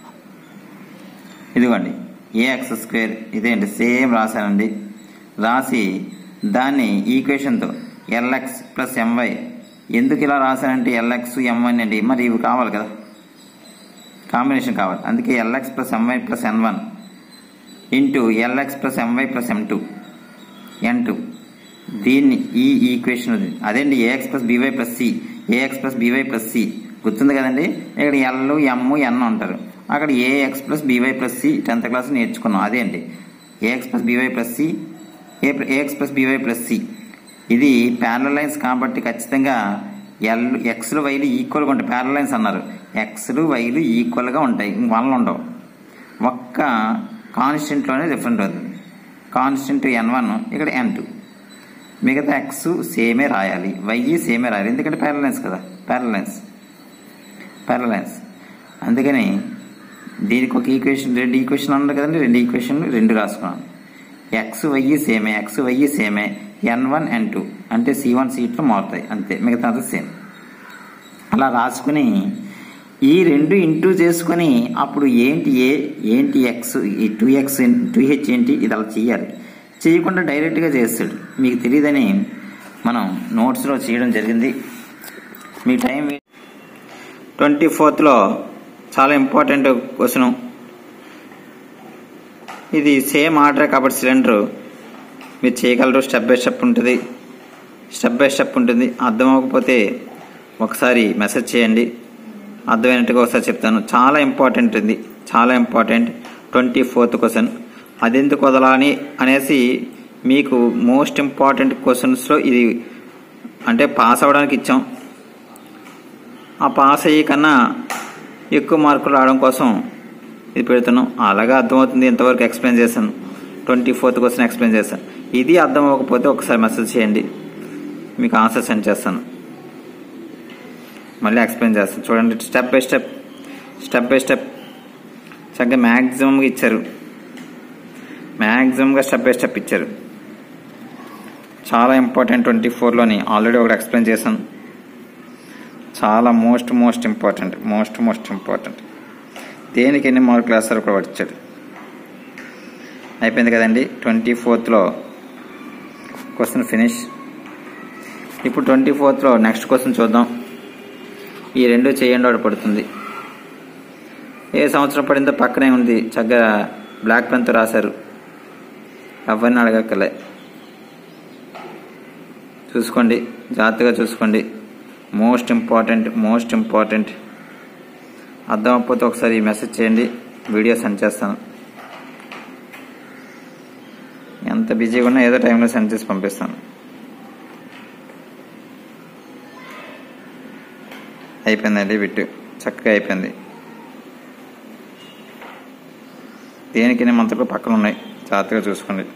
ఇదిగోండి ఏఎక్స్ స్క్వేర్ ఇదేంటి సేమ్ రాశానండి రాసి దాన్ని ఈక్వేషన్తో ఎల్ఎక్స్ ప్లస్ ఎంవై ఎందుకు ఇలా రాశానంటే ఎల్ఎక్స్ ఎంవై అండి మరి ఇవి కావాలి కదా కాంబినేషన్ కావాలి అందుకే lx plus my plus n one into lx plus my plus m two n two దీన్ని ఈ ఈక్వేషన్ ఉంది అదేంటి ax plus by plus c ax plus by plus c గుర్తుంది కదండి ఇక్కడ ఎల్ ఎమ్ ఎన్ ఉంటారు అక్కడ ax plus by plus c tenth class నేర్చుకున్నాం అదే అండి ax plus by plus c a ax plus by plus c ఇది parallel lines కాబట్టి ఖచ్చితంగా ఎల్ ఎక్స్లు వైలు ఈక్వల్గా ఉంటాయి ప్యారల్ లైన్స్ అన్నారు ఎక్స్లు వైలు ఈక్వల్గా ఉంటాయి వన్లు ఉండవు ఒక్క కాన్స్టెంట్లోనే డిఫరెంట్ అవుతుంది కాన్స్టెంట్ ఎన్ వన్ ఇక్కడ ఎన్ టూ మిగతా ఎక్స్ సేమే రాయాలి వై సేమే రాయాలి ఎందుకంటే ప్యారలైన్స్ కదా ప్యారలైన్స్ ప్యారలైన్స్ అందుకని దీనికి ఒక ఈక్వేషన్ రెండు ఈక్వేషన్ ఉన్నారు కదండి రెండు ఈక్వేషన్లు రెండు రాసుకున్నాను ఎక్స్ వై సేమే ఎక్స్ వై సేమే ఎన్ వన్ ఎన్ టూ అంటే సి వన్ సీట్లు మారుతాయి అంతే మిగతా అంతా సేమ్ అలా రాసుకుని ఈ రెండు ఇంటూ చేసుకొని అప్పుడు ఏంటి ఏ ఏంటి ఎక్స్ ఈ టూ ఎక్స్ టూ హెచ్ ఏంటి ఇది అలా చేయాలి చేయకుండా డైరెక్ట్గా చేస్తాడు మీకు తెలియదని మనం నోట్స్లో చేయడం జరిగింది మీ టైం ట్వంటీ ఫోర్త్లో చాలా ఇంపార్టెంట్ క్వశ్చన్ ఇది సేమ్ ఆర్డర్ కాబట్టి సిలిండర్ మీరు చేయగలరు స్టెప్ బై స్టెప్ ఉంటుంది స్టెప్ బై స్టెప్ ఉంటుంది అర్థం అవ్వకపోతే ఒకసారి మెసేజ్ చేయండి అర్థమైనట్టుగా ఒకసారి చెప్తాను చాలా ఇంపార్టెంట్ ఇది చాలా ఇంపార్టెంట్ ట్వంటీ ఫోర్త్ క్వశ్చన్ అది ఎందుకు వదలాని అనేసి మీకు మోస్ట్ ఇంపార్టెంట్ క్వశ్చన్స్లో ఇది అంటే పాస్ అవ్వడానికి ఇచ్చాం ఆ పాస్ అయ్యి కన్నా ఎక్కువ మార్కులు రావడం కోసం ఇది పెడుతున్నాం అలాగా అర్థమవుతుంది ఇంతవరకు ఎక్స్ప్లెయిన్ చేశాను ట్వంటీ ఫోర్త్ క్వశ్చన్ ఎక్స్ప్లెయిన్ చేశాను ఇది అర్థం అవ్వకపోతే ఒకసారి మెసేజ్ చేయండి మీకు ఆన్సర్ సెండ్ చేస్తాను మళ్ళీ ఎక్స్ప్లెయిన్ చేస్తాను చూడండి step by step step by step చక్కగా మ్యాక్సిమంగా ఇచ్చారు మ్యాక్సిమంగా స్టెప్ బై స్టెప్ ఇచ్చారు చాలా ఇంపార్టెంట్ ట్వంటీ ఫోర్లోని ఆల్రెడీ ఒకటి ఎక్స్ప్లెయిన్ చేశాను చాలా most most important most most important దేనికి ఎన్ని మార్కులు వేస్తారో కూడా వచ్చాడు అయిపోయింది కదండి ట్వంటీ ఫోర్త్లో క్వశ్చన్ ఫినిష్ ఇప్పుడు ట్వంటీ ఫోర్త్లో నెక్స్ట్ క్వశ్చన్ చూద్దాం ఈ రెండు చేయండి వాడు పడుతుంది ఏ సంవత్సరం పడిందో పక్కనే ఉంది చక్కగా బ్లాక్ పెన్తో రాశారు ఎవరిని అడగక్కలే చూసుకోండి జాగ్రత్తగా చూసుకోండి మోస్ట్ ఇంపార్టెంట్ మోస్ట్ ఇంపార్టెంట్ అర్థం అవ్వకపోతే ఒకసారి మెసేజ్ చేయండి వీడియో సెండ్ చేస్తాను ఎంత బిజీగా ఉన్నా ఏదో టైంలో సెండ్ చేసి పంపిస్తాను అయిపోయిందండి బిట్టు చక్కగా అయిపోయింది దేనికి మంత్రులు పక్కన ఉన్నాయి జాగ్రత్తగా చూసుకోండి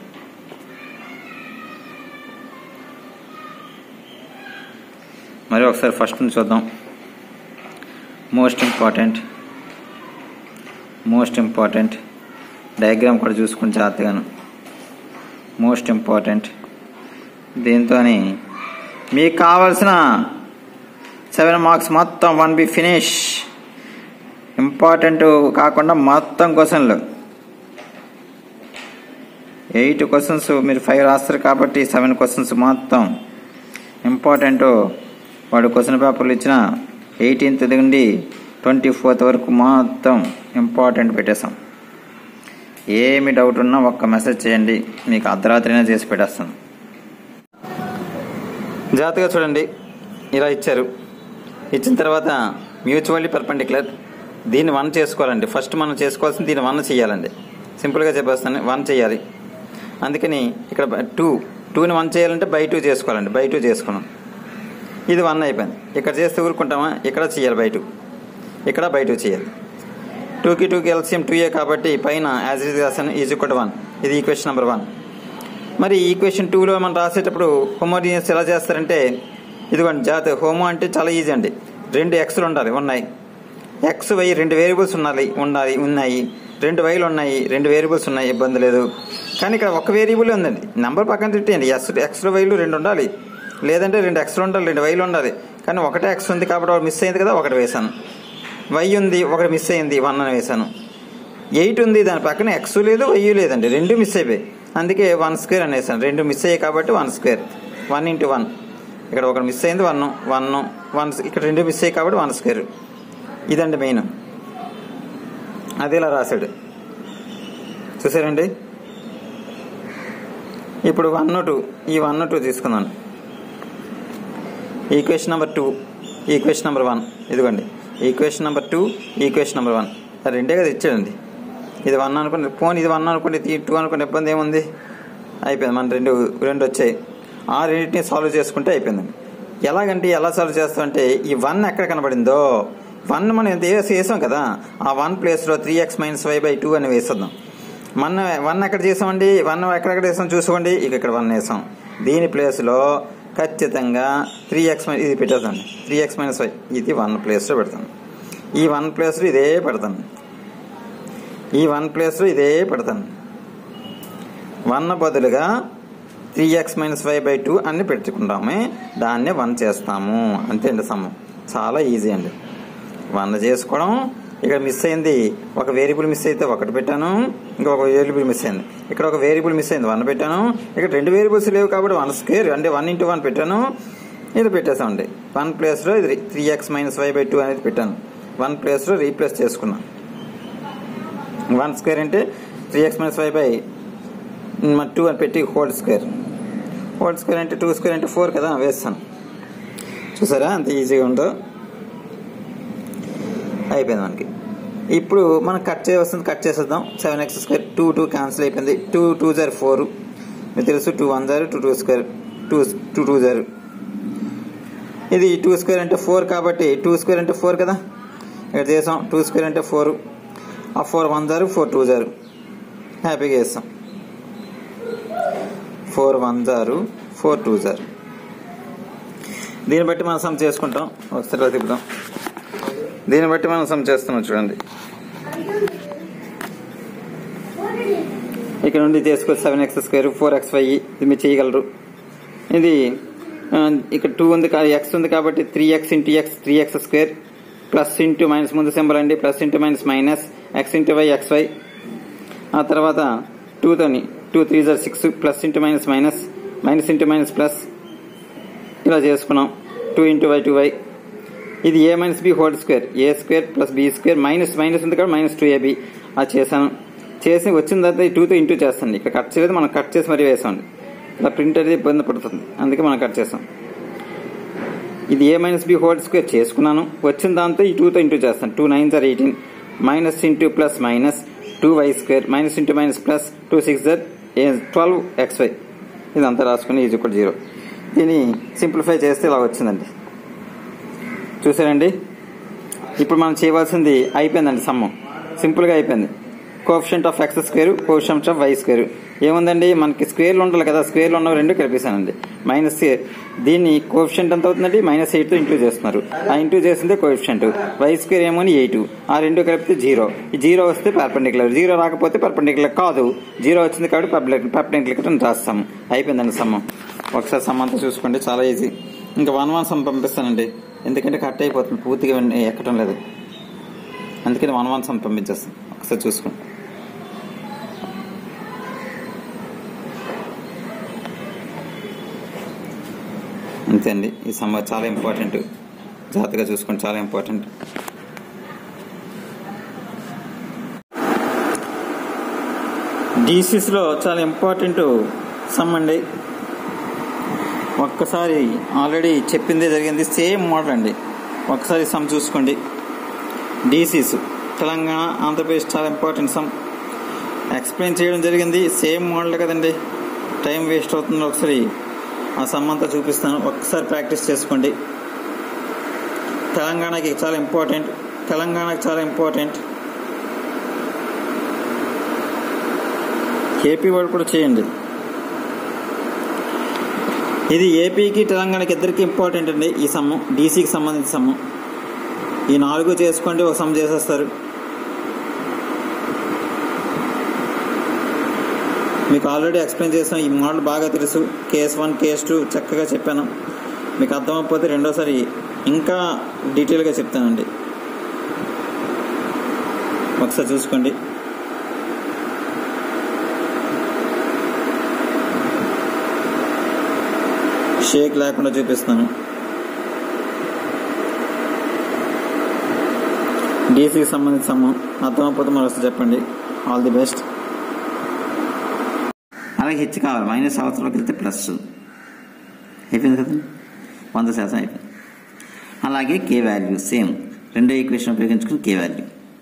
మరి ఒకసారి ఫస్ట్ నుంచి చూద్దాం most important most important diagram కూడా చూసుకుని జాగ్రత్తగాను మోస్ట్ ఇంపార్టెంట్ దీంతో మీకు కావాల్సిన సెవెన్ మార్క్స్ మొత్తం వన్ బి ఫినిష్ ఇంపార్టెంట్ కాకుండా మొత్తం క్వశ్చన్లు ఎయిట్ క్వశ్చన్స్ మీరు ఫైవ్ రాస్తారు కాబట్టి సెవెన్ క్వశ్చన్స్ మొత్తం ఇంపార్టెంట్ వాడు క్వశ్చన్ పేపర్లు ఇచ్చిన ఎయిటీన్త్ నుండి ట్వంటీ ఫోర్త్ వరకు మొత్తం ఇంపార్టెంట్ పెట్టేస్తాం ఏమి డౌట్ ఉన్నా ఒక్క మెసేజ్ చేయండి మీకు అర్ధరాత్రినే చేసి పెట్టేస్తాను జాగ్రత్తగా చూడండి ఇలా ఇచ్చారు ఇచ్చిన తర్వాత మ్యూచువల్లీ పర్పెండిక్యులర్ దీన్ని వన్ చేసుకోవాలండి ఫస్ట్ మనం చేసుకోవాల్సింది దీన్ని వన్ చేయాలండి సింపుల్గా చెప్పేస్తాను వన్ చేయాలి అందుకని ఇక్కడ టూ టూని వన్ చేయాలంటే బై టూ చేసుకోవాలండి బై టూ చేసుకున్నాం ఇది వన్ అయిపోయింది ఇక్కడ చేస్తే ఊరుకుంటామా ఇక్కడ చేయాలి బై టూ ఇక్కడ బై టూ చేయాలి టూకి టూకి ఎల్సిఎం టూ ఏ కాబట్టి పైన యాజ్ ఇట్ రాసాను ఈజ్ ఈక్వల్ వన్ ఇది ఈక్వేషన్ నెంబర్ వన్ మరి ఈక్వేషన్ టూలో మనం రాసేటప్పుడు హోమోడినియస్ ఎలా చేస్తారంటే ఇదిగోండి జాత హోమో అంటే చాలా ఈజీ అండి రెండు ఎక్స్లు ఉండాలి ఉన్నాయి ఎక్స్ వై రెండు వేరియబుల్స్ ఉండాలి ఉండాలి ఉన్నాయి రెండు వైలు ఉన్నాయి రెండు వేరియబుల్స్ ఉన్నాయి ఇబ్బంది లేదు కానీ ఇక్కడ ఒక వేరియబుల్ ఉందండి నంబర్ పక్కన తిట్టేయండి ఎక్స్ ఎక్స్లో వైలు రెండు ఉండాలి లేదంటే రెండు ఎక్స్లు ఉండాలి రెండు వైలు ఉండాలి కానీ ఒకటే ఎక్స్ ఉంది కాబట్టి ఒకటి మిస్ అయింది కదా ఒకటి వేశాను వై ఉంది ఒకటి మిస్ అయింది వన్ అని వేశాను ఎయిట్ ఉంది దాని పక్కన ఎక్స్ లేదు వై లేదండి రెండు మిస్ అయిపోయాయి అందుకే వన్ స్క్వేర్ అని వేసాను రెండు మిస్ అయ్యాయి కాబట్టి one square one into one ఇక్కడ ఒకటి మిస్ అయింది వన్ వన్ వన్ ఇక్కడ రెండు మిస్ అయ్యాయి కాబట్టి వన్ స్క్వేర్ ఇదండి మెయిన్ అది ఇలా రాశాడు చూసారండి ఇప్పుడు వన్ టూ ఈ వన్ టూ తీసుకుందాను equation number two equation number one ఇదిగోండి equation number two equation number one అది రెండే కదా ఇచ్చాడండి ఇది వన్ అనుకోండి ఫోన్ ఇది వన్ అనుకోండి ఇది టూ అనుకోండి ఇబ్బంది ఏముంది అయిపోయింది మన రెండు రెండు వచ్చాయి ఆ రెండింటిని సాల్వ్ చేసుకుంటే అయిపోయిందండి ఎలాగంటే ఎలా సాల్వ్ చేస్తామంటే ఈ వన్ ఎక్కడ కనబడిందో వన్ మనం ఎంత వేసి వేసాం కదా ఆ వన్ ప్లేస్లో three x minus y by two అని వేసేద్దాం మన వన్ ఎక్కడ చేసామండి వన్ ఎక్కడెక్కడ వేసాం చూసుకోండి ఇక ఇక్కడ వన్ వేసాం దీని ప్లేస్లో ఖచ్చితంగా త్రీ ఎక్స్ ఇది పెట్టేద్దాం త్రీ ఎక్స్ మైనస్ వై ఇది వన్ ప్లేస్లో పెడతాను ఈ వన్ ప్లేస్లో ఇదే పెడతాను ఈ వన్ ప్లేస్లో ఇదే పెడతాను వన్ బదులుగా three x minus five by two అన్ని పెట్టుకుంటాము దాన్నే వన్ చేస్తాము అంతే అండి సమ్మం చాలా ఈజీ అండి వన్ చేసుకోవడం ఇక్కడ మిస్ అయింది ఒక వేరియబుల్ మిస్ అయితే ఒకటి పెట్టాను ఇంకొక వేరియబుల్ మిస్ అయింది ఇక్కడ ఒక వేరియబుల్ మిస్ అయింది వన్ పెట్టాను ఇక్కడ రెండు వేరియబుల్స్ లేవు కాబట్టి వన్ స్క్వేర్ అంటే వన్ ఇంటూ వన్ పెట్టాను ఇది పెట్టేసామండి వన్ ప్లేస్లో ఇది three x minus y by two అనేది పెట్టాను వన్ ప్లేస్లో రీప్లేస్ చేసుకున్నాను వన్ స్క్వేర్ అంటే three x minus y by two అని పెట్టి హోల్ స్క్వేర్ హోల్ స్క్వేర్ అంటే టూ స్క్వేర్ అంటే ఫోర్ కదా వేస్తాను చూసారా అంత ఈజీగా ఉందో అయిపోయింది మనకి ఇప్పుడు మనం కట్ చేయవలసింది కట్ చేసేద్దాం seven x square two two cancel అయిపోయింది టూ టూ జార్ ఫోర్ మీకు తెలుసు టూ వన్ జార్ two two square two two two జార్ ఇది టూ స్క్వేర్ అంటే ఫోర్ కాబట్టి టూ స్క్వేర్ అంటే ఫోర్ కదా ఇక్కడ చేసాం టూ స్క్వేర్ అంటే ఫోర్ ఆ ఫోర్ వన్ జారు ఫోర్ టూ జారు హ్యాపీగా వేస్తాం ఫోర్ వన్ జారు ఫోర్ టూ జారు దీన్ని బట్టి మనం సమ్ చేసుకుంటాం ఒకసారి తిప్పుదాం దీన్ని బట్టి మనం సమ్ చేస్తున్నాం చూడండి ఇక్కడ నుండి చేసుకోవచ్చు seven x square four x y ఇది మీరు చేయగలరు ఇది ఆ, ఇక్కడ టూ ఉంది ఎక్స్ ఉంది కాబట్టి three x into x three x square plus into minus ముందు సింబల్ అండి plus into minus minus x into y x y ఆ తర్వాత టూతోని టూ త్రీ జార్ six plus into minus minus minus into minus plus ఇలా చేసుకున్నాం two into y two y ఇది a minus b whole square a square plus b square minus minus ఉంది కాబట్టి minus two AB అది చేశాను చేసి వచ్చిన తర్వాత ఈ టూతో ఇంటూ చేస్తాను ఇక్కడ కట్ చేయలేదు మనం కట్ చేసి మరీ వేసామండి ఇలా ప్రింట్ అనేది ఇబ్బంది పడుతుంది అందుకే మనం కట్ చేస్తాం ఇది a minus b whole square చేసుకున్నాను వచ్చిన దాంతో ఈ టూతో ఇంటూ చేస్తాను టూ నైన్ జర్ eighteen minus into plus minus two y square minus into minus plus two six జర్ ట్వెల్వ్ ఎక్స్ వై ఇదంతా రాసుకుని ఈజ్ కూడా జీరో దీన్ని సింప్లిఫై చేస్తే ఇలా వచ్చిందండి చూసారండి ఇప్పుడు మనం చేయవలసింది అయిపోయిందండి సమ్మం సింపుల్గా అయిపోయింది coefficient of x square coefficient of y square ఏముందండి మనకి స్క్వేర్లు ఉండాలి కదా స్క్వేర్లు ఉన్నవి రెండు కలిపేశానండి మైనస్ దీన్ని కోఫిషియంట్ ఎంత అవుతుందండి మైనస్ ఎయిట్తో ఇంటూ చేస్తున్నారు ఆ ఇంటూ చేసిందే కోఫిషియంట్ వై స్క్వేర్ ఏమోని ఎయిట్ ఆ రెండు కలిపితే జీరో ఈ జీరో వస్తే పర్పెండిక్యులర్ జీరో రాకపోతే పర్పెండిక్యులర్ కాదు జీరో వచ్చింది కాబట్టి పర్పెండిక్యులర్ అని రాస్తాము అయిపోయిందండి సమ్మం ఒకసారి సమ్మంతా చూసుకోండి చాలా ఈజీ ఇంకా వన్ వన్ సమ్ పంపిస్తానండి ఎందుకంటే కట్ అయిపోతుంది పూర్తిగా ఎక్కడం లేదు అందుకని వన్ వన్ సమ్ పంపించేస్తాను ఒకసారి చూసుకోండి అంతే అండి ఈ సమ్మ చాలా ఇంపార్టెంట్ జాగ్రత్తగా చూసుకోండి చాలా ఇంపార్టెంట్ డీసీస్లో చాలా ఇంపార్టెంట్ సమ్ అండి ఒక్కసారి ఆల్రెడీ చెప్పిందే జరిగింది సేమ్ మోడల్ అండి ఒక్కసారి సమ్ చూసుకోండి డీసీస్ తెలంగాణ ఆంధ్రప్రదేశ్ చాలా ఇంపార్టెంట్ సమ్ ఎక్స్ప్లెయిన్ చేయడం జరిగింది సేమ్ మోడల్ కదండి టైం వేస్ట్ అవుతుంది ఒకసారి ఆ సమ్ అంతా చూపిస్తాను ఒక్కసారి ప్రాక్టీస్ చేసుకోండి తెలంగాణకి చాలా ఇంపార్టెంట్ తెలంగాణకి చాలా ఇంపార్టెంట్ ఏపీ వాడు కూడా చేయండి ఇది ఏపీకి తెలంగాణకి ఇద్దరికి ఇంపార్టెంట్ అండి ఈ సమ్ము డీసీకి సంబంధించిన సమ్ము ఈ నాలుగు చేసుకోండి ఒక సమ్ చేసేస్తారు మీకు ఆల్రెడీ ఎక్స్ప్లెయిన్ చేసాం ఈ మోడల్ బాగా తెలుసు కేస్ వన్ కేస్ టూ చక్కగా చెప్పాను మీకు అర్థమైపోతే రెండోసారి ఇంకా డీటెయిల్గా చెప్తానండి ఒకసారి చూసుకోండి షేక్ లేకుండా చూపిస్తాను డీసీకి సంబంధించిన సమ్మం అర్థమైపోతే మరి వస్తే చెప్పండి ఆల్ ది బెస్ట్ అలాగే హెచ్ కావాలి మైనస్ అవతలకి వెళ్తే ప్లస్ అయిపోయింది కదండి వంద శాతం అయిపోయింది అలాగే కే వాల్యూ సేమ్ రెండో ఈక్వేషన్ ఉపయోగించుకుని కే వాల్యూ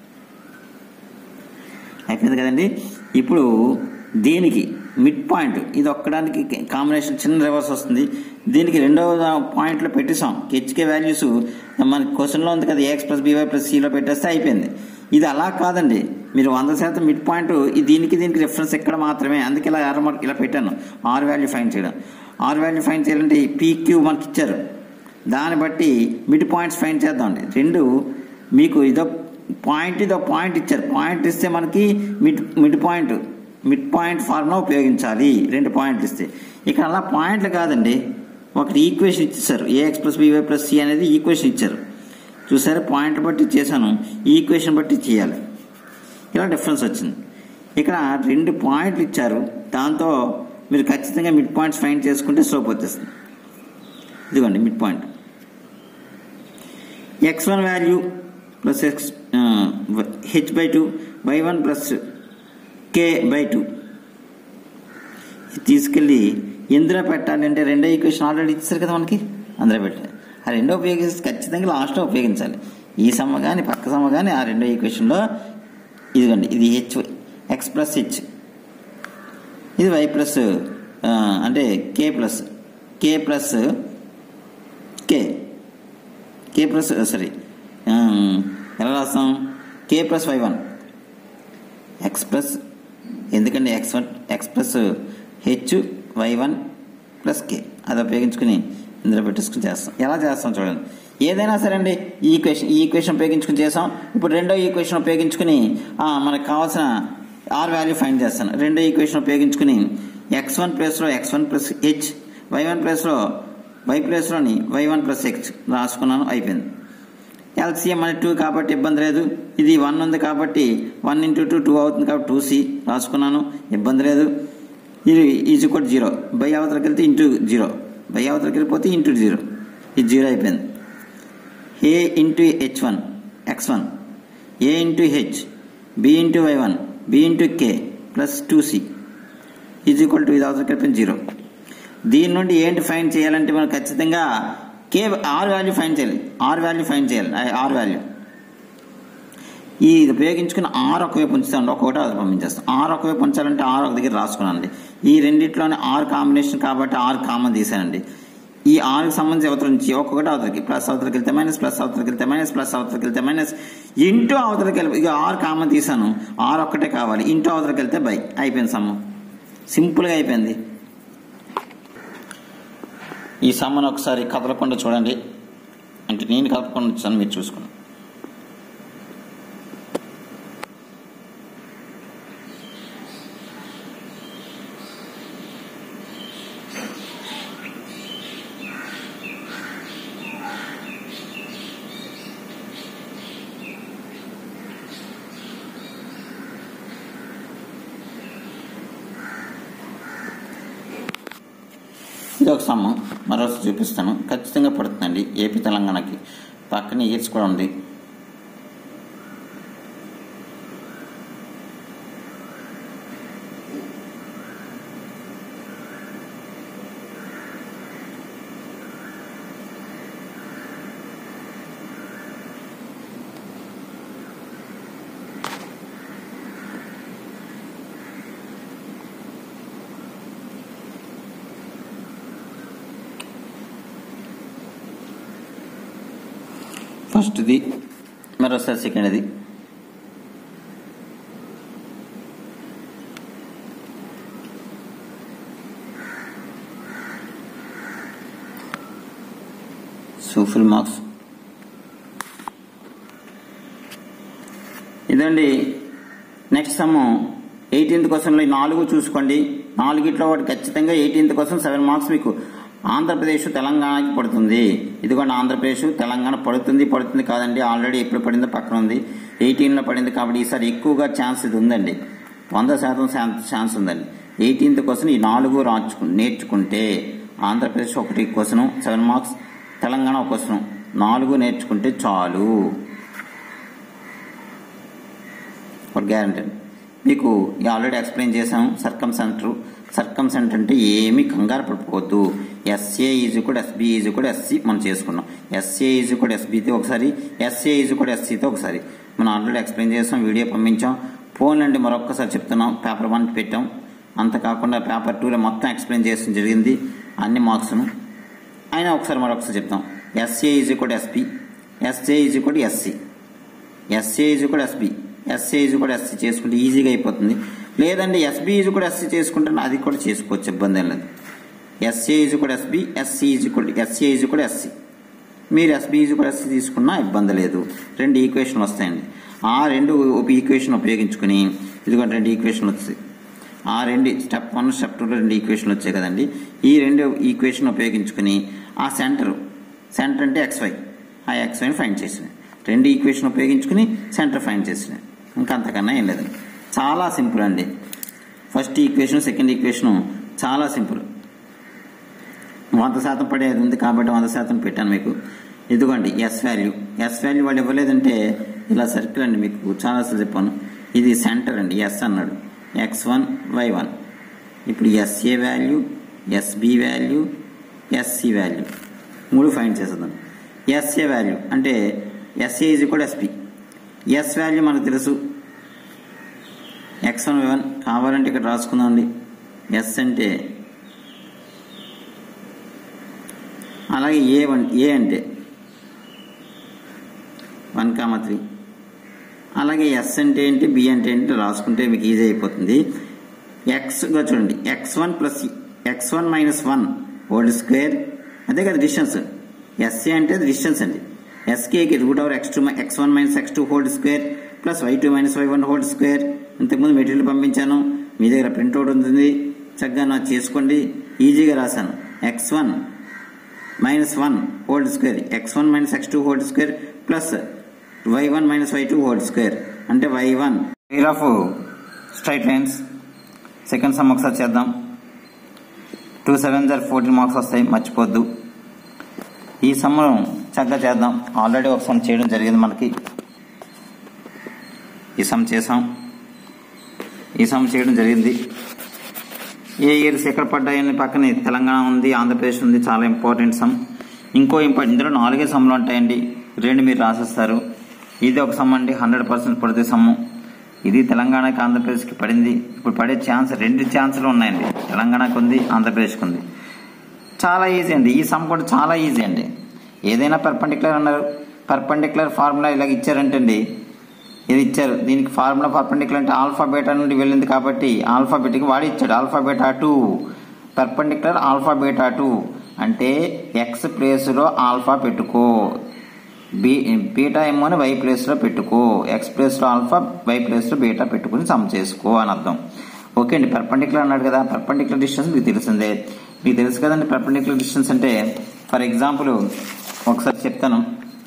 అయిపోయింది కదండి ఇప్పుడు దీనికి మిడ్ పాయింట్ ఇది ఒక్కడానికి కాంబినేషన్ చిన్న రివర్స్ వస్తుంది దీనికి రెండవ పాయింట్లో పెట్టేసాం హెచ్కే వాల్యూస్ మన క్వశ్చన్లో ఉంది కదా ఏఎక్స్ ప్లస్ బీవై ప్లస్ సిలో పెట్టేస్తే అయిపోయింది ఇది అలా కాదండి మీరు వంద శాతం మిడ్ పాయింట్ ఈ దీనికి దీనికి రిఫరెన్స్ ఎక్కడ మాత్రమే అందుకే ఇలా ఆర్ మార్క్ ఇలా పెట్టాను ఆర్ వాల్యూ ఫైన్ చేయడం ఆర్ వాల్యూ ఫైన్ చేయాలంటే పీక్యూ మనకి ఇచ్చారు దాన్ని బట్టి మిడ్ పాయింట్స్ ఫైన్ చేద్దామండి రెండు మీకు ఇదో పాయింట్ ఇదో పాయింట్ ఇచ్చారు పాయింట్ ఇస్తే మనకి mid mid point mid point formula ఉపయోగించాలి రెండు పాయింట్లు ఇస్తే ఇక్కడ అలా పాయింట్లు కాదండి ఒకటి ఈక్వేషన్ ఇచ్చేసారు ax plus by plus c అనేది ఈక్వేషన్ ఇచ్చారు చూసారా పాయింట్ బట్టి చేశాను ఈ ఈక్వేషన్ బట్టి చేయాలి ఇలా డిఫరెన్స్ వచ్చింది ఇక్కడ రెండు పాయింట్లు ఇచ్చారు దాంతో మీరు ఖచ్చితంగా మిడ్ పాయింట్స్ ఫైండ్ చేసుకుంటే స్లోప్ వచ్చేస్తుంది ఇదిగోండి mid point x one value plus x h by two y one plus k by two తీసుకెళ్ళి ఎందులో పెట్టాలంటే రెండో ఈక్వేషన్ ఆల్రెడీ ఇచ్చారు కదా మనకి అందులో పెట్టాలి ఆ రెండో ఉపయోగిస్తే ఖచ్చితంగా లాస్ట్లో ఉపయోగించాలి ఈ సమ్మ కానీ పక్క సమ్మ కానీ ఆ రెండో ఈక్వేషన్లో ఇదిగోండి ఇది హెచ్ ఎక్స్ ప్లస్ హెచ్ ఇది వై ప్లస్ అంటే k plus k plus k k plus sorry ఎలా రాస్తాం k plus y one x plus ఎందుకంటే x one x plus h y one plus k అది ఉపయోగించుకుని ఇందులో పెట్టేసుకుని చేస్తాం ఎలా చేస్తాం చూడండి ఏదైనా సరే అండి ఈ ఈక్వేషన్ ఈ ఈక్వేషన్ ఉపయోగించుకుని చేసాం ఇప్పుడు రెండో ఈక్వేషన్ ఉపయోగించుకుని ఆ, మనకు కావాల్సిన ఆర్ వాల్యూ ఫైండ్ చేస్తాను రెండో ఈక్వేషన్ ఉపయోగించుకుని ఎక్స్ వన్ ప్లేస్లో x one plus h y one ప్లేస్లో వై ప్లేస్లోని వై వన్ ప్లస్ ఎక్స్ రాసుకున్నాను అయిపోయింది ఎల్సిఎం అని టూ కాబట్టి ఇబ్బంది లేదు ఇది వన్ ఉంది కాబట్టి వన్ ఇంటూ టూ టూ అవుతుంది కాబట్టి టూ సి రాసుకున్నాను ఇబ్బంది లేదు ఇది ఈజ్ కూడా జీరో బై అవతలకి వెళ్తే ఇంటూ జీరో బై అవతలకి వెళ్ళిపోతే ఇంటూ జీరో ఇది జీరో అయిపోయింది a into h one x one a into h b into y one b into k plus two c is equal to ఇది అవతలకి వెళ్ళిపోయింది జీరో దీని నుండి ఏంటి ఫైండ్ చేయాలంటే మనం ఖచ్చితంగా కే ఆర్ వాల్యూ ఫైండ్ చేయాలి ఆర్ వాల్యూ ఫైండ్ చేయాలి ఆర్ వాల్యూ ఈ ఇది ఉపయోగించుకుని ఆర్ ఒకవైపు ఉంచుతాను ఒక్కొక్కటి అది పంపించేస్తాం ఆర్ ఒకవైపు ఉంచాలంటే ఆర్ ఒక దగ్గర రాసుకున్నానండి ఈ రెండిట్లోనే ఆర్ కాంబినేషన్ కాబట్టి ఆర్ కామన్ తీసానండి ఈ ఆర్కి సంబంధించి అవతల నుంచి ఒక్కొక్కటి అవతలకి ప్లస్ అవతలకి వెళ్తే మైనస్ ప్లస్ అవతలకి వెళ్తే మైనస్ ప్లస్ అవతలకి వెళ్తే మైనస్ ఇంటూ అవతలకి వెళ్ళి ఇక ఆర్ కామన్ తీసాను ఆర్ ఒక్కటే కావాలి ఇంటూ అవతలకి వెళ్తే బై అయిపోయింది సమ్మ సింపుల్గా అయిపోయింది ఈ సమ్మను ఒకసారి కదలకుండా చూడండి అంటే నేను కదలకుండా వచ్చాను మీరు చూసుకోండి ఇది ఒక సమ్మ మరోసారి చూపిస్తాను ఖచ్చితంగా పడుతుందండి ఏపీ తెలంగాణకి పక్కన ఇయర్స్ కూడా ఉంది ఫస్ట్ది మరోసారి సెకండ్ది సో ఫుల్ మార్క్స్ ఇదండి నెక్స్ట్ సమ్ ఎయిటీన్త్ క్వశ్చన్లో ఈ నాలుగు చూసుకోండి నాలుగిట్లో ఒకటి ఖచ్చితంగా ఎయిటీన్త్ క్వశ్చన్ సెవెన్ మార్క్స్ మీకు ఆంధ్రప్రదేశ్ తెలంగాణకి పడుతుంది ఇదిగోండి ఆంధ్రప్రదేశ్ తెలంగాణ పడుతుంది పడుతుంది కాదండి ఆల్రెడీ ఎప్పుడు పడిందో పక్కన ఉంది ఎయిటీన్లో పడింది కాబట్టి ఈసారి ఎక్కువగా ఛాన్స్ ఇది ఉందండి వంద శాతం ఛాన్స్ ఉందండి ఎయిటీన్త్ క్వశ్చన్ ఈ నాలుగు రాచుకు నేర్చుకుంటే ఆంధ్రప్రదేశ్ ఒకటి క్వశ్చన్ సెవెన్ మార్క్స్ తెలంగాణ ఒక క్వశ్చన్ నాలుగు నేర్చుకుంటే చాలు ఫర్ గ్యారంటీ మీకు ఆల్రెడీ ఎక్స్ప్లెయిన్ చేశాము సర్కమ్ సెంటర్ సర్కమ్ సెంటర్ అంటే ఏమీ కంగారు పడిపోవద్దు ఎస్ఏ ఈజ్ కూడా ఎస్బి ఈజ్ కూడా ఎస్సి మనం చేసుకున్నాం ఎస్ఏ ఈజ్ కూడా ఎస్బితో ఒకసారి ఎస్ఏ ఈజ్ కూడా ఎస్సితో ఒకసారి మనం ఆల్రెడీ ఎక్స్ప్లెయిన్ చేసాం వీడియో పంపించాం ఫోన్ అండి మరొక్కసారి చెప్తున్నాం పేపర్ వన్ పెట్టాం అంత కాకుండా పేపర్ టూలో మొత్తం ఎక్స్ప్లెయిన్ చేసిన జరిగింది అన్ని మార్క్స్ను అయినా ఒకసారి మరొకసారి చెప్తాం ఎస్ఏ ఈజ్ కూడా ఎస్పి ఎస్ఏ ఈజ్ కూడా ఎస్సి ఎస్ఏ ఈజ్ కూడా ఎస్బి ఎస్ఏ ఈజ్ కూడా ఎస్సీ చేసుకుంటే ఈజీగా అయిపోతుంది లేదండి ఎస్బి ఈజ్ కూడా ఎస్సీ చేసుకుంటే అది కూడా చేసుకోవచ్చు ఇబ్బంది ఏం లేదు ఎస్ఏ ఈజ్ కూడా ఎస్బి ఎస్సీ ఈజ్ కూడా ఎస్ఏ ఈజ్ కూడా ఎస్సీ మీరు ఎస్బి ఈజ్ కూడా ఎస్సీ తీసుకున్నా ఇబ్బంది లేదు రెండు ఈక్వేషన్లు వస్తాయండి ఆ రెండు ఈక్వేషన్ ఉపయోగించుకుని ఇదిగోండి రెండు ఈక్వేషన్లు వస్తాయి ఆ రెండు స్టెప్ వన్ స్టెప్ టూలో రెండు ఈక్వేషన్లు వచ్చాయి కదండి ఈ రెండు ఈక్వేషన్ ఉపయోగించుకుని ఆ సెంటర్ సెంటర్ అంటే ఎక్స్వై ఆ ఎక్స్ వైని ఫైండ్ చేసిన రెండు ఈక్వేషన్ ఉపయోగించుకుని సెంటర్ ఫైండ్ చేసిన ఇంకా అంతకన్నా ఏం లేదు చాలా సింపుల్ అండి ఫస్ట్ ఈక్వేషన్ సెకండ్ ఈక్వేషన్ చాలా సింపుల్ వంద శాతం పడేది ఉంది కాబట్టి వంద శాతం పెట్టాను మీకు ఇదిగోండి ఎస్ వాల్యూ ఎస్ వాల్యూ వాళ్ళు ఇవ్వలేదంటే ఇలా సర్కిల్ అండి మీకు చాలా సార్లు చెప్పాను ఇది సెంటర్ అండి ఎస్ అన్నాడు ఎక్స్ వన్ వై వన్ ఇప్పుడు SA value SB value SC value మూడు ఫైండ్ చేసేద్దాం ఎస్ఏ వాల్యూ అంటే ఎస్ఏ ఈజ్ కూడా ఎస్పి ఎస్ వాల్యూ మనకు తెలుసు ఎక్స్ వన్ వై వన్ కావాలంటే ఇక్కడ రాసుకుందామండి ఎస్ అంటే అలాగే ఏ వన్ ఏ అంటే వన్ కామా త్రీ అలాగే ఎస్ అంటే ఏంటి బి అంటే ఏంటి రాసుకుంటే మీకు ఈజీ అయిపోతుంది ఎక్స్గా చూడండి x one plus x one minus one whole square అదే కదా డిస్టెన్స్ ఎస్ఏ అంటే అది డిస్టెన్స్ అండి ఎస్కేకి root over x two x one minus x two whole square plus y two minus y one whole square ఇంతకుముందు material పంపించాను మీ దగ్గర ప్రింట్అవుట్ ఉంటుంది చక్కగా నాకు చేసుకోండి ఈజీగా రాశాను x one minus one whole square x one minus x two whole square plus y one minus y two whole square అంటే y one pair of straight lines second sum ఒకసారి చేద్దాం టూ సెవెన్ జర్ fourteen marks వస్తాయి మర్చిపోద్దు ఈ some చక్కగా చేద్దాం already ఒక సమ్ చేయడం జరిగింది మనకి ఈ సమ్ చేసాం ఈ సమ్ చేయడం జరిగింది ఏ ఇయర్స్ ఎక్కడ పడ్డాయని పక్కన తెలంగాణ ఉంది ఆంధ్రప్రదేశ్ ఉంది చాలా ఇంపార్టెంట్ సమ్ ఇంకో ఇంపార్టెంట్ ఇందులో నాలుగే సమ్లు ఉంటాయండి రెండు మీరు రాసేస్తారు ఇది ఒక సమ్ అండి హండ్రెడ్ పర్సెంట్ పడితే సమ్ము ఇది తెలంగాణకి ఆంధ్రప్రదేశ్కి పడింది ఇప్పుడు పడే ఛాన్స్ రెండు ఛాన్సులు ఉన్నాయండి తెలంగాణకు ఉంది ఆంధ్రప్రదేశ్కి ఉంది చాలా ఈజీ అండి ఈ సమ్ కూడా చాలా ఈజీ అండి ఏదైనా పర్పెండిక్యులర్ అన్నారు పర్పెండిక్యులర్ ఫార్ములా ఇలాగ ఇచ్చారంటే అండి ఇది ఇచ్చారు దీనికి ఫార్ములా పర్పెండిక్యులర్ అంటే ఆల్ఫా బీటా నుండి వెళ్ళింది కాబట్టి ఆల్ఫా బీటాకి వాడి ఇచ్చాడు alpha beta two perpendicular alpha beta two అంటే ఎక్స్ ప్లేస్లో ఆల్ఫా పెట్టుకో బీ బీటా ఏమో అని వై ప్లేస్లో పెట్టుకో ఎక్స్ ప్లేస్లో ఆల్ఫా వై ప్లేస్లో బీటా పెట్టుకుని సమ్ చేసుకో అని అర్థం ఓకే అండి పర్పెండిక్యులర్ అన్నాడు కదా పర్పెండిక్యులర్ డిస్టెన్స్ మీకు తెలిసిందే మీకు తెలుసు కదండి పర్పెండిక్యులర్ డిస్టెన్స్ అంటే ఫర్ ఎగ్జాంపుల్ ఒకసారి చెప్తాను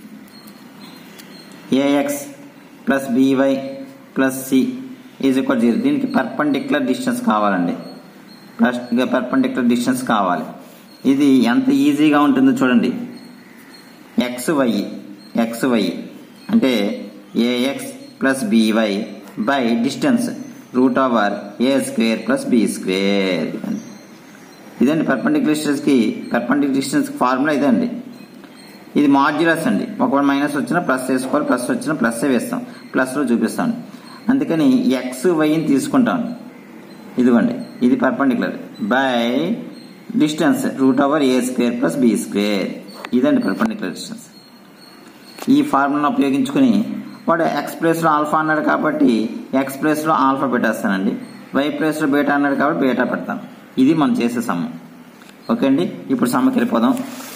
ax plus by plus c is equal zero దీనికి పర్పెండిక్యులర్ డిస్టెన్స్ కావాలండి ప్లస్ పర్పెండిక్యులర్ డిస్టెన్స్ కావాలి ఇది ఎంత ఈజీగా ఉంటుందో చూడండి ఎక్స్ వై ఎక్స్ వై అంటే ax plus by by distance root over a square plus b square ఇదండి పర్పెండిక్యులర్ డిస్టెన్స్కి పర్పెండిక్యులర్ డిస్టెన్స్ ఫార్ములా ఇదండి ఇది మాడ్యులస్ అండి ఒకవేళ మైనస్ వచ్చినా ప్లస్ వేసుకోవాలి ప్లస్ వచ్చినా ప్లస్ వేస్తాం ప్లస్లో చూపిస్తాం అందుకని ఎక్స్ వైని తీసుకుంటాం ఇదిగోండి ఇది perpendicular by distance root over a square plus b square ఇదండి పర్పెండిక్యులర్ డిస్టెన్స్ ఈ ఫార్ములాను ఉపయోగించుకుని వాడు ఎక్స్ ప్లేస్లో ఆల్ఫా అన్నాడు కాబట్టి ఎక్స్ ప్లేస్లో ఆల్ఫా పెట్టేస్తానండి వై ప్లేస్లో బీటా అన్నాడు కాబట్టి బీటా పెడతాను ఇది మనం చేసే సమ్ము ఓకే అండి ఇప్పుడు సమ్మకి వెళ్ళిపోదాం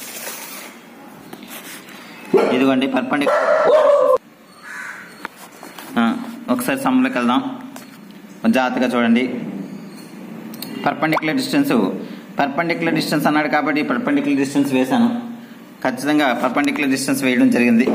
ఇదిగోండి పర్పండిక్ ఒకసారి సమ్లోకి వెళ్దాం జాగ్రత్తగా చూడండి పర్పండిక్యులర్ డిస్టెన్స్ పర్పండిక్యులర్ డిస్టెన్స్ అన్నాడు కాబట్టి పర్పండిక్యులర్ డిస్టెన్స్ వేశాను ఖచ్చితంగా పర్పండిక్యులర్ డిస్టెన్స్ వేయడం జరిగింది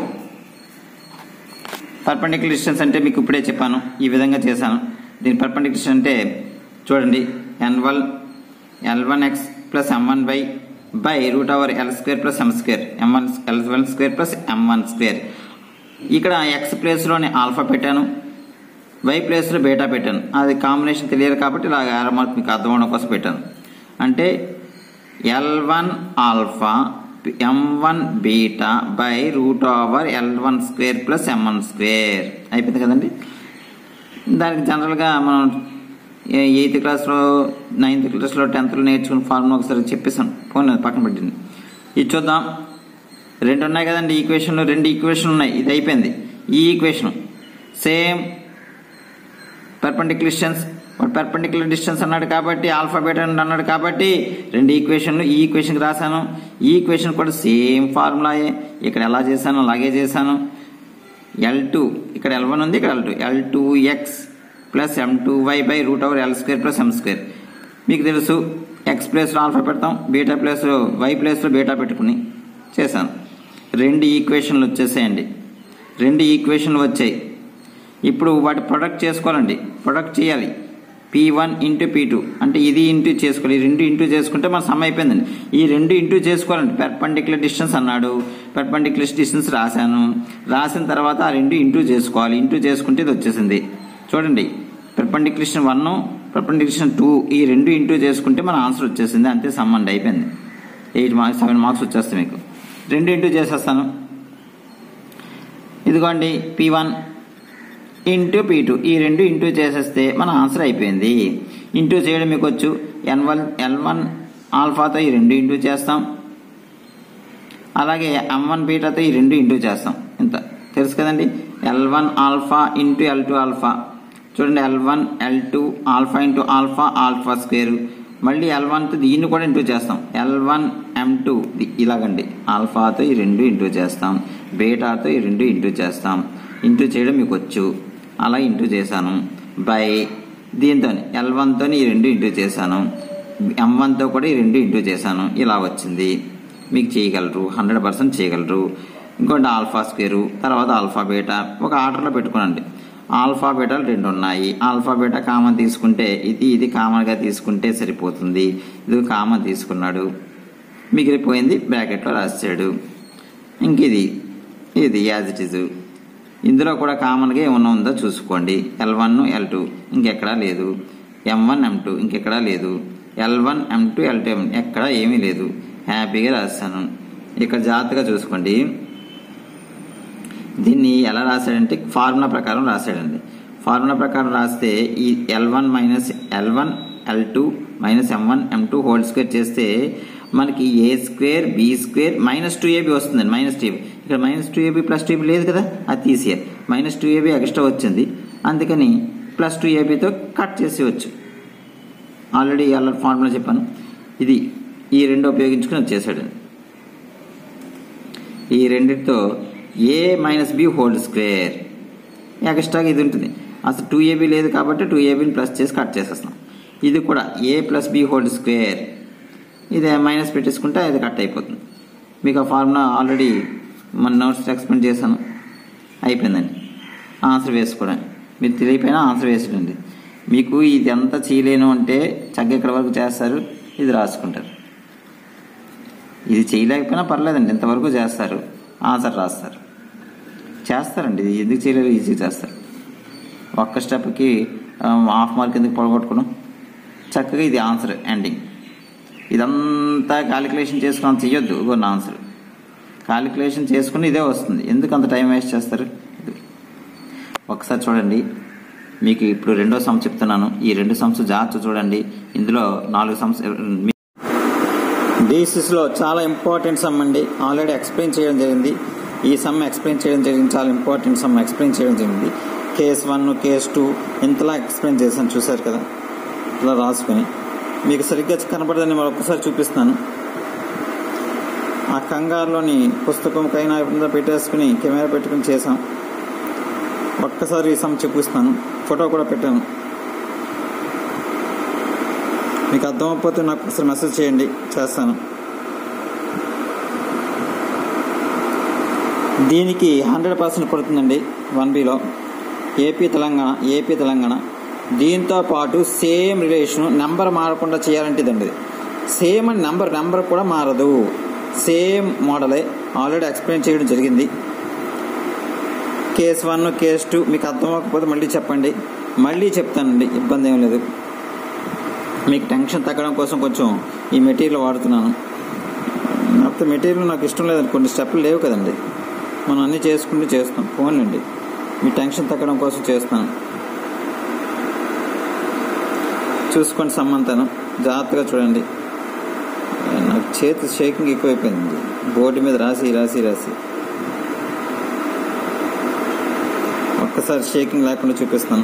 పర్పండిక్యులర్ డిస్టెన్స్ అంటే మీకు ఇప్పుడే చెప్పాను ఈ విధంగా చేశాను దీని పర్పండిక్యులర్ డిస్టెన్స్ అంటే చూడండి n one l one x plus m one by by root over l square plus m square m one l one square plus m one square ఇక్కడ ఎక్స్ ప్లేస్లోనే ఆల్ఫా పెట్టాను వై ప్లేస్లో beta పెట్టాను అది combination తెలియదు కాబట్టి ఇలా ఆరో మార్క్ మీకు అర్థం అవడం కోసం పెట్టాను అంటే l one alpha m one beta by root over l one square plus m one square అయిపోయింది కదండి దానికి జనరల్గా మనం ఎయిత్ క్లాస్లో నైన్త్ క్లాస్లో టెన్త్లో నేర్చుకున్న ఫార్ములా ఒకసారి చెప్పేసాను ఫోన్ పక్కన పెట్టింది ఇది చూద్దాం రెండు ఉన్నాయి కదండి ఈక్వేషన్లో రెండు ఈక్వేషన్ ఉన్నాయి ఇది అయిపోయింది ఈ equation same perpendicular distance perpendicular distance అన్నాడు కాబట్టి ఆల్ఫాబెట్ అన్నాడు కాబట్టి రెండు ఈక్వేషన్లు ఈ ఈక్వేషన్కి రాశాను ఈ ఈక్వేషన్ కూడా సేమ్ ఫార్ములాయే ఇక్కడ ఎలా చేశాను అలాగే చేశాను ఎల్ టూ ఇక్కడ ఎల్ వన్ ఉంది ఇక్కడ l two l two x plus m two y by root over l square plus m square మీకు తెలుసు ఎక్స్ ప్లేస్లో ఆల్ఫా పెడతాం బీటా ప్లేస్లో వై ప్లేస్లో బీటా పెట్టుకుని చేశాను రెండు ఈక్వేషన్లు వచ్చేసాయండి రెండు ఈక్వేషన్లు వచ్చాయి ఇప్పుడు వాటి ప్రొడక్ట్ చేసుకోవాలండి ప్రొడక్ట్ చేయాలి p one into p two అంటే ఇది ఇంటూ చేసుకోవాలి ఈ రెండు ఇంటూ చేసుకుంటే మన సమ్ అయిపోయిందండి ఈ రెండు ఇంటూ చేసుకోవాలండి పెర్పండిక్యులర్ డిస్టెన్స్ అన్నాడు పెర్పండిక్యులర్ డిస్టెన్స్ రాశాను రాసిన తర్వాత ఆ రెండు ఇంటూ చేసుకోవాలి ఇంటూ చేసుకుంటే ఇది వచ్చేసింది చూడండి పెర్పండిక్యులేషన్ వన్ పెర్పండిక్యులేషన్ టూ ఈ రెండు ఇంటూ చేసుకుంటే మన ఆన్సర్ వచ్చేసింది అంతే సమ్ అండి అయిపోయింది ఎయిట్ మార్క్స్ సెవెన్ మార్క్స్ వచ్చేస్తాయి మీకు రెండు ఇంటూ చేసేస్తాను ఇదిగోండి p one into p two ఈ రెండు ఇంటూ చేసేస్తే మన ఆన్సర్ అయిపోయింది ఇంటూ చేయడం మీకు వచ్చు ఎన్ వన్ ఎల్ వన్ ఆల్ఫాతో ఈ రెండు ఇంటూ చేస్తాం అలాగే ఎం వన్ బీటాతో ఈ రెండు ఇంటూ చేస్తాం ఇంత తెలుసు కదండి l one alpha into l two alpha చూడండి l one l two alpha into alpha alpha square మళ్ళీ ఎల్ వన్తో దీన్ని కూడా ఇంటూ చేస్తాం ఎల్ వన్ ఎం టూ ఇలాగండి ఆల్ఫాతో ఈ రెండు ఇంటూ చేస్తాం బీటాతో ఈ రెండు ఇంటూ చేస్తాం ఇంటూ చేయడం మీకు వచ్చు అలా ఇంటూ చేశాను బై దీంతో ఎల్ వన్తో ఈ రెండు ఇంటూ చేశాను ఎం వన్తో కూడా ఈ రెండు ఇంటూ చేశాను ఇలా వచ్చింది మీకు చేయగలరు హండ్రెడ్ పర్సెంట్ చేయగలరు ఇంకోటి ఆల్ఫా స్క్వేరు తర్వాత ఆల్ఫా బీటా ఒక ఆర్డర్లో పెట్టుకోనండి ఆల్ఫా బీటాలు రెండు ఉన్నాయి ఆల్ఫా బీటా కామన్ తీసుకుంటే ఇది ఇది కామన్గా తీసుకుంటే సరిపోతుంది ఇది కామన్ తీసుకున్నాడు మిగిలిపోయింది బ్రాకెట్లో రాశాడు ఇంక ఇది ఇది యాజ్ ఇట్ ఇస్ ఇందులో కూడా కామన్గా ఏమన్నా ఉందో చూసుకోండి ఎల్ వన్ ఎల్ టూ ఇంకెక్కడా లేదు ఎం వన్ ఎం టూ ఇంకెక్కడా లేదు l one m two l two ఎక్కడా ఏమీ లేదు హ్యాపీగా రాస్తాను ఇక్కడ జాగ్రత్తగా చూసుకోండి దీన్ని ఎలా రాశాడంటే ఫార్ములా ప్రకారం రాశాడండి ఫార్ములా ప్రకారం రాస్తే ఈ l one minus l one l two minus m one m two whole square చేస్తే మనకి a square b square minus two ab వస్తుందండి మైనస్ టూ ఏబి ఇక్కడ minus two ab plus two ab లేదు కదా అది తీసేయాలి మైనస్ టూ ఏబి ఎక్స్ట్రా వచ్చింది అందుకని ప్లస్ టూ ఏబితో కట్ చేసేయచ్చు ఆల్రెడీ అలా ఫార్ములా చెప్పాను ఇది ఈ రెండు ఉపయోగించుకుని వచ్చేసాడు ఈ రెండిటితో a minus b whole square ఎక్స్ట్రాగా ఇది ఉంటుంది అసలు టూ ఏబీ లేదు కాబట్టి టూ ఏబీని ప్లస్ చేసి కట్ చేసేస్తాం ఇది కూడా a plus b whole square ఇది మైనస్ పెట్టేసుకుంటే అది కట్ అయిపోతుంది మీకు ఆ ఫార్ములా ఆల్రెడీ మన నోట్స్ ఎక్స్ప్లెయిన్ చేశాను అయిపోయిందండి ఆన్సర్ వేసుకోవడం మీరు తెలియపోయినా ఆన్సర్ వేసేయండి మీకు ఇది ఎంత చేయలేను అంటే చక్కగా ఇక్కడ వరకు చేస్తారు ఇది రాసుకుంటారు ఇది చేయలేకపోయినా పర్లేదండి ఇంతవరకు చేస్తారు ఆన్సర్ రాస్తారు చేస్తారండి ఇది ఎందుకు చేయలేరు ఈజీ చేస్తారు ఒక్క స్టెప్కి హాఫ్ మార్క్ ఎందుకు పొడగొట్టుకోవడం చక్కగా ఇది ఆన్సర్ ఎండింగ్ ఇదంతా క్యాలిక్యులేషన్ చేసుకుని అంత చెయ్యొద్దు కొన్ని ఆన్సర్ క్యాలిక్యులేషన్ చేసుకుని ఇదే వస్తుంది ఎందుకు అంత టైం వేస్ట్ చేస్తారు ఇది. ఒకసారి చూడండి మీకు ఇప్పుడు రెండో సమ్ చెప్తున్నాను ఈ రెండు సమ్స్ జాగ్రత్త చూడండి ఇందులో నాలుగు సమ్స్ బేసిస్లో చాలా ఇంపార్టెంట్ సమ్ అండి ఆల్రెడీ ఎక్స్ప్లెయిన్ చేయడం జరిగింది ఈ సమ్ ఎక్స్ప్లెయిన్ చేయడం జరిగింది చాలా ఇంపార్టెంట్ సమ్ ఎక్స్ప్లెయిన్ చేయడం జరిగింది కేస్ వన్ కేస్ టూ ఇంతలా ఎక్స్ప్లెయిన్ చేశాను చూశారు కదా ఇలా రాసుకొని మీకు సరిగ్గా కనపడదని మరి ఒక్కసారి చూపిస్తాను ఆ కంగారులోని పుస్తకం కైనా పెట్టేసుకుని కెమెరా పెట్టుకుని చేసాం ఒక్కసారి ఈ సమ్ చూపిస్తాను ఫోటో కూడా పెట్టాను మీకు అర్థమైపోతే నాకు ఒకసారి మెసేజ్ చేయండి చేస్తాను దీనికి హండ్రెడ్ పర్సెంట్ పడుతుందండి వన్ బిలో ఏపీ తెలంగాణ ఏపీ తెలంగాణ దీంతో పాటు సేమ్ రిలేషన్ నెంబర్ మారకుండా చేయాలంటే ఇదండి సేమ్ అని నెంబర్ నెంబర్ కూడా మారదు సేమ్ మోడలే ఆల్రెడీ ఎక్స్ప్లెయిన్ చేయడం జరిగింది కేస్ వన్ కేస్ టూ మీకు అర్థం అవ్వకపోతే మళ్ళీ చెప్పండి మళ్ళీ చెప్తానండి ఇబ్బంది ఏం లేదు మీకు టెన్షన్ తగ్గడం కోసం కొంచెం ఈ మెటీరియల్ వాడుతున్నాను కాకపోతే మెటీరియల్ నాకు ఇష్టం లేదండి కొన్ని స్టెప్లు లేవు కదండి మనం అన్నీ చేసుకుంటూ చేస్తాం ఫోన్లండి మీ టెన్షన్ తగ్గడం కోసం చేస్తాను చూసుకోండి సమ్మంతాను జాగ్రత్తగా చూడండి నాకు చేతి షేకింగ్ ఎక్కువైపోయింది బోర్డు మీద రాసి రాసి రాసి ఒక్కసారి షేకింగ్ లేకుండా చూపిస్తాను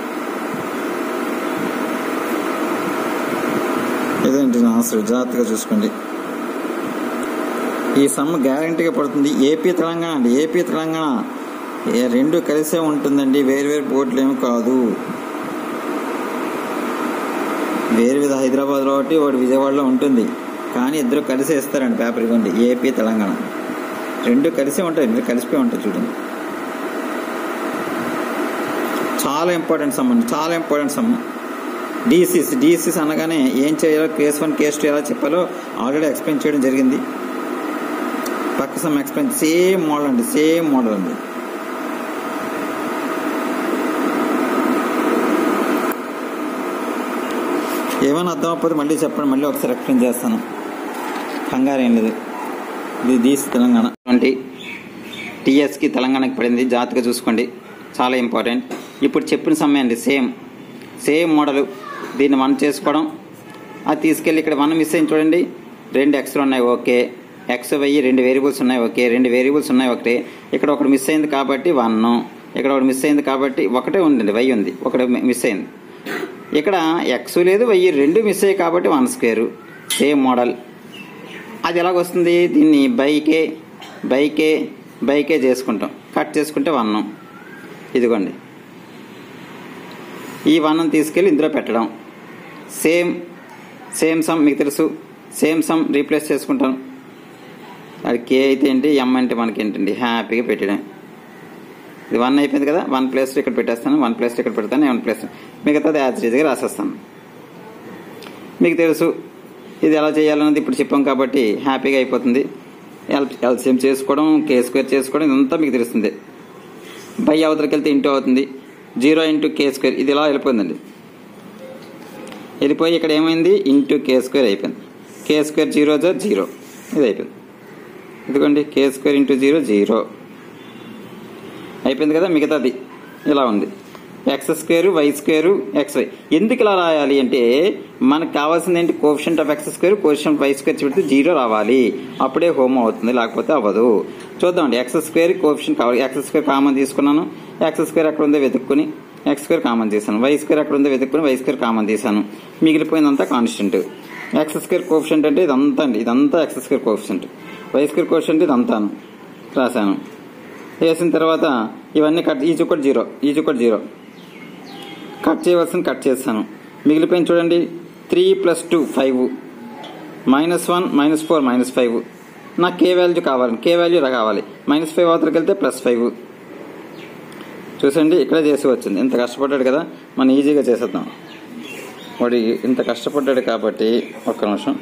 ఇదేంటి నా ఆన్సర్ జాగ్రత్తగా చూసుకోండి ఈ సమ్ గ్యారంటీగా పడుతుంది ఏపీ తెలంగాణ అండి ఏపీ తెలంగాణ ఏ రెండు కలిసే ఉంటుందండి వేరు వేరు బోర్డులు ఏమి కాదు వేరు విధ హైదరాబాద్లో ఒకటి ఒకటి విజయవాడలో ఉంటుంది కానీ ఇద్దరు కలిసి ఇస్తారండి పేపర్ ఇవ్వండి ఏపీ తెలంగాణ రెండు కలిసే ఉంటాయి రెండు కలిసిపోయి ఉంటాయి చూడండి చాలా ఇంపార్టెంట్ సమ్ అండి చాలా ఇంపార్టెంట్ సమ్ డీసీస్ డీసీస్ అనగానే ఏం చేయాలో కేస్ వన్ కేస్ టూ ఎలా చెప్పాలో ఆల్రెడీ ఎక్స్ప్లెయిన్ చేయడం జరిగింది పక్క సమ్ ఎక్స్ప్లెయిన్ సేమ్ మోడల్ అండి సేమ్ మోడల్ అండి ఏమైనా అర్థం అవ్వకపోతే మళ్ళీ చెప్పండి మళ్ళీ ఒకసారి ఎక్స్ప్లెయిన్ చేస్తాను కంగారు ఏం లేదు ఇది దీస్ తెలంగాణ ట్వంటీ టీఎస్కి తెలంగాణకి పడింది జాగ్రత్తగా చూసుకోండి చాలా ఇంపార్టెంట్ ఇప్పుడు చెప్పిన సమయం అండి సేమ్ సేమ్ మోడల్ దీన్ని వన్ చేసుకోవడం అది తీసుకెళ్ళి ఇక్కడ వన్ మిస్ అయింది చూడండి రెండు ఎక్స్లు ఉన్నాయి ఓకే ఎక్స్ వెయ్యి రెండు వేరియబుల్స్ ఉన్నాయి ఓకే రెండు వేరియబుల్స్ ఉన్నాయి ఒకటి ఇక్కడ ఒకటి మిస్ అయింది కాబట్టి వన్ ఇక్కడ ఒకటి మిస్ అయింది కాబట్టి ఒకటే ఉందండి వై ఉంది ఒకటి మిస్ అయింది ఇక్కడ ఎక్స్ లేదు వెయ్యి రెండు మిస్ అయ్యాయి కాబట్టి వన్ స్క్వేర్ సేమ్ మోడల్ అది ఎలాగొస్తుంది దీన్ని బైకే బైకే బైకే చేసుకుంటాం కట్ చేసుకుంటే వన్ ఇదిగోండి ఈ వన్ తీసుకెళ్ళి ఇందులో పెట్టడం సేమ్ సేమ్ సమ్ మీకు తెలుసు సేమ్ సమ్ రీప్లేస్ చేసుకుంటాం అది కే అయితే ఏంటి ఎం అంటే మనకి ఏంటండి హ్యాపీగా పెట్టడం ఇది వన్ అయిపోయింది కదా వన్ ప్లేస్ ఇక్కడ పెట్టేస్తాను వన్ ప్లేస్ ఇక్కడ పెడతాను వన్ ప్లేస్ మిగతాది యాజ్ గా రాసేస్తాను మీకు తెలుసు ఇది ఎలా చేయాలన్నది ఇప్పుడు చెప్పాం కాబట్టి హ్యాపీగా అయిపోతుంది ఎల్ ఎల్సిఎం చేసుకోవడం కే స్క్వేర్ చేసుకోవడం ఇదంతా మీకు తెలుస్తుంది బై అవతలకి వెళ్తే ఇంటూ అవుతుంది జీరో ఇంటూ కే స్క్వేర్ ఇది ఇలా వెళ్ళిపోయిందండి వెళ్ళిపోయి ఇక్కడ ఏమైంది ఇంటూ కే స్క్వేర్ అయిపోయింది కే స్క్వేర్ జీరో జా జీరో ఇది అయిపోయింది ఇదిగోండి k square into zero zero అయిపోయింది కదా మిగతాది ఇలా ఉంది x square y square x y ఎందుకు ఇలా రాయాలి అంటే మనకు కావాల్సింది ఏంటి coefficient of x square coefficient y square పెడితే జీరో రావాలి అప్పుడే హోమ్ అవుతుంది లేకపోతే అవ్వదు చూద్దామండి ఎక్స్ స్క్వేర్ కోఫిషియంట్ కావాలి ఎక్స్ స్క్వేర్ కామన్ తీసుకున్నాను ఎక్స్ స్క్వేర్ ఎక్కడ ఉందో వెతుక్కుని ఎక్స్ స్క్వేర్ కామన్ తీసాను వై స్క్వేర్ ఎక్కడ ఉందో వెతుక్కుని వై స్క్వేర్ కామన్ తీసాను మిగిలిపోయిందంతా కాన్స్టెంట్ ఎక్స్ స్క్వేర్ కోఫిషియంట్ అంటే ఇదంతా అండి ఇదంతా x square coefficient y square coefficient ఇదంతాను రాశాను వేసిన తర్వాత ఇవన్నీ కట్ ఈజ్ ఒకటి జీరో ఈజ్ ఒకటి జీరో కట్ చేయవలసిన కట్ చేస్తాను మిగిలిపోయింది చూడండి three plus two five minus one minus four minus five నాకు కే వాల్యూ కావాలి కే వాల్యూ కావాలి మైనస్ ఫైవ్ అవతలకి వెళ్తే ప్లస్ ఫైవ్ చూసండి ఇక్కడే చేసి వచ్చింది ఇంత కష్టపడ్డాడు కదా మనం ఈజీగా చేసేద్దాం వాడు ఇంత కష్టపడ్డాడు కాబట్టి ఒక్క నిమిషం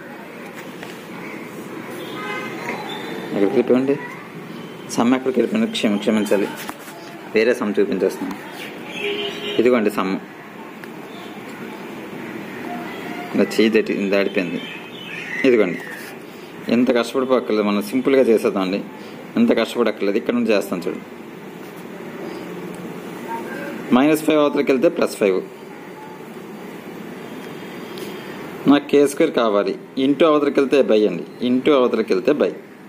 ఎక్కడికి వెళ్ళిపోయండి సమ్ ఎక్కడికి వెళ్ళిపోయింది క్షమ క్షమించాలి వేరే సమ్ చూపించేస్తున్నాను ఇదిగోండి సమ్ ఇలా చేయి దట్టి దాడిపోయింది ఇదిగోండి ఎంత కష్టపడిపోక్కర్లేదు మనం సింపుల్గా చేసేద్దామండి ఎంత కష్టపడక్కర్లేదు ఇక్కడ నుంచి చేస్తాం చూడు మైనస్ ఫైవ్ అవతలకి వెళ్తే ప్లస్ ఫైవ్ నాకు కే స్క్వేర్ కావాలి ఇంటూ అవతలకి వెళ్తే బై అండి ఇంటూ అవతలకి వెళ్తే బై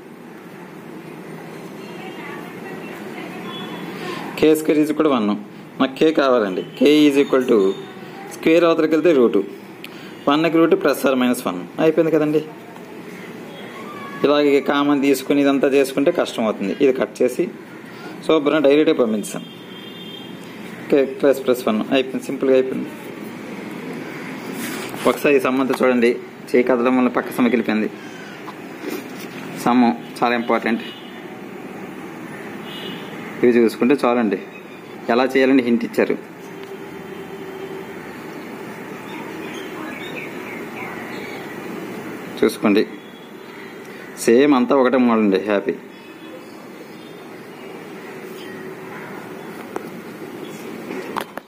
కే స్క్వేర్ ఈజ్ కూడా వన్ నాకు కే కావాలండి k is equal to square అవతలకి వెళ్తే రూటు వన్కి root plus are minus one అయిపోయింది కదండి ఇలాగే కామన్ తీసుకుని ఇదంతా చేసుకుంటే కష్టం అవుతుంది ఇది కట్ చేసి శుభ్రంగా డైరెక్ట్గా పంపించాను కే ప్లస్ ప్లస్ వన్ అయిపోయింది సింపుల్గా అయిపోయింది ఒకసారి ఈ సమ్మంతా చూడండి చేయి కదలడం వల్ల పక్క సమ్మకి వెళ్ళిపోయింది సమ్ము చాలా ఇంపార్టెంట్ ఇవి చూసుకుంటే చాలండి ఎలా చేయాలని హింట్ ఇచ్చారు చూసుకోండి సేమ్ అంతా ఒకటే మోడల్ అండి హ్యాపీ